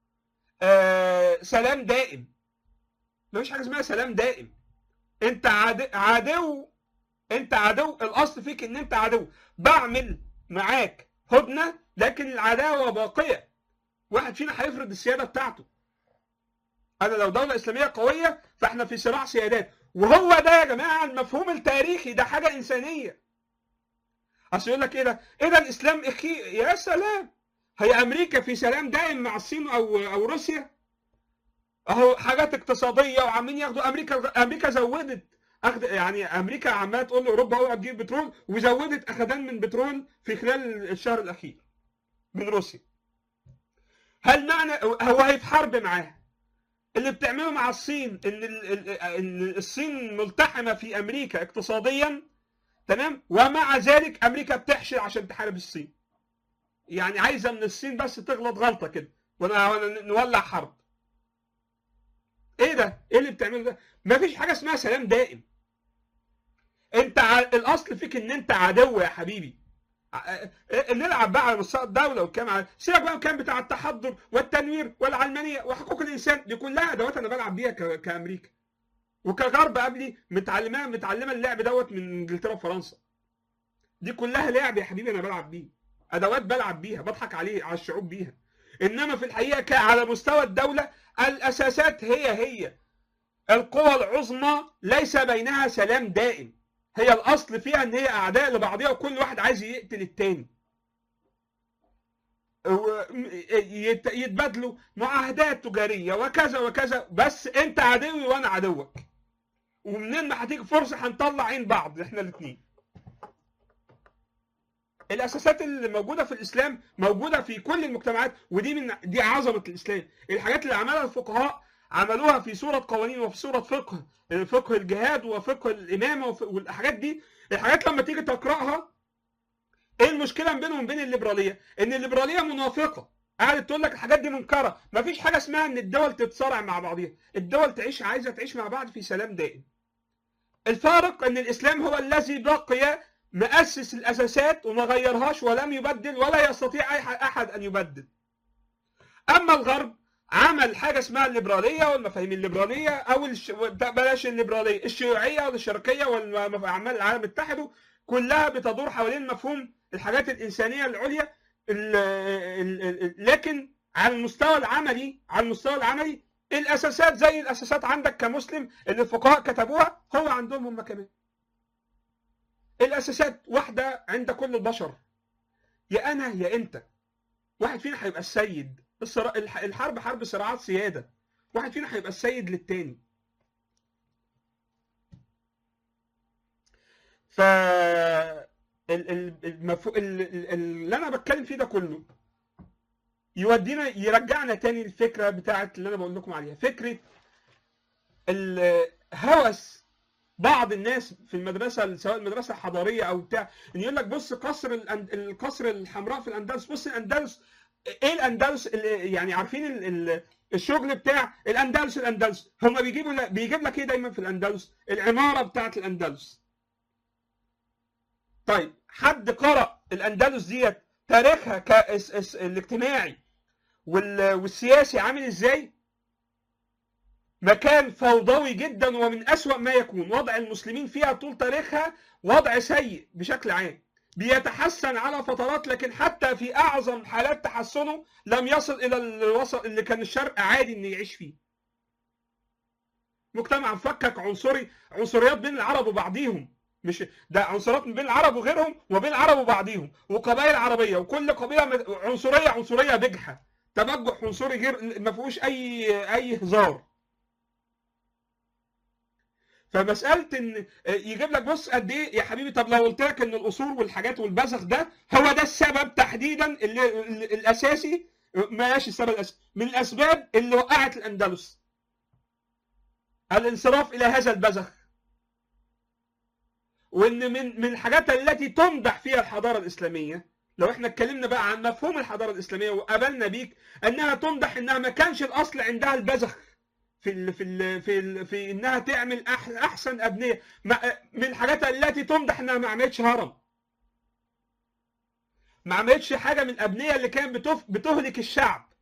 آه سلام دائم ما فيش حاجه اسمها سلام دائم انت عاد- عدو انت عدو الاصل فيك ان انت عدو بعمل معاك هدنه لكن العداوه باقيه واحد فينا هيفرض السياده بتاعته انا لو دوله اسلاميه قويه فاحنا في صراع سيادات وهو ده يا جماعه المفهوم التاريخي ده حاجه انسانيه اصل يقول لك ايه ده ايه ده الاسلام اخي يا سلام هي امريكا في سلام دائم مع الصين او او روسيا اهو حاجات اقتصاديه وعمالين ياخدوا امريكا امريكا زودت اخد يعني امريكا عماله تقول لاوروبا اوعى تجيب بترول وزودت اخدان من بترول في خلال الشهر الاخير من روسيا هل معنى هو هي في حرب معاها اللي بتعمله مع الصين ان ال- ال- ال- الصين ملتحمه في امريكا اقتصاديا تمام ومع ذلك امريكا بتحشر عشان تحارب الصين يعني عايزه من الصين بس تغلط غلطه كده ون- نولع حرب ايه ده ايه اللي بتعمله ده مفيش حاجه اسمها سلام دائم انت ع... الاصل فيك ان انت عدو يا حبيبي ع- نلعب بقى على مستوى الدوله والكلام على سيبك بقى الكلام بتاع التحضر والتنوير والعلمانيه وحقوق الانسان دي كلها ادوات انا بلعب بيها ك... كامريكا وكغرب قبلي متعلمه متعلمه اللعب دوت من انجلترا وفرنسا دي كلها لعب يا حبيبي انا بلعب بيه ادوات بلعب بيها بضحك عليه على الشعوب بيها انما في الحقيقه ك- على مستوى الدوله الاساسات هي هي القوى العظمى ليس بينها سلام دائم هي الاصل فيها ان هي اعداء لبعضها وكل واحد عايز يقتل التاني و- يت- يتبادلوا معاهدات تجاريه وكذا وكذا بس انت عدوي وانا عدوك ومنين ما هتيجي فرصه هنطلع عين بعض احنا الاثنين الاساسات اللي موجوده في الاسلام موجوده في كل المجتمعات ودي من دي عظمه الاسلام الحاجات اللي عملها الفقهاء عملوها في صوره قوانين وفي صوره فقه فقه الجهاد وفقه الامامه وف- والحاجات دي الحاجات لما تيجي تقراها ايه المشكله بينهم وبين الليبراليه ان الليبراليه منافقه قاعدة تقول لك الحاجات دي منكره مفيش حاجه اسمها ان الدول تتصارع مع بعضها الدول تعيش عايزه تعيش مع بعض في سلام دائم الفارق ان الاسلام هو الذي بقي مؤسس الاساسات وما غيرهاش ولم يبدل ولا يستطيع اي ح- احد ان يبدل اما الغرب عمل حاجه اسمها الليبراليه والمفاهيم الليبراليه او الش... بلاش الليبراليه الشيوعيه والاشتراكيه واعمال العالم اتحدوا كلها بتدور حوالين مفهوم الحاجات الانسانيه العليا ال... ال... ال... لكن على المستوى العملي على المستوى العملي الاساسات زي الاساسات عندك كمسلم اللي الفقهاء كتبوها هو عندهم هم كمان الاساسات واحده عند كل البشر يا انا يا انت واحد فينا هيبقى السيد الصرا... الح- الحرب حرب صراعات سياده واحد فينا هيبقى السيد للتاني ف ال- ال- المفو... ال- ال- اللي انا بتكلم فيه ده كله يودينا يرجعنا تاني للفكره بتاعت اللي انا بقول لكم عليها فكره الهوس بعض الناس في المدرسه سواء المدرسه الحضاريه او بتاع ان يقول لك بص قصر الأن- القصر الحمراء في الاندلس بص الاندلس ايه الاندلس اللي- يعني عارفين ال- ال- الشغل بتاع الاندلس الاندلس هم بيجيبوا بيجيب لك ايه دايما في الاندلس العماره بتاعت الاندلس طيب حد قرأ الاندلس ديت تاريخها كاس اس الاجتماعي وال- والسياسي عامل ازاي مكان فوضوي جدا ومن أسوأ ما يكون وضع المسلمين فيها طول تاريخها وضع سيء بشكل عام بيتحسن على فترات لكن حتى في أعظم حالات تحسنه لم يصل إلى الوسط اللي كان الشرق عادي إنه يعيش فيه مجتمع مفكك عنصري عنصريات بين العرب وبعضيهم مش ده عنصريات بين العرب وغيرهم وبين العرب وبعضيهم وقبائل عربيه وكل قبيله مت- عنصريه عنصريه بجحه تبجح عنصري غير ما فيهوش اي اي هزار فمساله ان يجيب لك بص قد ايه يا حبيبي طب لو قلت لك ان الاصول والحاجات والبذخ ده هو ده السبب تحديدا اللي اللي- الاساسي ماشي السبب الاساسي من الاسباب اللي وقعت الاندلس الانصراف الى هذا البذخ وان من من الحاجات التي تمدح فيها الحضاره الاسلاميه لو احنا اتكلمنا بقى عن مفهوم الحضاره الاسلاميه وقابلنا بيك انها تمدح انها ما كانش الاصل عندها البذخ في ال في ال في ال في انها تعمل أح احسن ابنيه ما- من الحاجات التي تمدح انها ما عملتش هرم ما عملتش حاجه من الابنيه اللي كانت بتف بتهلك الشعب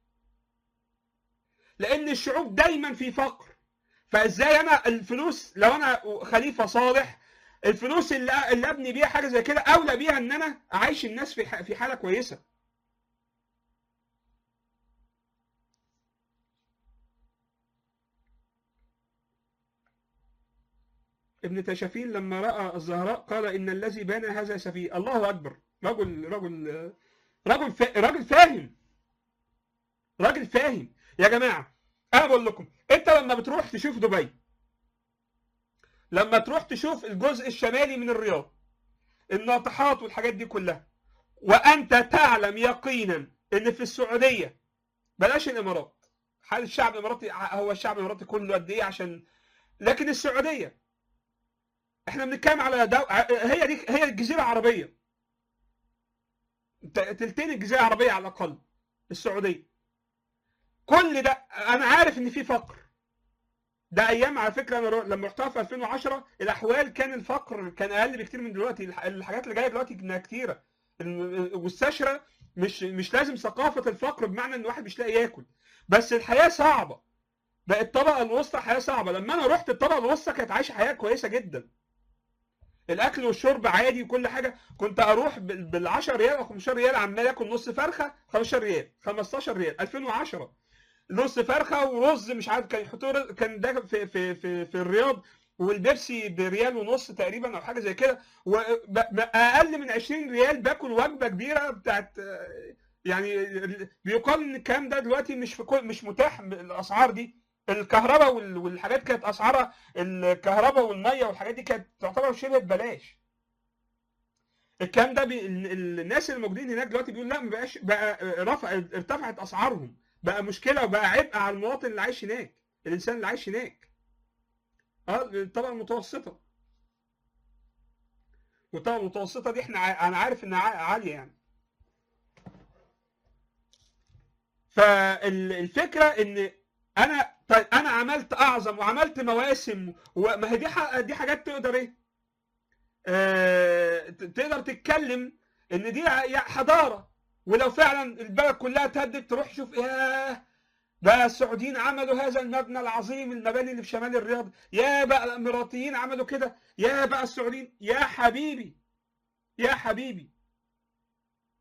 لان الشعوب دايما في فقر فازاي انا الفلوس لو انا خليفه صالح الفلوس اللي اللي ابني بيها حاجه زي كده اولى بيها ان انا اعيش الناس في ح- في حاله كويسه ابن تشافين لما راى الزهراء قال ان الذي بنى هذا سفيه الله اكبر رجل رجل رجل فا... راجل فاهم راجل فاهم يا جماعه انا بقول لكم انت لما بتروح تشوف دبي لما تروح تشوف الجزء الشمالي من الرياض الناطحات والحاجات دي كلها وانت تعلم يقينا ان في السعوديه بلاش الامارات حال الشعب الاماراتي هو الشعب الاماراتي كله قد ايه عشان لكن السعوديه احنا بنتكلم على دو... هي دي هي الجزيره العربيه ت- تلتين الجزيره العربيه على الاقل السعوديه كل ده انا عارف ان في فقر ده ايام على فكره انا رو- لما رحتها في 2010 الاحوال كان الفقر كان اقل بكتير من دلوقتي الح- الحاجات اللي جايه دلوقتي انها كتيره ال- والسشره مش مش لازم ثقافه الفقر بمعنى ان الواحد مش لاقي ياكل بس الحياه صعبه بقت الطبقه الوسطى حياه صعبه لما انا رحت الطبقه الوسطى كانت عايشه حياه كويسه جدا الاكل والشرب عادي وكل حاجه كنت اروح بال 10 ريال او 15 ريال عمال اكل نص فرخه 15 ريال 15 ريال 2010 نص فرخه ورز مش عارف كان يحطوا رز- كان ده في في في, في الرياض والبيبسي بريال ونص تقريبا او حاجه زي كده واقل من 20 ريال باكل وجبه كبيره بتاعت آه، يعني بيقال ان الكلام ده دلوقتي مش في كل مش متاح الاسعار دي الكهرباء وال- والحاجات كانت اسعارها الكهرباء والميه والحاجات دي كانت تعتبر شبه ببلاش الكلام ده بي... ال- ال- الناس اللي موجودين هناك دلوقتي بيقول لا ما بقاش بقى رفع ارتفعت اسعارهم بقى مشكله وبقى عبء على المواطن اللي عايش هناك الانسان اللي عايش هناك اه الطبقه المتوسطه والطبقه المتوسطه دي احنا ع- انا عارف انها ع- عاليه يعني فالفكره ان انا طيب انا عملت اعظم وعملت مواسم وما هي دي ح- دي حاجات تقدر ايه آه، ت- تقدر تتكلم ان دي ع- حضاره ولو فعلا البلد كلها تهدد تروح شوف ياه بقى السعوديين عملوا هذا المبنى العظيم المباني اللي في شمال الرياض يا بقى الاماراتيين عملوا كده يا بقى السعوديين يا حبيبي يا حبيبي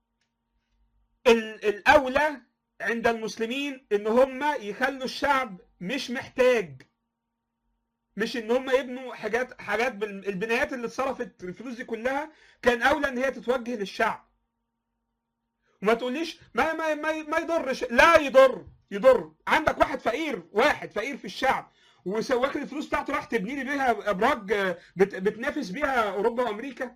ال- الاولى عند المسلمين ان هم يخلوا الشعب مش محتاج مش ان هم يبنوا حاجات حاجات بال- البنايات اللي اتصرفت الفلوس دي كلها كان اولى ان هي تتوجه للشعب وما تقوليش ما ما ما, ما يضرش لا يضر يضر عندك واحد فقير واحد فقير في الشعب وسواك الفلوس بتاعته راح تبني لي بيها ابراج آه، بت بتنافس بيها اوروبا وامريكا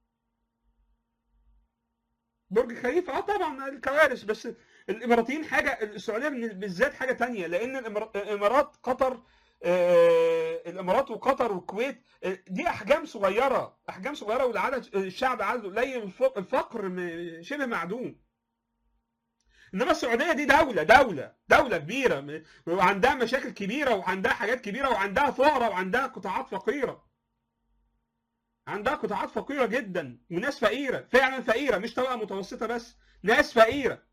برج خليفه اه طبعا الكوارث بس الاماراتيين حاجه السعوديه بالذات حاجه تانية لان الإمار- الامارات قطر آه، الامارات وقطر والكويت آه، دي احجام صغيره احجام صغيره والعدد الشعب عدد قليل الف- الفقر م- شبه معدوم انما السعوديه دي دوله دوله دوله كبيره م- وعندها مشاكل كبيره وعندها حاجات كبيره وعندها فقراء وعندها قطاعات فقيره عندها قطاعات فقيره جدا وناس فقيره فعلا فقيره مش طبقه متوسطه بس ناس فقيره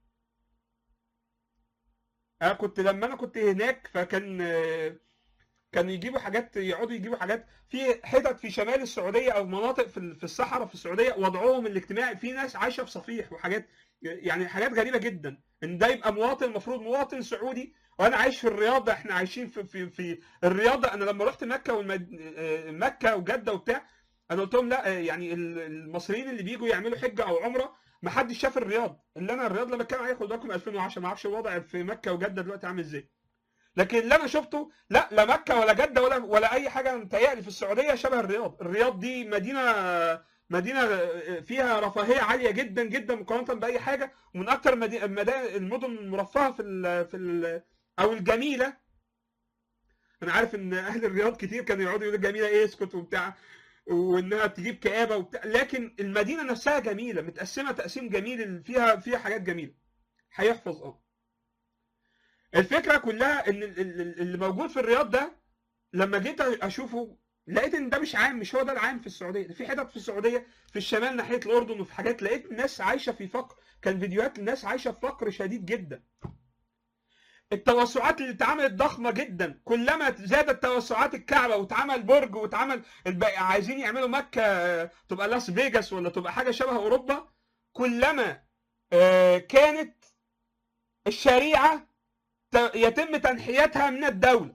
انا كنت لما انا كنت هناك فكان آه، كانوا يجيبوا حاجات يقعدوا يجيبوا حاجات في حتت في شمال السعوديه او مناطق في ال- في الصحراء في السعوديه وضعهم الاجتماعي في ناس عايشه في صفيح وحاجات يعني حاجات غريبه جدا ان ده يبقى مواطن المفروض مواطن سعودي وانا عايش في الرياض احنا عايشين في في في الرياض انا لما رحت مكه والمد... آه، مكه وجده وبتاع انا قلت لهم لا آه، يعني ال- المصريين اللي بيجوا يعملوا حجه او عمره ما حدش شاف الرياض اللي انا الرياض لما كان عليه خد بالكم 2010 ما اعرفش الوضع في مكه وجده دلوقتي عامل ازاي لكن اللي انا شفته لا لا مكه ولا جده ولا ولا اي حاجه متهيألي في السعوديه شبه الرياض الرياض دي مدينه مدينه فيها رفاهيه عاليه جدا جدا مقارنه باي حاجه ومن اكثر المدي- المدا- المدن المرفهه في ال في ال او الجميله انا عارف ان اهل الرياض كتير كانوا يقعدوا يقولوا جميله ايه اسكت وبتاع وانها تجيب كآبه وبتاع لكن المدينه نفسها جميله متقسمه تقسيم جميل فيها فيها حاجات جميله هيحفظ اه الفكره كلها ان ال- ال- اللي موجود في الرياض ده لما جيت اشوفه لقيت ان ده مش عام مش هو ده العام في السعوديه ده في حتت في السعوديه في الشمال ناحيه الاردن وفي حاجات لقيت ناس عايشه في فقر كان فيديوهات لناس عايشه في فقر شديد جدا التوسعات اللي اتعملت ضخمه جدا كلما زادت توسعات الكعبه واتعمل برج واتعمل الب- عايزين يعملوا مكه آه، تبقى لاس فيجاس ولا تبقى حاجه شبه اوروبا كلما آه، كانت الشريعه ت- يتم تنحيتها من الدوله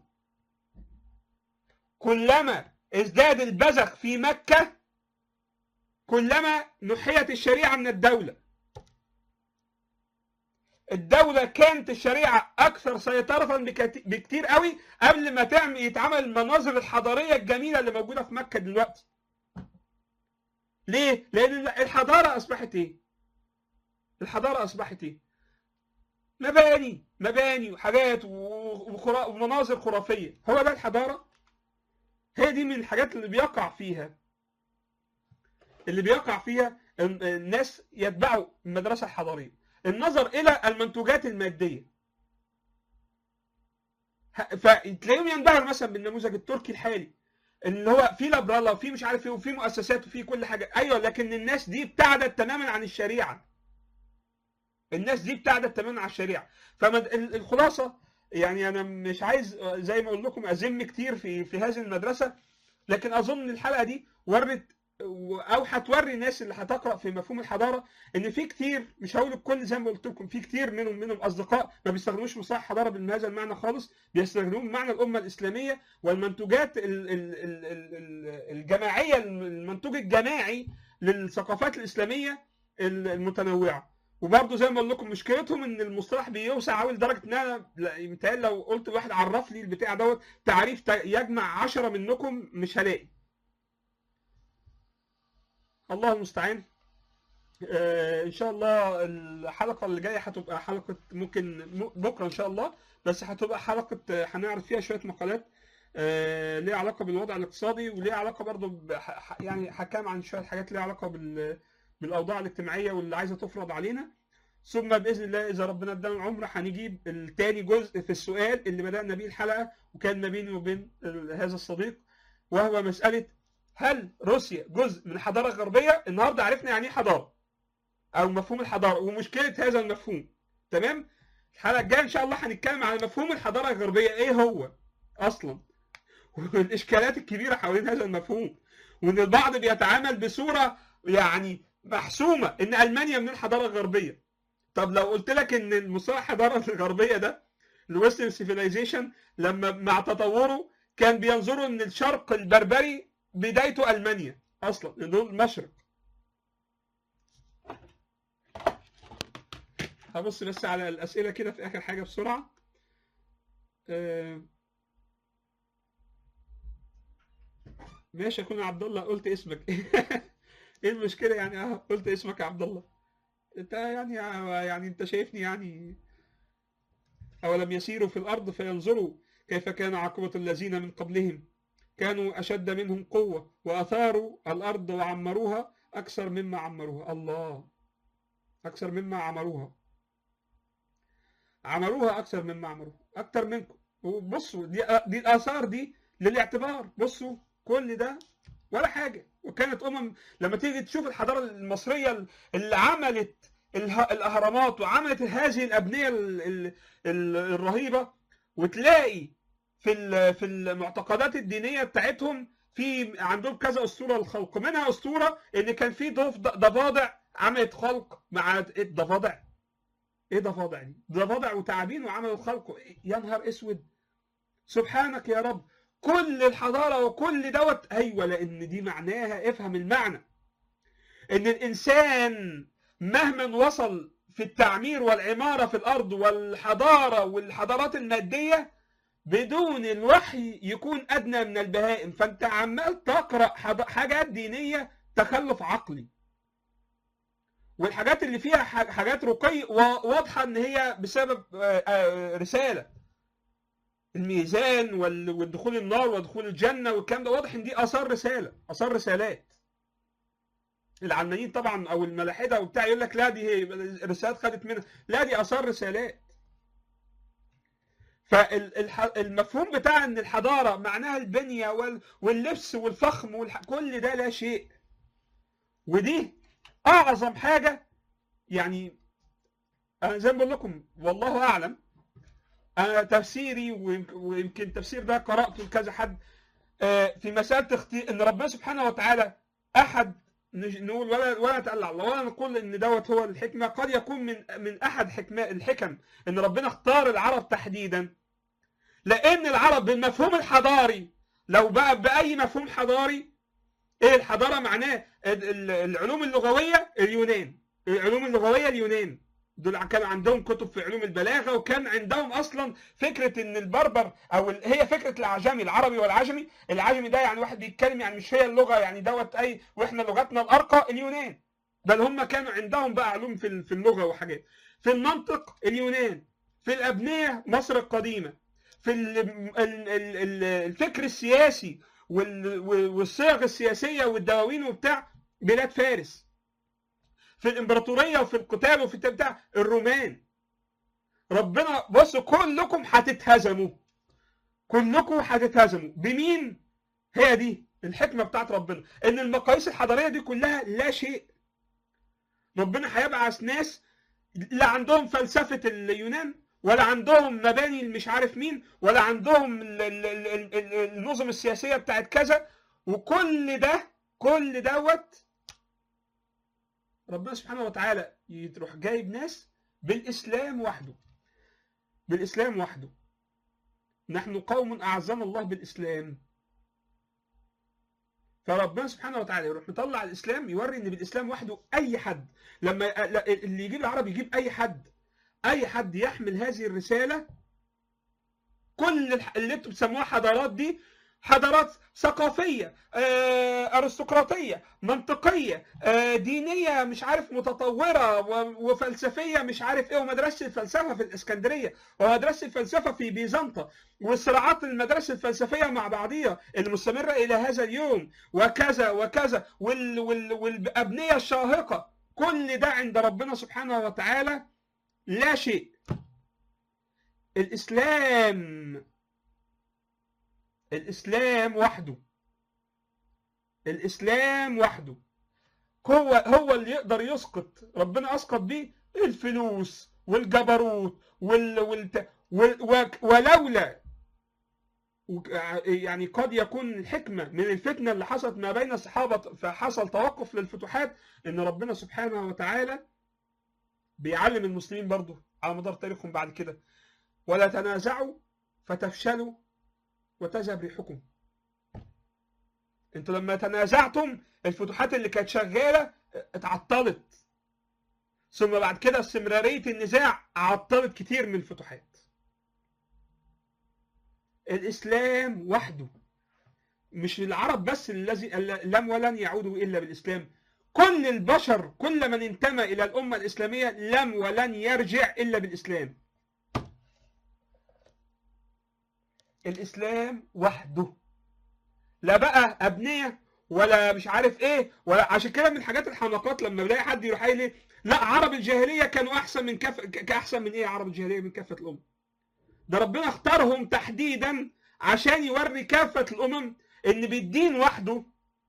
كلما ازداد البذخ في مكه كلما نحيت الشريعه من الدوله الدولة كانت الشريعة أكثر سيطرة بكت- بكتير قوي قبل ما تعمل يتعمل المناظر الحضارية الجميلة اللي موجودة في مكة دلوقتي. ليه؟ لأن الحضارة أصبحت إيه؟ الحضارة أصبحت إيه؟ مباني مباني وحاجات و- وخرا- ومناظر خرافية، هو ده الحضارة؟ هي دي من الحاجات اللي بيقع فيها اللي بيقع فيها ال- الناس يتبعوا المدرسة الحضارية. النظر الى المنتوجات الماديه ه- فتلاقيهم ينبهروا مثلا بالنموذج التركي الحالي اللي هو فيه لابرالا وفيه مش عارف ايه وفيه مؤسسات وفيه كل حاجه ايوه لكن الناس دي ابتعدت تماما عن الشريعه الناس دي ابتعدت تماما عن الشريعه فالخلاصه يعني انا مش عايز زي ما اقول لكم ازم كتير في في هذه المدرسه لكن اظن الحلقه دي ورت او هتوري الناس اللي هتقرا في مفهوم الحضاره ان في كتير مش هقول الكل زي ما قلت لكم في كتير منهم منهم اصدقاء ما بيستخدموش مصطلح حضاره بهذا المعنى خالص بيستخدموه بمعنى الامه الاسلاميه والمنتوجات ال- ال- ال- ال- ال- الجماعيه المنتوج الجماعي للثقافات الاسلاميه المتنوعه وبرضه زي ما بقول لكم مشكلتهم ان المصطلح بيوسع قوي لدرجه ان انا لا- متهيألي لو قلت لواحد عرف لي البتاع دوت تعريف ت- يجمع عشرة منكم مش هلاقي الله المستعان آه، ان شاء الله الحلقه اللي جايه هتبقى حلقه ممكن م- بكره ان شاء الله بس هتبقى حلقه آه، هنعرض فيها شويه مقالات آه، ليها علاقه بالوضع الاقتصادي وليها علاقه برضو بح- ح- يعني حكام عن شويه حاجات ليها علاقه بال بالاوضاع الاجتماعيه واللي عايزه تفرض علينا ثم باذن الله اذا ربنا ادانا العمر هنجيب التاني جزء في السؤال اللي بدانا بيه الحلقه وكان ما بيني وبين ال- هذا الصديق وهو مساله هل روسيا جزء من الحضاره الغربيه؟ النهارده عرفنا يعني ايه حضاره او مفهوم الحضاره ومشكله هذا المفهوم تمام؟ الحلقه الجايه ان شاء الله هنتكلم عن مفهوم الحضاره الغربيه ايه هو اصلا والاشكالات الكبيره حوالين هذا المفهوم وان البعض بيتعامل بصوره يعني محسومه ان المانيا من الحضاره الغربيه طب لو قلت لك ان المصطلح الحضاره الغربيه ده الويسترن سيفيلايزيشن لما مع تطوره كان بينظروا ان الشرق البربري بدايته المانيا اصلا دول المشرق هبص بس على الاسئله كده في اخر حاجه بسرعه آه، ماشي اكون عبد الله قلت اسمك ايه المشكله يعني اه قلت اسمك يا عبد الله انت يعني يعني انت شايفني يعني اولم يسيروا في الارض فينظروا كيف كان عاقبه الذين من قبلهم كانوا اشد منهم قوه واثاروا الارض وعمروها اكثر مما عمروها الله اكثر مما عمروها عملوها اكثر مما عملوها اكثر منكم وبصوا دي دي الاثار دي للاعتبار بصوا كل ده ولا حاجه وكانت امم لما تيجي تشوف الحضاره المصريه اللي عملت اله- الاهرامات وعملت هذه الابنيه ال- ال- ال- الرهيبه وتلاقي في ال- في المعتقدات الدينيه بتاعتهم في عندهم كذا اسطوره للخلق منها اسطوره ان كان في ضف- ضفادع عملت خلق مع الضفادع ايه ضفادع دي؟ ضفادع وتعابين وعملوا خلق يا نهار اسود سبحانك يا رب كل الحضاره وكل دوت ايوه لان دي معناها افهم المعنى ان الانسان مهما وصل في التعمير والعماره في الارض والحضاره والحضارات الماديه بدون الوحي يكون ادنى من البهائم فانت عمال تقرا حض- حاجات دينيه تخلف عقلي والحاجات اللي فيها ح- حاجات رقي وا- واضحه ان هي بسبب آه، آه، رساله الميزان وال- والدخول النار ودخول الجنه والكلام ده واضح ان دي اثار رساله اثار رسالات العلمانيين طبعا او الملاحده وبتاع يقول لك لا دي هي الرسالات خدت منها لا دي اثار رسالات فالمفهوم بتاع ان الحضاره معناها البنيه وال- واللبس والفخم والح... كل ده لا شيء ودي اعظم حاجه يعني انا زي ما بقول لكم والله اعلم انا تفسيري ويمك- ويمكن التفسير ده قراته لكذا حد آه، في مساله اختي... ان ربنا سبحانه وتعالى احد نج- نقول ولا ولا نتألى على الله ولا نقول ان دوت هو الحكمه قد يكون من من احد حكمة الحكم ان ربنا اختار العرب تحديدا لان العرب بالمفهوم الحضاري لو بقى باي مفهوم حضاري ايه الحضاره معناه ال- ال- العلوم اللغويه اليونان العلوم اللغويه اليونان دول كان عندهم كتب في علوم البلاغه وكان عندهم اصلا فكره ان البربر او ال- هي فكره الاعجمي العربي والعجمي العجمي ده يعني واحد بيتكلم يعني مش هي اللغه يعني دوت اي واحنا لغتنا الارقى اليونان بل هم كانوا عندهم بقى علوم في ال- في اللغه وحاجات في المنطق اليونان في الابنيه مصر القديمه في ال- ال- ال- ال- الفكر السياسي وال- والصيغ السياسيه والدواوين وبتاع بلاد فارس في الامبراطوريه وفي القتال وفي الت- بتاع الرومان ربنا بصوا كلكم هتتهزموا كلكم هتتهزموا بمين هي دي الحكمه بتاعت ربنا ان المقاييس الحضاريه دي كلها لا شيء ربنا هيبعث ناس لا عندهم فلسفه اليونان ولا عندهم مباني مش عارف مين ولا عندهم ال- ال- ال- ال- ال- النظم السياسيه بتاعت كذا وكل ده كل دوت ربنا سبحانه وتعالى يروح جايب ناس بالاسلام وحده بالاسلام وحده نحن قوم اعزنا الله بالاسلام فربنا سبحانه وتعالى يروح مطلع الاسلام يوري ان بالاسلام وحده اي حد لما لا- اللي يجيب العرب يجيب اي حد اي حد يحمل هذه الرساله كل الح- اللي انتم بتسموها حضارات دي حضارات ثقافية آه، أرستقراطية منطقية آه، دينية مش عارف متطورة و- وفلسفية مش عارف إيه ومدرسة الفلسفة في الإسكندرية ومدرسة الفلسفة في بيزنطة والصراعات المدارس الفلسفية مع بعضيها المستمرة إلى هذا اليوم وكذا وكذا وال وال والأبنية الشاهقة كل ده عند ربنا سبحانه وتعالى لا شيء الإسلام الإسلام وحده الإسلام وحده هو هو اللي يقدر يسقط ربنا أسقط بيه الفلوس والجبروت وال والت وال و- ولولا وك- يعني قد يكون الحكمة من الفتنة اللي حصلت ما بين الصحابة فحصل توقف للفتوحات إن ربنا سبحانه وتعالى بيعلم المسلمين برضه على مدار تاريخهم بعد كده ولا تنازعوا فتفشلوا وتذهب ريحكم انتوا لما تنازعتم الفتوحات اللي كانت شغاله اتعطلت ثم بعد كده استمراريه النزاع عطلت كتير من الفتوحات الاسلام وحده مش العرب بس الذي لم ولن يعودوا الا بالاسلام كل البشر كل من انتمى الى الامه الاسلاميه لم ولن يرجع الا بالاسلام الاسلام وحده لا بقى ابنيه ولا مش عارف ايه ولا عشان كده من الحاجات الحماقات لما بلاقي حد يروح قايل لي لا عرب الجاهليه كانوا احسن من كف كاحسن من ايه عرب الجاهليه من كافه الامم ده ربنا اختارهم تحديدا عشان يوري كافه الامم ان بالدين وحده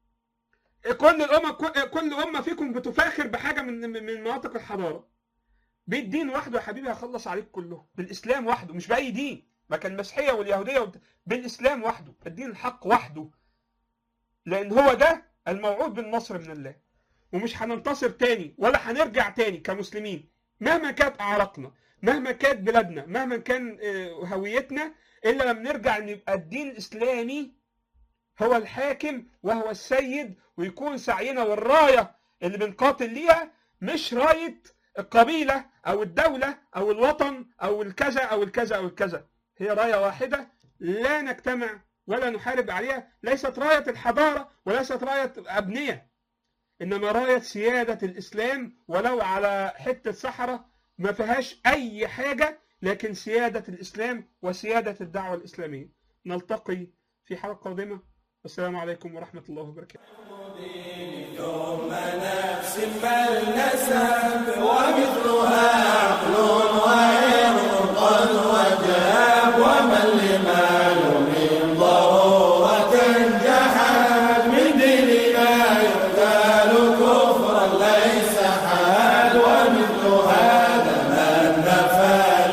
كل الامم كل امه فيكم بتفاخر بحاجه من من مناطق الحضاره بالدين وحده يا حبيبي هخلص عليك كله بالاسلام وحده مش باي دين ما كان المسيحيه واليهوديه وبت... بالاسلام وحده الدين الحق وحده لان هو ده الموعود بالنصر من الله ومش هننتصر تاني ولا هنرجع تاني كمسلمين مهما كانت اعراقنا مهما كانت بلادنا مهما كان هويتنا الا لما نرجع نبقى الدين الاسلامي هو الحاكم وهو السيد ويكون سعينا والرايه اللي بنقاتل ليها مش رايه القبيله او الدوله او الوطن او الكذا او الكذا او الكذا هي رايه واحده لا نجتمع ولا نحارب عليها ليست رايه الحضاره وليست رايه ابنيه انما رايه سياده الاسلام ولو على حته صحراء ما فيهاش اي حاجه لكن سياده الاسلام وسياده الدعوه الاسلاميه نلتقي في حلقه قادمه والسلام عليكم ورحمه الله وبركاته ثم نفس بل نسب ومثلها عقل وعرق وجاب ومن لمال من ضرورة جحد من ديننا يقتل كفرا ليس حاد ومثل هذا من نفى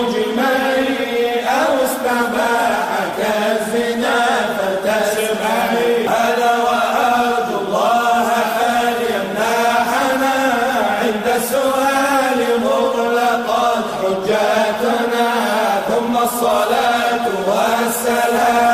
لمجمل أو استباح كالزنا فلتسمعي هذا وأرجو الله أن يمنحنا عند السؤال مطلقا حجتنا ثم الصلاة والسلام